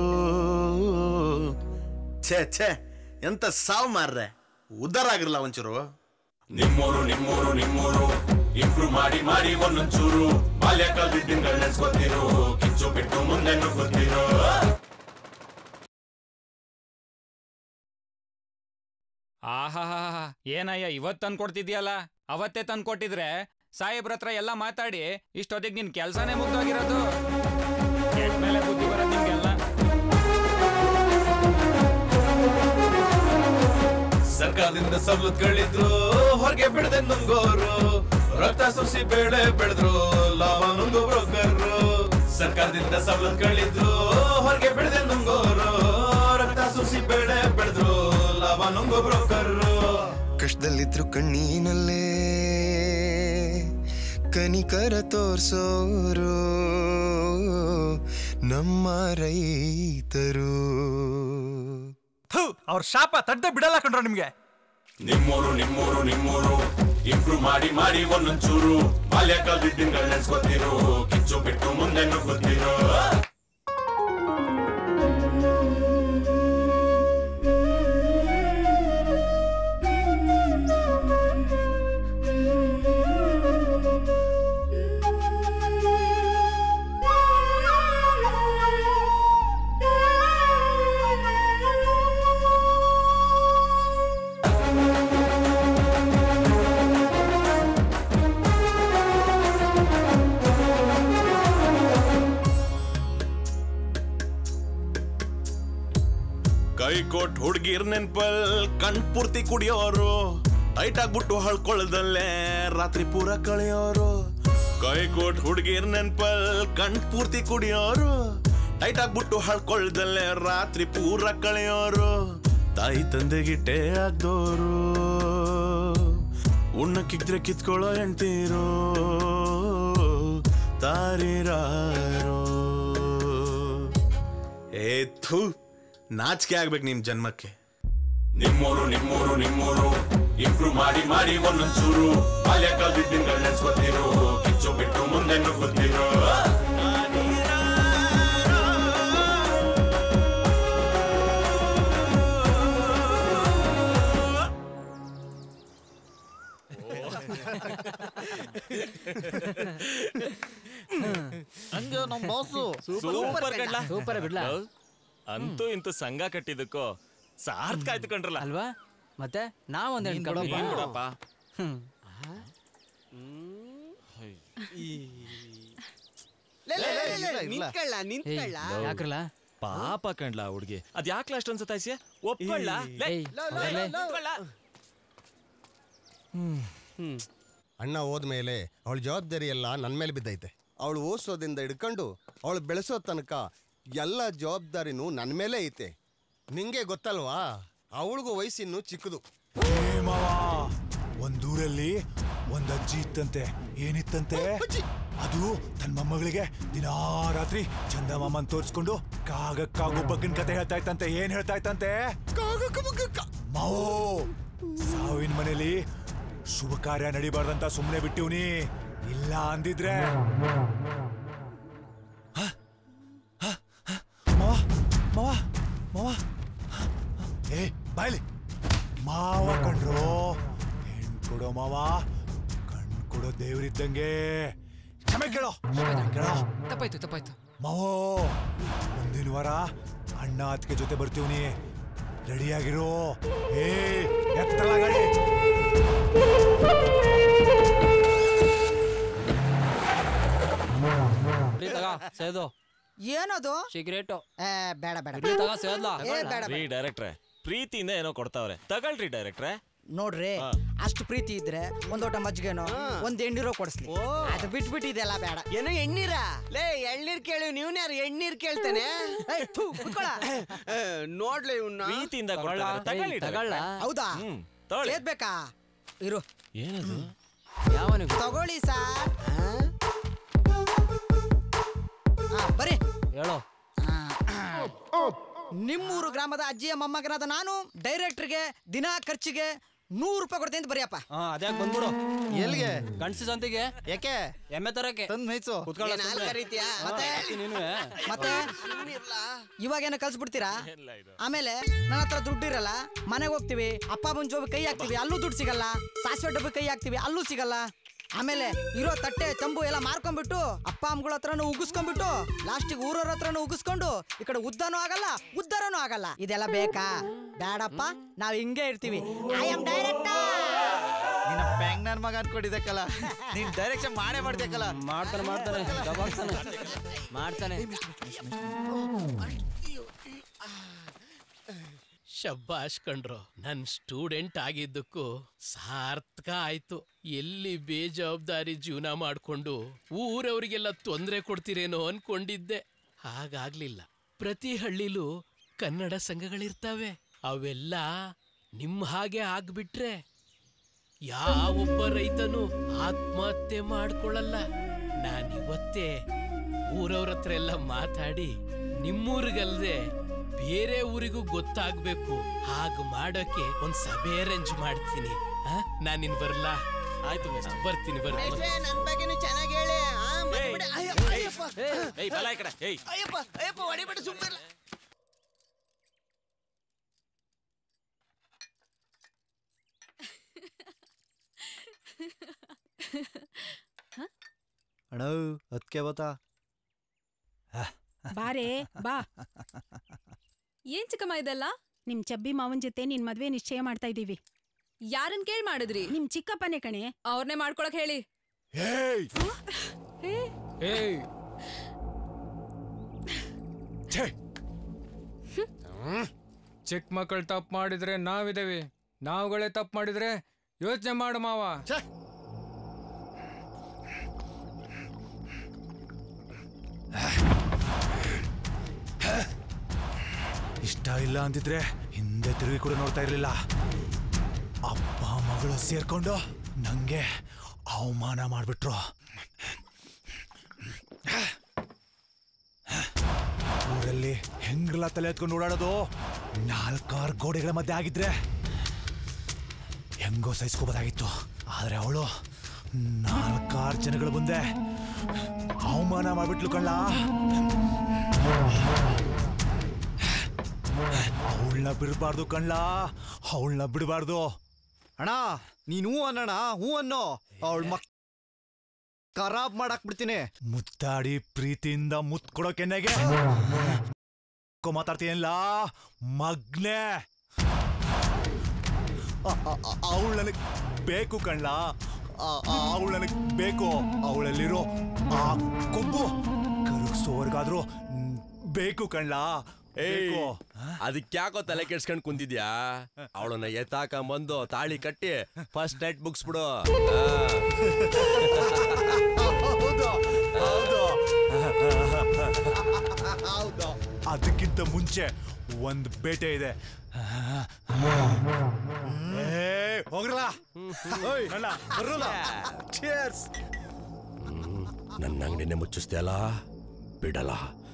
ಛೇ ಛೇ ಎಂತ ಸಾವು ಮಾರ್ರೆ ಉದ್ಧಾರ ಆಗಿರಲ್ಲ ಒಂಚೂರು ನಿಮ್ಮೂರು ನಿಮ್ಮೂರು ನಿಮ್ಮೂರು ಇಂಪ್ರೂವ್ ಮಾಡಿ ಮಾಡಿ ಒಂದೊಂಚೂರು ಬಾಲ್ಯ ಕಲ್ದಿದ್ದಿನ್ಗಳು ನೆನ್ಸ್ಕೊತೀರು ಕಿಚ್ಚು ಬಿಟ್ಟು ಮುಂದೆ ನುಗ್ಗುತ್ತೀರೋ ಆಹಾ ಏನಯ್ಯ ಇವತ್ ತಂದ್ ಕೊಡ್ತಿದ್ಯಲ್ಲ ಅವತ್ತೇ ತಂದ್ ಕೊಟ್ಟಿದ್ರೆ ಸಾಹೇಬ್ರ ಹತ್ರ ಎಲ್ಲ ಮಾತಾಡಿ ಇಷ್ಟೊತ್ತಿಗೆ ನಿನ್ ಕೆಲ್ಸನೇ ಮುಗ್ದೋಗಿರೋದು ಕೆಟ್ಟ ಮೇಲೆ ಬುದ್ಧಿ ಬರೋದು ನಿಮ್ಗೆಲ್ಲ ಸರ್ಕಾರದಿಂದ ಸವಲತ್ತುಗಳಿದ್ರು ಹೊರಗೆ ಬಿಡದೆ ನುಂಗೋರು ರಕ್ತ ಸುರಿಸಿ ಬೆಳೆ ಬೆಳೆದ್ರು ಲಾಭ ನುಂಗೋ ಬ್ರೋಕರ್ರು ಸರ್ಕಾರದಿಂದ ಸವಲತ್ತುಗಳಿದ್ರು ಹೊರಗೆ ಬಿಡದೆ ನುಂಗೋರು ರಕ್ತ ಸುರಿಸಿ ಬೆಳೆ ಬೆಳೆದ್ರು ಲಾಭ ನುಂಗೋ ಬ್ರೋಕರ್ರು ಕಷ್ಟದಲ್ಲಿದ್ರು ಕಣ್ಣೀನಲ್ಲೇ ಕನಿಕರ ತೋರ್ಸೋರು ನಮ್ಮ ರೈತರು ಅವ್ರ ಶಾಪ ತಡ್ದೆ ಬಿಡಲ್ಲ ಕಂಡ್ರ ನಿಮ್ಗೆ ನಿಮ್ಮೂರು ನಿಮ್ಮೂರು ನಿಮ್ಮೂರು ಇಂಪ್ರೂವ್ ಮಾಡಿ ಮಾಡಿ ಒಂದೊಂಚೂರು ಬಾಲ್ಯ ಕಲ್ದಿದ್ದಿನ್ಗಳು ನೆನ್ಸ್ಕೊತೀರು ಕಿಚ್ಚು ಬಿಟ್ಟು ಮುಂದೆ ನುಗ್ಗುತ್ತೀರೋ ಕೈ ಕೊಟ್ ಹುಡ್ಗಿರ್ ನೆನ್ಪಲ್ ಕಣ್ ಪೂರ್ತಿ ಕುಡಿಯೋರು ಟೈಟ್ ಆಗ್ಬಿಟ್ಟು ಹಳ್ಕೊಳ್ದಲ್ಲೇ ರಾತ್ರಿ ಪೂರ ಕಳೆಯೋರು ಕೈ ಕೊಟ್ ಹುಡ್ಗಿರ್ ನೆನ್ಪಲ್ ಕಣ್ ಪೂರ್ತಿ ಕುಡಿಯೋರು ಟೈಟ್ ಆಗ್ಬಿಟ್ಟು ಹಳ್ಕೊಳ್ದಲ್ಲೇ ರಾತ್ರಿ ಪೂರ ಕಳೆಯೋರು ತಾಯಿ ತಂದೆಗಿಟ್ಟೆ ಆಗ್ದೋರು ಉಣ್ಣಕ್ಕಿದ್ರೆ ಕಿತ್ಕೊಳ್ಳೋ ಹೆಂಡ್ತೀರೋ ತಾರಿರಾರೋ ಏ ಥೂ ನಾಚಿಕೆ ಆಗ್ಬೇಕು ನಿಮ್ ಜನ್ಮಕ್ಕೆ ನಿಮ್ಮೂರು ನಿಮ್ಮೂರು ನಿಮ್ಮೂರು ಇಂಪ್ರೂವ್ ಮಾಡಿ ಮಾಡಿ ಒಂದೊಂಚೂರು ಬಾಲ್ಯ ಕಲ್ದಿದ್ದಿಂದ ನೆನ್ಸ್ಕೊತಿರು ಕಿಚ್ಚು ಬಿಟ್ಟು ಮುಂದೆ ನುಗ್ಗುತ್ತಿರು ಹಂಗ ನಮ್ ಬಾಸು ಸೂಪರ್ ಕಣ್ಲಾ. ಸೂಪರ್ ಬಿಡ್ಲಾ? ಅಂತೂ ಇಂತೂ ಸಂಘ ಕಟ್ಟಿದ್ದಕ್ಕೋ ಸಾರ್ಥಕ ಆಯ್ತು ಕಣ್ರಲ್ಲ ಅಲ್ವಾ ಮತ್ತೆ ನಾವೊಂದ್ ನೀನ್ ಬಿಡಪ್ಪ. ನೀನ್ ಬಿಡಪ್ಪ. ಲೇ, ಲೇ, ಲೇ, ಲೇ, ಇಲ್ಲ, ಇಲ್ಲ. ನಿಂತ್ಕೊಳ್ಳ ನಿಂತ್ಕೊಳ್ಳ ಯಾಕ್ರಲ್ಲ ಪಾಪ ಕಣ್ಲಾ ಹುಡ್ಗಿ ಅದ್ ಯಾಕ್ಲ ಅಷ್ಟೊಂದ್ ಸತಾಯ್ಸಿಯ ಒಪ್ಕೊಳ್ಳ ಏಯ್, ಹೋಗ್ಲೇ. ಅಣ್ಣ ಹೋದ್ಮೇಲೆ ಅವಳ ಜವಾಬ್ದಾರಿ ಎಲ್ಲ ನನ್ನ ಮೇಲೆ ಬಿದ್ದೈತೆ ಅವಳು ಓದಿಸೋದಿಂದ ಹಿಡ್ಕೊಂಡು ಅವಳು ಬೆಳೆಸೋ ತನಕ ಎಲ್ಲ ಜವಾಬ್ದಾರಿನೂ ನನ್ನ ಮೇಲೆ ಐತೆ ನಿಂಗೆ ಗೊತ್ತಲ್ವಾ ಅವಳಿಗೂ ವಯಸ್ಸಿನ್ನು ಚಿಕ್ಕದು ಒಂದೂರಲ್ಲಿ ಒಂದ್ ಅಜ್ಜಿ ಇತ್ತಂತೆ ಏನಿತ್ತಂತೆ ಅದು ತನ್ನ ಮೊಮ್ಮಗಳಿಗೆ ದಿನಾ ರಾತ್ರಿ ಚಂದಮಾಮನ್ ತೋರಿಸ್ಕೊಂಡು ಕಾಗಕ್ಕಾಗು ಬಗ್ಗಿನ ಕತೆ ಹೇಳ್ತಾ ಇತ್ತಂತೆ ಏನ್ ಹೇಳ್ತಾ ಇತ್ತಂತೆ ಕಾಗಕ್ಕ ಬಗ್ಗಕ್ಕ ಮಾವೋ ಸಾವಿನ ಮನೇಲಿ ಶುಭ ಕಾರ್ಯ ನಡಿಬಾರ್ದಂತ ಸುಮ್ಮನೆ ಬಿಟ್ಟಿವ್ನಿ ಇಲ್ಲ ಅಂದಿದ್ರೆ ಹ? ಹ? ಹ? ಮಾವ ಮಾವ ಮಾವ ಏ ಬಾಯ್ಲಿ ಮಾವ ಕಂಡ್ರು ಹೆಣ್ ಕೊಡೋ ಮಾವ ಕಣ್ ಕೊಡೋ ದೇವ್ರಿದ್ದಂಗೆ ಕ್ಷಮೆ ಕೇಳೋ ಕ್ಷಮೆ ಕೇಳೋ ತಪ್ಪಾಯ್ತು ತಪ್ಪಾಯ್ತು ಮಾವೋ ಮುಂದಿನ ವಾರ ಅಣ್ಣ ಅತ್ತಿಗೆ ಜೊತೆ ಬರ್ತೀವ್ನಿ ರೆಡಿಯಾಗಿರು ಏ ಎತ್ತಲ ಗಾಡಿ ಇಲ್ಲಿ ತಗ ಸೇದು ಏನದು ಸಿಗರೇಟು ಏ ಬೇಡ ಬೇಡ ಇಲ್ಲಿ ತಗ ಸೇದ್ಲಾ ಏ ಬೇಡ ರೀ ಬೇಡ ಡೈರೆಕ್ಟ್ರೆ ಪ್ರೀತಿಯಿಂದ ಏನೋ ಕೊಡ್ತಾವ್ರೆ ತಗೊಳ್ರಿ ಡೈರೆಕ್ಟ್ರೆ ನೋಡ್ರಿ ಅಷ್ಟು ಪ್ರೀತಿ ಇದ್ರೆ ಒಂದೋಟ ಮಜ್ಜಿಗೆನೋ ಒಂದ್ ಎಣ್ಣೀರೋ ಕೊಡಿಸ್ಲಿ ಅದು ಬಿಟ್ಬಿಟ್ಟು ಇದೆಲ್ಲ ಬೇಡ ಏನೋ ಎಣ್ಣೀರ ಲೇ ಎಳ್ನೀರ್ ಕೇಳಿ ನೀವ್ನ್ಯಾರು ಎಣ್ಣೀರ್ ಕೇಳ್ತಾನೆ ಏಯ್, ಥು, ಕುತ್ಕೊಳ. ಏ, ನೋಡ್ಲಿ ಇವ್ನ ಪ್ರೀತಿಯಿಂದ ಕೊಡ್ತಾರೆ ತಗೊಳ್ಳಿ ಡೈರೆಕ್ಟ್ರೆ. ಹೌದಾ ಹ್ಮ್ ತಗೊಳ್ಳಿ ಸೇದ್ಬೇಕಾ ಇರು ಏನದು ಯಾವನಿಗೆ ತಗೊಳ್ಳಿ ಸಾರ್ ಹಾ ಬರೀ ಹೇಳೋ ನಿಮ್ಮೂರು ಗ್ರಾಮದ ಅಜ್ಜಿಯ ಮೊಮ್ಮಗನಾದ ನಾನು ಡೈರೆಕ್ಟರ್ಗೆ ದಿನಾ ಖರ್ಚಿಗೆ ನೂರು ರೂಪಾಯಿ ಕೊಡ್ತೀನಿ ಅಂತ ಬರೆಯಪ್ಪ ಹಾ ಅದ್ಯಾಕ್ ಬಂದ್ಬಿಡು ಎಲ್ಗೆ ಗಂಡಸಿ ಸಂತಿಗೆ ಯಾಕೆ ಎಮ್ಮೆ ತರಕ್ಕೆ ತಂದ್ ಮೇಯ್ಸು ಕುತ್ಕೊಳ್ಳೋ ಏನ್ ಹಾಲ್ ಸುಮ್ನೆ. ಕರೀತೀಯಾ? ಹಾ, ಮತ್ತೆ? ನೀನು ಮತ್ತೆ ಇವಾಗೇನ ಕಳ್ಸ್ಬಿಡ್ತೀರಾ ಆಮೇಲೆ ನನ್ನ ಹತ್ರ ದುಡ್ಡು ಇರಲ್ಲ ಮನೆಗೆ ಹೋಗ್ತೀವಿ ಅಪ್ಪ ಅಮ್ಮನ ಜೋಬಿ ಕೈ ಹಾಕ್ತಿವಿ ಅಲ್ಲೂ ದುಡ್ಡು ಸಿಗಲ್ಲ ಸಾಸಿವೆ ಡಬ್ಬಿ ಕೈ ಹಾಕ್ತಿವಿ ಅಲ್ಲೂ ಸಿಗಲ್ಲ ಆಮೇಲೆ ಇರೋ ತಟ್ಟೆ ತಂಬು ಎಲ್ಲ ಮಾರ್ಕೊಂಡ್ಬಿಟ್ಟು ಅಪ್ಪ ಅಮ್ಮಗಳ ಹತ್ರನೂ ಉಗಿಸ್ಕೊಂಡ್ಬಿಟ್ಟು ಲಾಸ್ಟಿಗೆ ಊರವ್ರ ಹತ್ರನೂ ಉಗಿಸ್ಕೊಂಡು ಈ ಕಡೆ ಉದ್ದನೂ ಆಗಲ್ಲ ಉದ್ದಾರನೂ ಆಗಲ್ಲ ಇದೆಲ್ಲ ಬೇಕಾ ಬೇಡಪ್ಪ ನಾವ್ ಹಿಂಗೆ ಇರ್ತೀವಿ ಐ ಆಮ್ ಡೈರೆಕ್ಟರ್ ನಿನ್ನ ಪ್ಯಾಂಗ್ ನನ್ ಮಗ ಅನ್ಕೊಂಡಿದ್ದಕ್ಕಲ್ಲ ನೀನ್ ಡೈರೆಕ್ಷನ್ ಮಾಡೇ ಮಾಡ್ಬೇಕಲ್ಲ ಮಾಡ್ತಾನೆ ಮಾಡ್ತಾನೆ ದಬಾಕ್ತಾನೆ ಮಾಡ್ತಾನೆ ಶಬ್ಬಾಷ್ ಕಂಡ್ರು ನನ್ ಸ್ಟೂಡೆಂಟ್ ಆಗಿದ್ದಕ್ಕೂ ಸಾರ್ಥಕ ಆಯ್ತು ಎಲ್ಲಿ ಬೇಜವಾಬ್ದಾರಿ ಜೀವನ ಮಾಡ್ಕೊಂಡು ಊರವರಿಗೆಲ್ಲ ತೊಂದರೆ ಕೊಡ್ತೀರೇನೋ ಅನ್ಕೊಂಡಿದ್ದೆ ಹಾಗಾಗ್ಲಿಲ್ಲ ಪ್ರತಿ ಹಳ್ಳಿಲೂ ಕನ್ನಡ ಸಂಘಗಳಿರ್ತವೆ ಅವೆಲ್ಲ ನಿಮ್ ಹಾಗೆ ಆಗ್ಬಿಟ್ರೆ ಯಾವೊಬ್ಬ ರೈತನು ಆತ್ಮಹತ್ಯೆ ಮಾಡ್ಕೊಳ್ಳಲ್ಲ ನಾನಿವತ್ತೇ ಊರವ್ರ ಹತ್ರ ಎಲ್ಲ ಮಾತಾಡಿ ನಿಮ್ಮೂರಿಗಲ್ದೆ ಬೇರೆ ಊರಿಗೂ ಗೊತ್ತಾಗ್ಬೇಕು ಹಾಗ್ ಮಾಡೋಕೆ ಒಂದ್ ಸಭೆ ಅರೇಂಜ್ ಮಾಡ್ತೀನಿ ನಾನ್ ಇನ್ ಬರ್ಲಾ ಆಯ್ತು ಬರ್ತೀನಿ ಬರ್ತೀನಿ ಮೇಷ್ಟ್ರೆ, ನನ್ ಬಗ್ಗೆನೂ ಚೆನ್ನಾಗಿ ಹೇಳಿ ಆ, ಮರ್ತ್ಬಿಡಿ. ಅಯ್ಯೋ, ಅಯ್ಯಪ್ಪ. ಏಯ್ ಬಲ ಈ ಕಡೆ ಏಯ್ ಅಯ್ಯಪ್ಪ ಅಯ್ಯಪ್ಪ ಹೊಡಿಬೇಡ ಸುಮ್ಮನೆ ಅಣ್ಣ ಅದಕ್ಕೆ ಬತ್ತಾ ಬಾರೇ ಬಾ ಏನ್ ಚಿಕ್ಕಮ್ಮ ಇದೆಲ್ಲ ನಿಮ್ ಚಬ್ಬಿ ಮಾವನ್ ಜೊತೆ ನಿನ್ ಮದ್ವೆ ನಿಶ್ಚಯ ಮಾಡ್ತಾ ಇದೀವಿ ಯಾರನ್ ಕೇಳ್ ಮಾಡಿದ್ರಿ ನಿಮ್ ಚಿಕ್ಕಪ್ಪನೇ ಕಣೆ ಅವ್ರನ್ನೇ ಮಾಡ್ಕೊಳಕ್ ಹೇಳಿ ಹೇ ಏಯ್ ಚಿಕ್ಕ ಮಕ್ಕಳು ತಪ್ಪು ಮಾಡಿದ್ರೆ ನಾವಿದೇವಿ ನಾವುಗಳೇ ತಪ್ಪು ಮಾಡಿದ್ರೆ ಯೋಚನೆ ಮಾಡು ಮಾವ ಇಷ್ಟ ಇಲ್ಲ ಅಂತಿದ್ರೆ ಹಿಂದೆ ತಿರುಗಿ ಕೂಡ ನೋಡ್ತಾ ಇರ್ಲಿಲ್ಲ ಅಪ್ಪ ಮಗಳು ಸೇರ್ಕೊಂಡು ನಂಗೆ ಅವಮಾನ ಮಾಡ್ಬಿಟ್ರು ಊರ ಊರಲ್ಲಿ ಹೆಂಗ್ರಲ್ಲ ತಲೆ ಎತ್ಕೊಂಡು ಓಡಾಡೋದು ನಾಲ್ಕಾರು ಗೋಡೆಗಳ ಮಧ್ಯೆ ಆಗಿದ್ರೆ ಹೆಂಗೋ ಸಹಿಸ್ಕೋಬೋದಾಗಿತ್ತು ಆದ್ರೆ ಅವಳು ನಾಲ್ಕಾರು ಜನಗಳ ಮುಂದೆ ಅವಮಾನ ಮಾಡ್ಬಿಟ್ಲು ಕಳ್ಳ ಅವಳನ್ನ ಬಿಡಬಾರ್ದು ಕಣ್ಲ ಅವಳನ್ನ ಬಿಡಬಾರ್ದು ಅಣ್ಣ ನೀನು ಹೂ ಅನ್ನೋಣ ಹೂ ಅನ್ನೋ ಅವಳ ಮಕ್ ಖರಾಬ್ ಮಾಡಾಕ್ ಬಿಡ್ತೀನಿ ಮುತ್ತಾಡಿ ಪ್ರೀತಿಯಿಂದ ಮುತ್ ಕೊಡೋ ಕೆನ್ನೆಗೆ ಮಾತಾಡ್ತೀಯಲ್ಲ ಮಗ್ನೆ ಅವಳು ನನಗೆ ಬೇಕು ಕಣ್ಲ ಅವಳು ನನಗೆ ಬೇಕು ಅವಳಲ್ಲಿರೋ ಆ ಕೊಬ್ಬು ಕರಗಿಸೋವರ್ಗಾದ್ರೂ ಬೇಕು ಕಣ್ಲ ಏಯ್ ಅದಕ್ಕ್ಯಾಕೋ ತಲೆ ಕೆಡ್ಸ್ಕೊಂಡ್ ಕುಂತಿದ್ಯಾ ಅವಳನ್ನ ಎತ್ತಾಕೊಂಬಂದು ತಾಳಿ ಕಟ್ಟಿ ಫಸ್ಟ್ ನೈಟ್ ಮುಗಿಸ್ಬಿಡು ಹೌದು ಹೌದು ಹೌದು ಅದಕ್ಕಿಂತ ಮುಂಚೆ ಒಂದು ಬೇಟೆ ಇದೆ ಏ, ಹೋಗ್ರಲ್ಲ ಓಯ್, ಅಣ್ಣ, ಬರ್ರಲ್ಲ. Cheers. ನನ್ನ ಅಂಗಡಿನೇ ಮುಚ್ಚಿಸ್ತೀಯಲ್ಲ ಬಿಡಲ್ಲ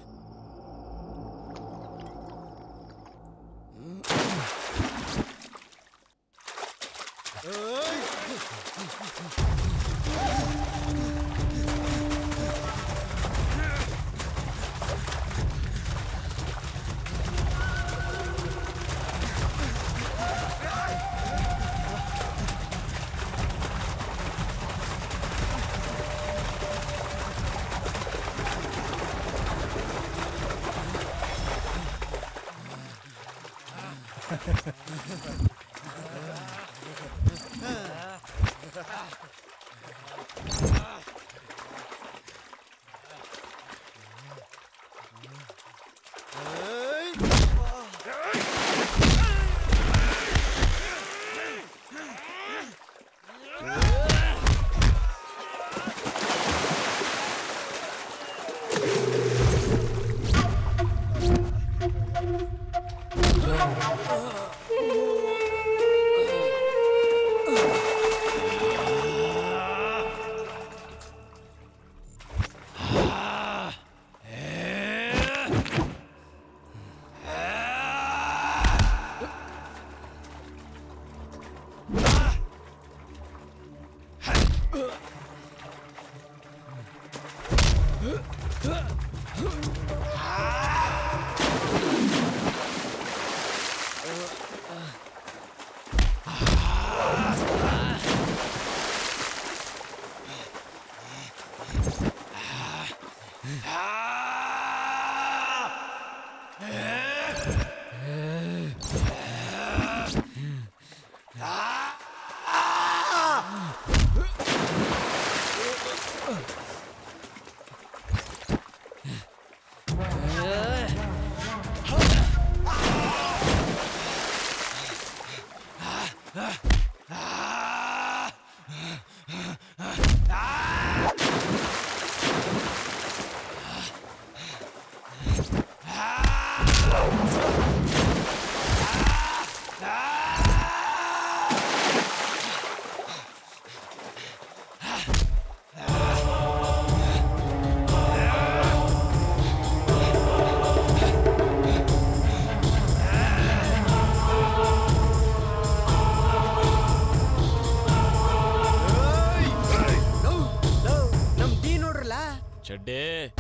ನಮ್ ಟೀ ನೋಡ್ರಲ್ಲ ಚಡ್ಡೆ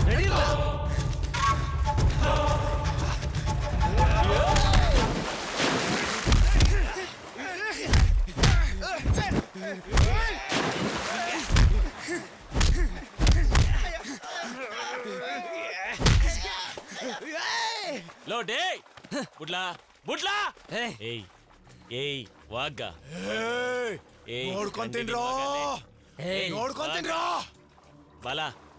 ಲೋ ಡೇ ಬುಡ್ಲಾ ಬುಡ್ಲಾ ಏಯ್ ಏಯ್ ವಾಗ ಏಯ್ ನೋಡ್ಕೊಂತೀನ್ರೋ ಏಯ್, ನೋಡ್ಕೊಂತೀನ್ರೋ ಬಾಲ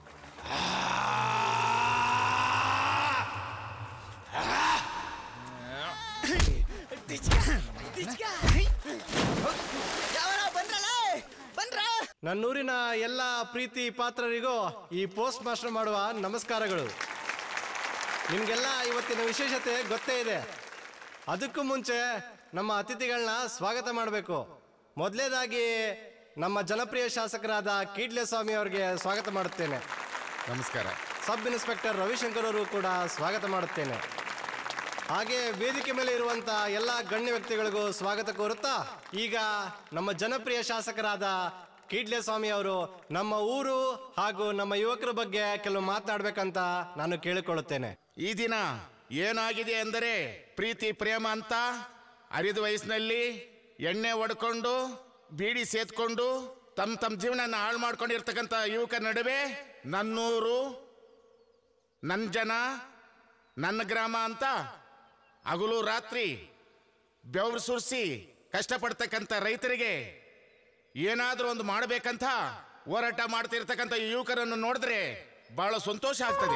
ನನ್ನೂರಿನ ಎಲ್ಲ ಪ್ರೀತಿ ಪಾತ್ರರಿಗೂ ಈ ಪೋಸ್ಟ್ ಮಾಸ್ಟರ್ ಮಾಡುವ ನಮಸ್ಕಾರಗಳು ನಿಮಗೆಲ್ಲ ಇವತ್ತಿನ ವಿಶೇಷತೆ ಗೊತ್ತೇ ಇದೆ ಅದಕ್ಕೂ ಮುಂಚೆ ನಮ್ಮ ಅತಿಥಿಗಳನ್ನ ಸ್ವಾಗತ ಮಾಡಬೇಕು ಮೊದಲೇದಾಗಿ ನಮ್ಮ ಜನಪ್ರಿಯ ಶಾಸಕರಾದ ಕೀಡ್ಲೆ ಸ್ವಾಮಿ ಅವರಿಗೆ ಸ್ವಾಗತ ಮಾಡುತ್ತೇನೆ ನಮಸ್ಕಾರ ಸಬ್ ಇನ್ಸ್ಪೆಕ್ಟರ್ ರವಿಶಂಕರ್ ಅವರು ಕೂಡ ಸ್ವಾಗತ ಮಾಡುತ್ತೇನೆ ಹಾಗೆ ವೇದಿಕೆ ಮೇಲೆ ಇರುವಂತ ಎಲ್ಲ ಗಣ್ಯ ವ್ಯಕ್ತಿಗಳಿಗೂ ಸ್ವಾಗತ ಕೋರುತ್ತಾ ಈಗ ನಮ್ಮ ಜನಪ್ರಿಯ ಶಾಸಕರಾದ ಕೀಡ್ಲೆ ಸ್ವಾಮಿ ಅವರು ನಮ್ಮ ಊರು ಹಾಗೂ ನಮ್ಮ ಯುವಕರ ಬಗ್ಗೆ ಕೆಲವು ಮಾತನಾಡ್ಬೇಕಂತ ನಾನು ಕೇಳಿಕೊಳ್ಳುತ್ತೇನೆ ಈ ದಿನ ಏನಾಗಿದೆ ಅಂದರೆ ಪ್ರೀತಿ ಪ್ರೇಮ ಅಂತ ಅರಿದ ವಯಸ್ಸಿನಲ್ಲಿ ಎಣ್ಣೆ ಹೊಡ್ಕೊಂಡು ಬೀಡಿ ಸೇದ್ಕೊಂಡು ತಮ್ಮ ತಮ್ಮ ಜೀವನ ಹಾಳು ಮಾಡ್ಕೊಂಡಿರ್ತಕ್ಕಂಥ ಯುವಕರ ನಡುವೆ ನನ್ನೂರು ನನ್ನ ಜನ ನನ್ನ ಗ್ರಾಮ ಅಂತ ಹಗಲು ರಾತ್ರಿ ಬೆವರು ಸುರಿಸಿ ಕಷ್ಟಪಡ್ತಕ್ಕಂಥ ರೈತರಿಗೆ ಏನಾದರೂ ಒಂದು ಮಾಡಬೇಕಂತ ಹೋರಾಟ ಮಾಡ್ತಿರ್ತಕ್ಕಂಥ ಯುವಕರನ್ನು ನೋಡಿದ್ರೆ ಬಹಳ ಸಂತೋಷ ಆಗ್ತದೆ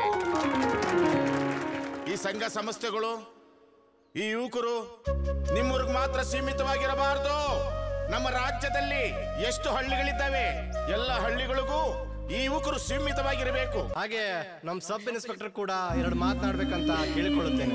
ಈ ಸಂಘ ಸಂಸ್ಥೆಗಳು ಈ ಯುವಕರು ನಿಮ್ಮೂರಿಗೆ ಮಾತ್ರ ಸೀಮಿತವಾಗಿರಬಾರದು ನಮ್ಮ ರಾಜ್ಯದಲ್ಲಿ ಎಷ್ಟು ಹಳ್ಳಿಗಳಿದ್ದಾವೆ ಎಲ್ಲ ಹಳ್ಳಿಗಳಿಗೂ ಈ ಯುವಕರು ಸೀಮಿತವಾಗಿರಬೇಕು ಹಾಗೆ ನಮ್ಮ ಸಬ್ ಇನ್ಸ್ಪೆಕ್ಟರ್ ಕೂಡ ಎರಡು ಮಾತನಾಡ್ಬೇಕಂತ ಕೇಳಿಕೊಳ್ಳುತ್ತೇನೆ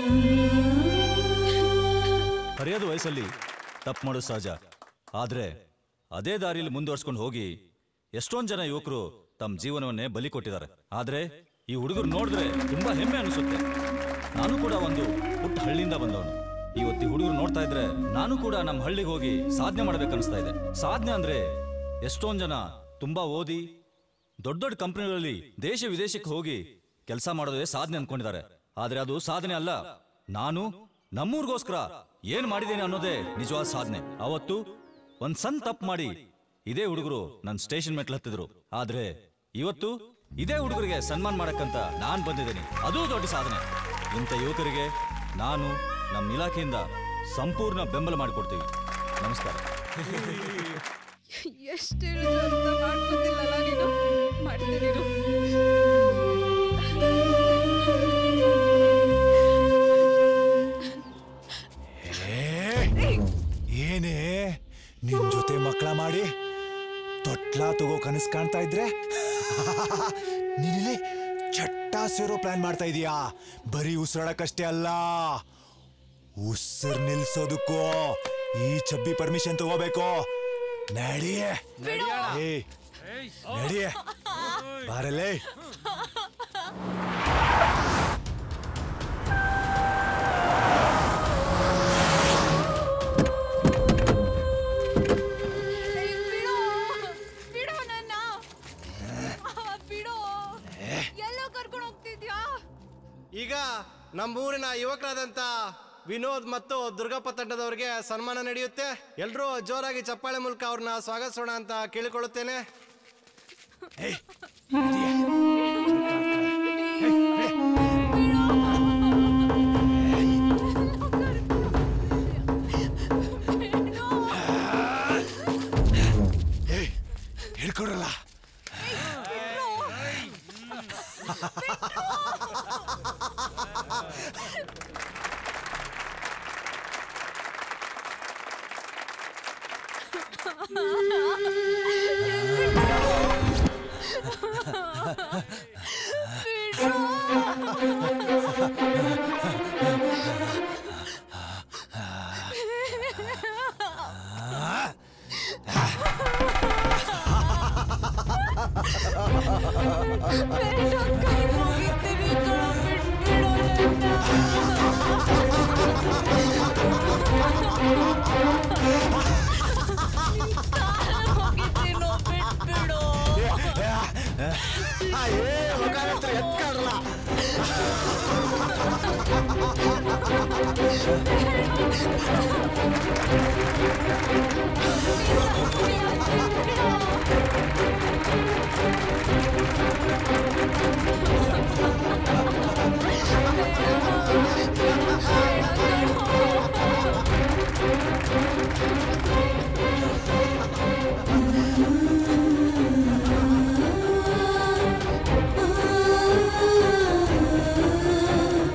ಹರಿಯದ ವಯಸ್ಸಲ್ಲಿ ತಪ್ಪು ಮಾಡೋದು ಸಹಜ ಆದ್ರೆ ಅದೇ ದಾರಿಯಲ್ಲಿ ಮುಂದುವರ್ಸ್ಕೊಂಡು ಹೋಗಿ ಎಷ್ಟೊಂದ್ ಜನ ಯುವಕರು ತಮ್ಮ ಜೀವನವನ್ನೇ ಬಲಿ ಕೊಟ್ಟಿದ್ದಾರೆ ಆದ್ರೆ ಈ ಹುಡುಗರು ನೋಡಿದ್ರೆ ತುಂಬಾ ಹೆಮ್ಮೆ ಅನಿಸುತ್ತೆ ನಾನು ಕೂಡ ಒಂದು ಪುಟ್ಟ ಹಳ್ಳಿಯಿಂದ ಬಂದವನು ಇವತ್ತು ಈ ಹುಡುಗರು ನೋಡ್ತಾ ಇದ್ರೆ ನಾನು ಕೂಡ ನಮ್ಮ ಹಳ್ಳಿಗೆ ಹೋಗಿ ಸಾಧನೆ ಮಾಡ್ಬೇಕನ್ನಿಸ್ತಾ ಇದೆ ಸಾಧನೆ ಅಂದ್ರೆ ಎಷ್ಟೊಂದ್ ಜನ ತುಂಬಾ ಓದಿ ದೊಡ್ಡ ದೊಡ್ಡ ಕಂಪನಿಗಳಲ್ಲಿ ದೇಶ ವಿದೇಶಕ್ಕೆ ಹೋಗಿ ಕೆಲಸ ಮಾಡೋದೇ ಸಾಧನೆ ಅನ್ಕೊಂಡಿದ್ದಾರೆ ಆದ್ರೆ ಅದು ಸಾಧನೆ ಅಲ್ಲ ನಾನು ನಮ್ಮೂರ್ಗೋಸ್ಕರ ಏನ್ ಮಾಡಿದ್ದೇನೆ ಅನ್ನೋದೇ ನಿಜವಾದ ಸಾಧನೆ ಅವತ್ತು ಒಂದ್ ಸಣ್ಣ ತಪ್ಪು ಮಾಡಿ ಇದೇ ಹುಡುಗರು ನನ್ನ ಸ್ಟೇಷನ್ ಮೆಟ್ಲು ಹತ್ತಿದ್ರು ಆದ್ರೆ ಇವತ್ತು ಇದೇ ಹುಡುಗರಿಗೆ ಸನ್ಮಾನ ಮಾಡಕ್ಕಂತ ನಾನ್ ಬಂದಿದ್ದೀನಿ ಅದೂ ದೊಡ್ಡ ಸಾಧನೆ ಇಂಥ ಯುವಕರಿಗೆ ನಾನು ನಮ್ಮ ಇಲಾಖೆಯಿಂದ ಸಂಪೂರ್ಣ ಬೆಂಬಲ ಮಾಡಿಕೊಡ್ತೀವಿ ನಮಸ್ಕಾರ ಎಷ್ಟು ಹೇಳಿದ್ರು ಅರ್ಥ ಮಾಡ್ಕೊತಿಲ್ಲಲ್ಲ ನೀನು ಮಾಡ್ತೀನಿರು ಏನೇ ನಿನ್ ಜೊತೆ ಮಕ್ಕಳ ಮಾಡಿ ತೊಟ್ಲ ತಗೋ ಕನಸು ಕಾಣ್ತಾ ಇದ್ರೆ ನೀನಿಲ್ಲಿ ಚಟ್ಟ ಸೇರೋ ಪ್ಲಾನ್ ಮಾಡ್ತಾ ಇದೀಯಾ ಬರೀ ಉಸಿರಾಡಕ್ಕಷ್ಟೇ ಅಲ್ಲ ಉಸಿರು ನಿಲ್ಸೋದಕ್ಕೂ ಈ ಚಬ್ಬಿ ಪರ್ಮಿಷನ್ ತಗೋಬೇಕು ನಡಿಯೇ ಏ ನಡಿಯೇ ಬಾರಲೇ ಬಿಡೋ ನನ್ನ ಬಿಡೋ ಎಲ್ಲೋ ಕರ್ಕೊಂಡು ಹೋಗ್ತಿದ್ಯಾ ಈಗ ನಮ್ಮೂರಿನ ಯುವಕರಾದಂತ ವಿನೋದ್ ಮತ್ತು ದುರ್ಗಪ್ಪ ತಂಡದವರಿಗೆ ಸನ್ಮಾನ ನಡೆಯುತ್ತೆ ಎಲ್ಲರೂ ಜೋರಾಗಿ ಚಪ್ಪಾಳೆ ಮೂಲಕ ಅವ್ರನ್ನ ಸ್ವಾಗತಿಸೋಣ ಅಂತ ಕೇಳಿಕೊಳ್ಳುತ್ತೇನೆ ಹಿಡ್ಕೊಡಲ್ಲ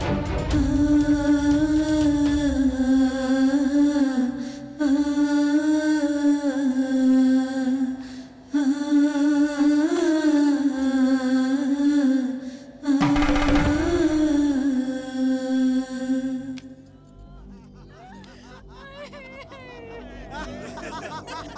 Ah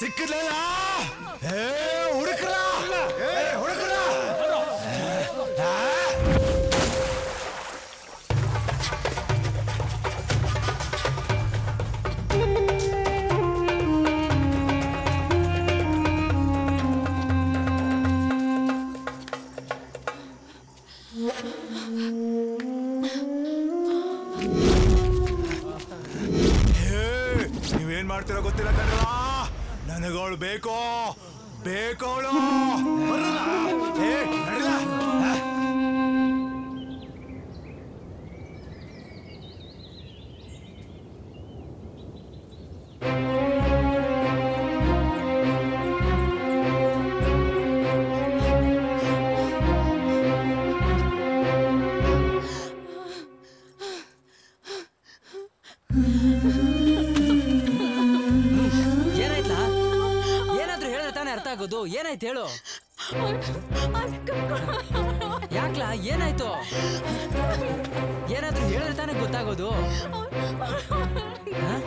ಸಿಕ್ಕಿದ್ಲಲ್ಲ ಏ ಹುಡುಕ್ರ ಏ ಹುಡುಕ್ರ ನೀವೇನ್ ಮಾಡ್ತೀರೋ ಗೊತ್ತಿಲ್ಲ ಕಣ್ರ ನನಗವಳು ಬೇಕೋ ಬೇಕೋ ಅವಳು ಏ ನಡಿಲ ಏನಾಯ್ತಾ ಏನಾದ್ರೂ ಹೇಳಿದ್ರೆ ತಾನೇ ಅರ್ಥ ಆಗೋದು ಏನಾಯ್ತು ಹೇಳು ಯಾಕ್ಲಾ ಏನಾಯ್ತು ಏನಾದ್ರೂ ಹೇಳಿದ್ರೆ ತಾನೇ ಗೊತ್ತಾಗೋದು ಹ?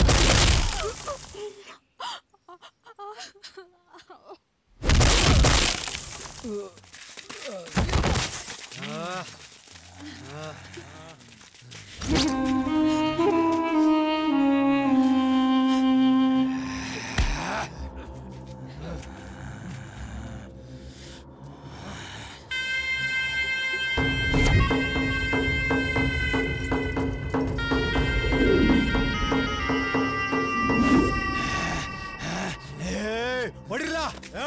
ಏ ಹೊಡಿಲ್ಲ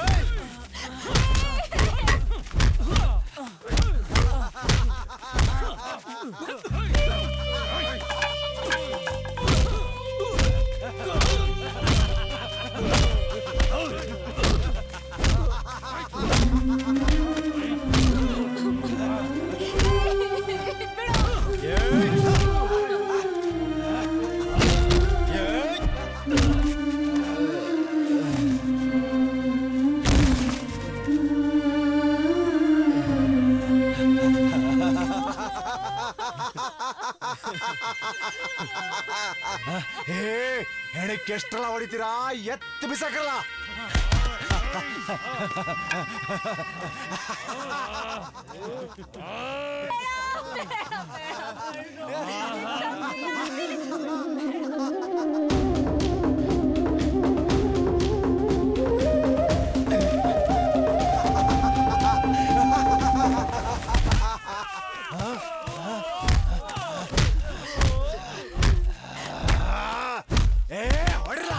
ಏ ಹೆಣಕ್ಕೆ ಎಷ್ಟೆಲ್ಲ ಹೊಡಿತೀರಾ ಎತ್ತು ಬಿಸಾಕಲ್ಲ ಏ ಹೊಡಿಲ್ಲ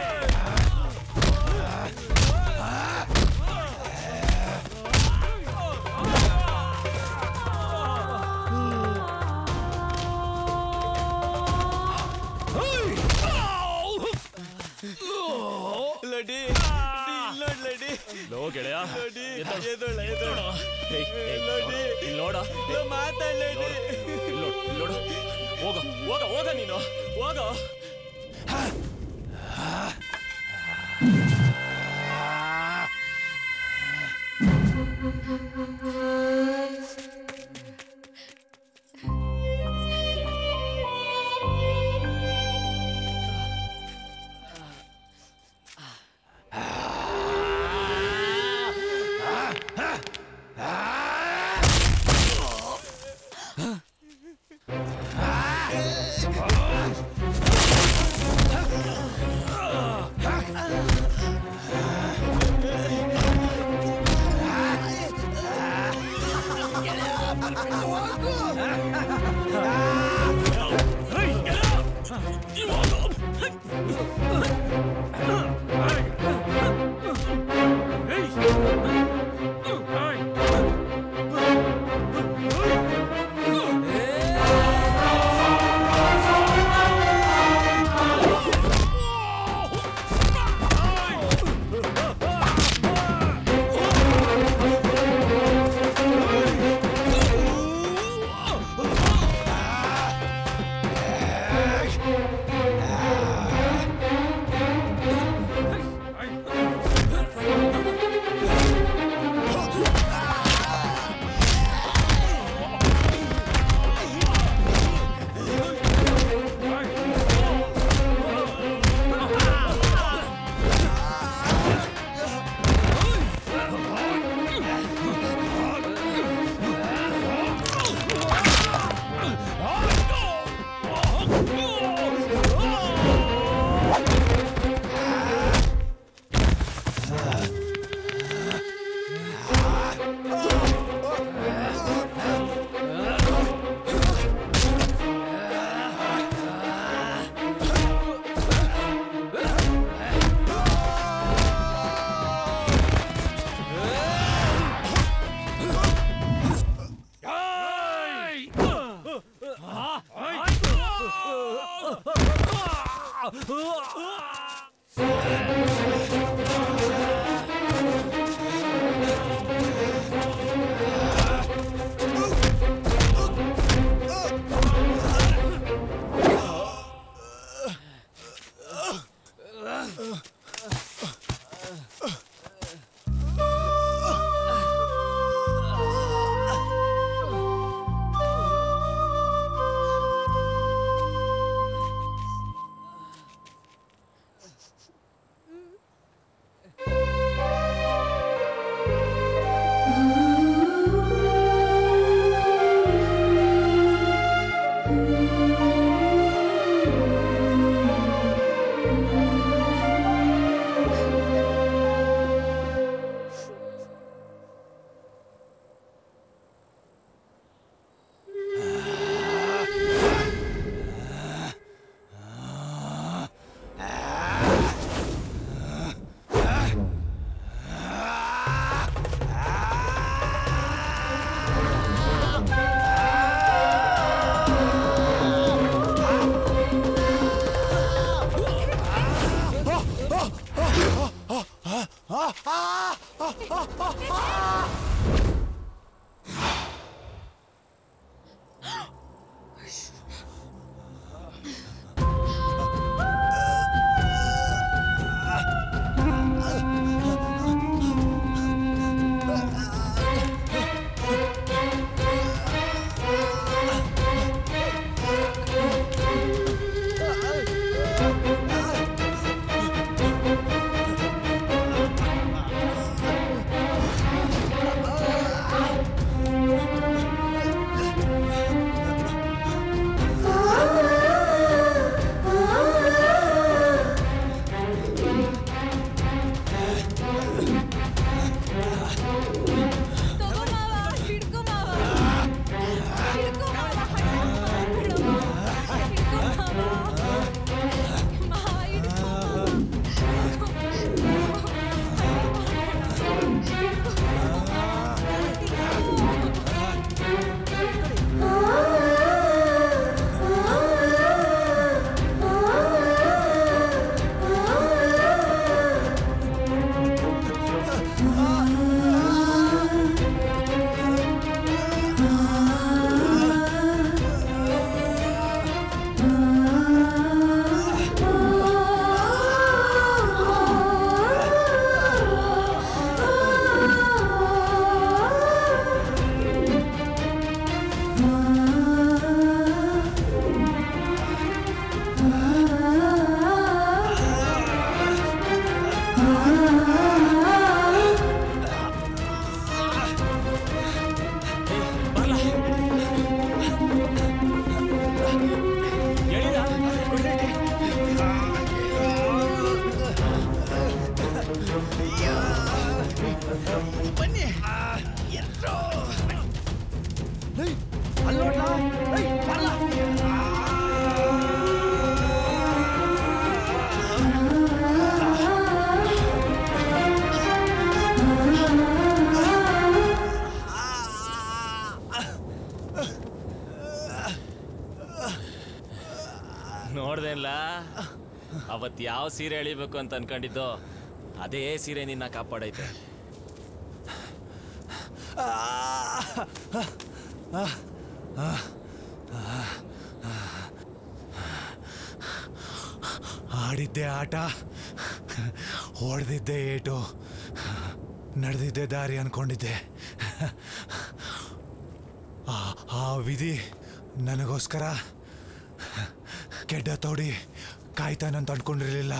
ಲಡಿ ನೋಡ್ ಲಡಿ ಲೋ ಗೆಳೆಯ ಎದ್ದೋಳ ಎದ್ದೋಳ ಇಲ್ಲಿ ನೋಡ ಮಾತಾಡ ನೋಡ ಹೋಗ ಹೋಗ ಹೋಗ ನೀನು ಹೋಗ ಬನ್ನಿ ಎಲ್ರೋ ಅಲ್ಲೋಡ್ಲಾ ಬರ್ಲಾ ನೋಡ್ದೇನ್ಲ ಅವತ್ ಯಾವ ಸೀರೆ ಎಳಿಬೇಕು ಅಂತ ಅನ್ಕೊಂಡಿದ್ದೋ ಅದೇ ಸೀರೆ ನಿನ್ನ ಕಾಪಾಡೈತೆ ಆಡಿದ್ದೆ ಆಟ ಹೊಡೆದಿದ್ದೆ ಏಟು ನಡೆದಿದ್ದೆ ದಾರಿ ಅನ್ಕೊಂಡಿದ್ದೆ ಆ- ಆ ವಿಧಿ ನನಗೋಸ್ಕರ ಕೆಡ್ಡ ತೋಡಿ ಕಾಯ್ತಾನಂತ ಅನ್ಕೊಂಡಿರ್ಲಿಲ್ಲ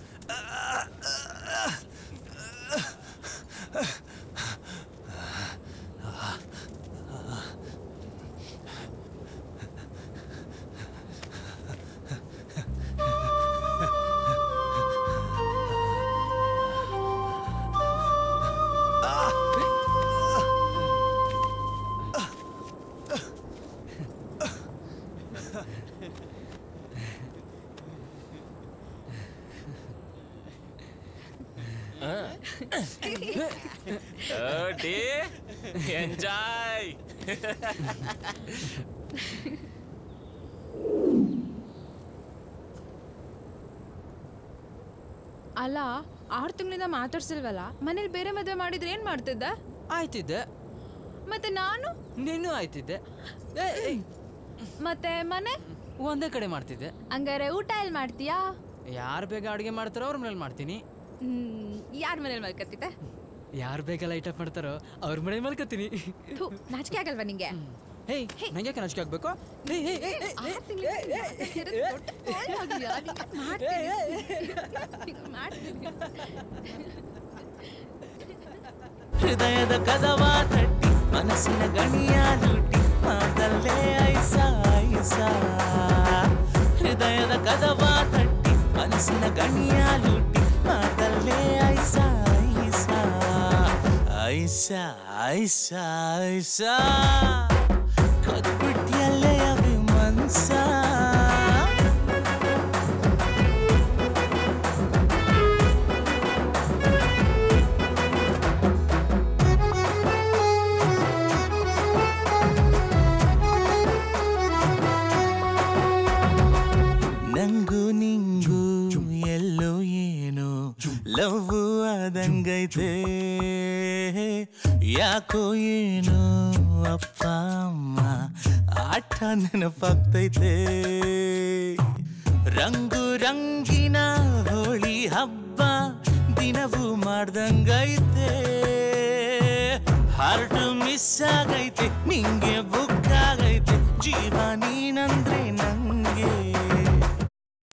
ಎಂಜಾಯ್ ಅಲ್ಲ ಆರು ತಿಂಗಳಿಂದ ಮಾತಾಡ್ಸಿಲ್ವಲ್ಲ ಮನೇಲಿ ಬೇರೆ ಮದುವೆ ಮಾಡಿದ್ರೆ ಏನ್ ಮಾಡ್ತಿದ್ದ ಆಯ್ತಿದ್ದೆ ಮತ್ತೆ ನಾನು ನೀನು ಆಯ್ತಿದ್ದೆ ಮತ್ತೆ ಮನೆ ಒಂದೇ ಕಡೆ ಮಾಡ್ತಿದ್ದೆ ಹಂಗಾರೆ ಊಟ ಎಲ್ಲಿ ಮಾಡ್ತೀಯಾ ಯಾರು ಬೇಗ ಅಡುಗೆ ಮಾಡ್ತಾರೋ ಅವ್ರ ಮನೇಲಿ ಮಾಡ್ತೀನಿ ಹ್ಮ್ ಯಾರ ಮನೇಲಿ ಮಲ್ಕತ್ತಿದ್ದೆ ಯಾರು ಬೇಗ ಲೈಟ್ ಅಪ್ ಮಾಡ್ತಾರೋ ಅವ್ರ ಮನೇಲಿ ಮಲ್ಕೋತೀನಿ ಥು, ನಾಚಿಕೆ ಆಗಲ್ವಾ ನಿಂಗೆ ಹೇಯ್ ನಂಗೆ ನಾಚಿಕೆ ಆಗ್ಬೇಕು ಹೇಯ್ ಹೇಯ್ ಹೇಯ್, ಹೇಯ್, ಆರ್ ತಿಂಗ್ಳಿಂದ ಮಾತಾಡ್ಸಿರೋದು ದೊಡ್ಡ ಕೋಳಿ ಆಗಿದ್ಯಾ? ನಿಂಗೆ ಮಾಡ್ತೀನಿ. ನಿಂಗೆ ಮಾಡ್ತೀನಿ. ಹೃದಯದ ಕದವ ತಟ್ಟಿ ಮನಸ್ಸಿನ ಗಣಿಯ ಲೂಟಿ ಮಾತಲ್ಲೇ ಐಸ ಐಸ ಹೃದಯದ ಕದವ ತಟ್ಟಿ ಮನಸ್ಸಿನ ಗಣಿಯ ಲೂಟಿ ಮಾತಲ್ಲೇ ಐಸ ಐಸ ಐಸ ಐಸ ಐಸ ಕದ್ಬಿಟ್ಟಿಯಲ್ಲೇ ಅಭಿಮನ್ಸ ನಂಗೂ ನಿಂಗೂ ಎಲ್ಲೋ ಏನೋ ಲವ್ ಆದಂಗೈತೆ ಯಾಕೋ ಏನು ಅಪ್ಪ ಅಮ್ಮ ಆಟ ನೆನಪಾಗ್ತೈತೆ ರಂಗು ರಂಗಿನ ಹೋಳಿ ಹಬ್ಬ ದಿನವೂ ಮಾಡ್ದಂಗೈತೆ ಹಾರ್ಟ್ ಮಿಸ್ ಆಗೈತೆ ನಿಂಗೆ ಬುಕ್ ಆಗೈತೆ ಜೀವ ನೀನಂದ್ರೆ ನಂಗೆ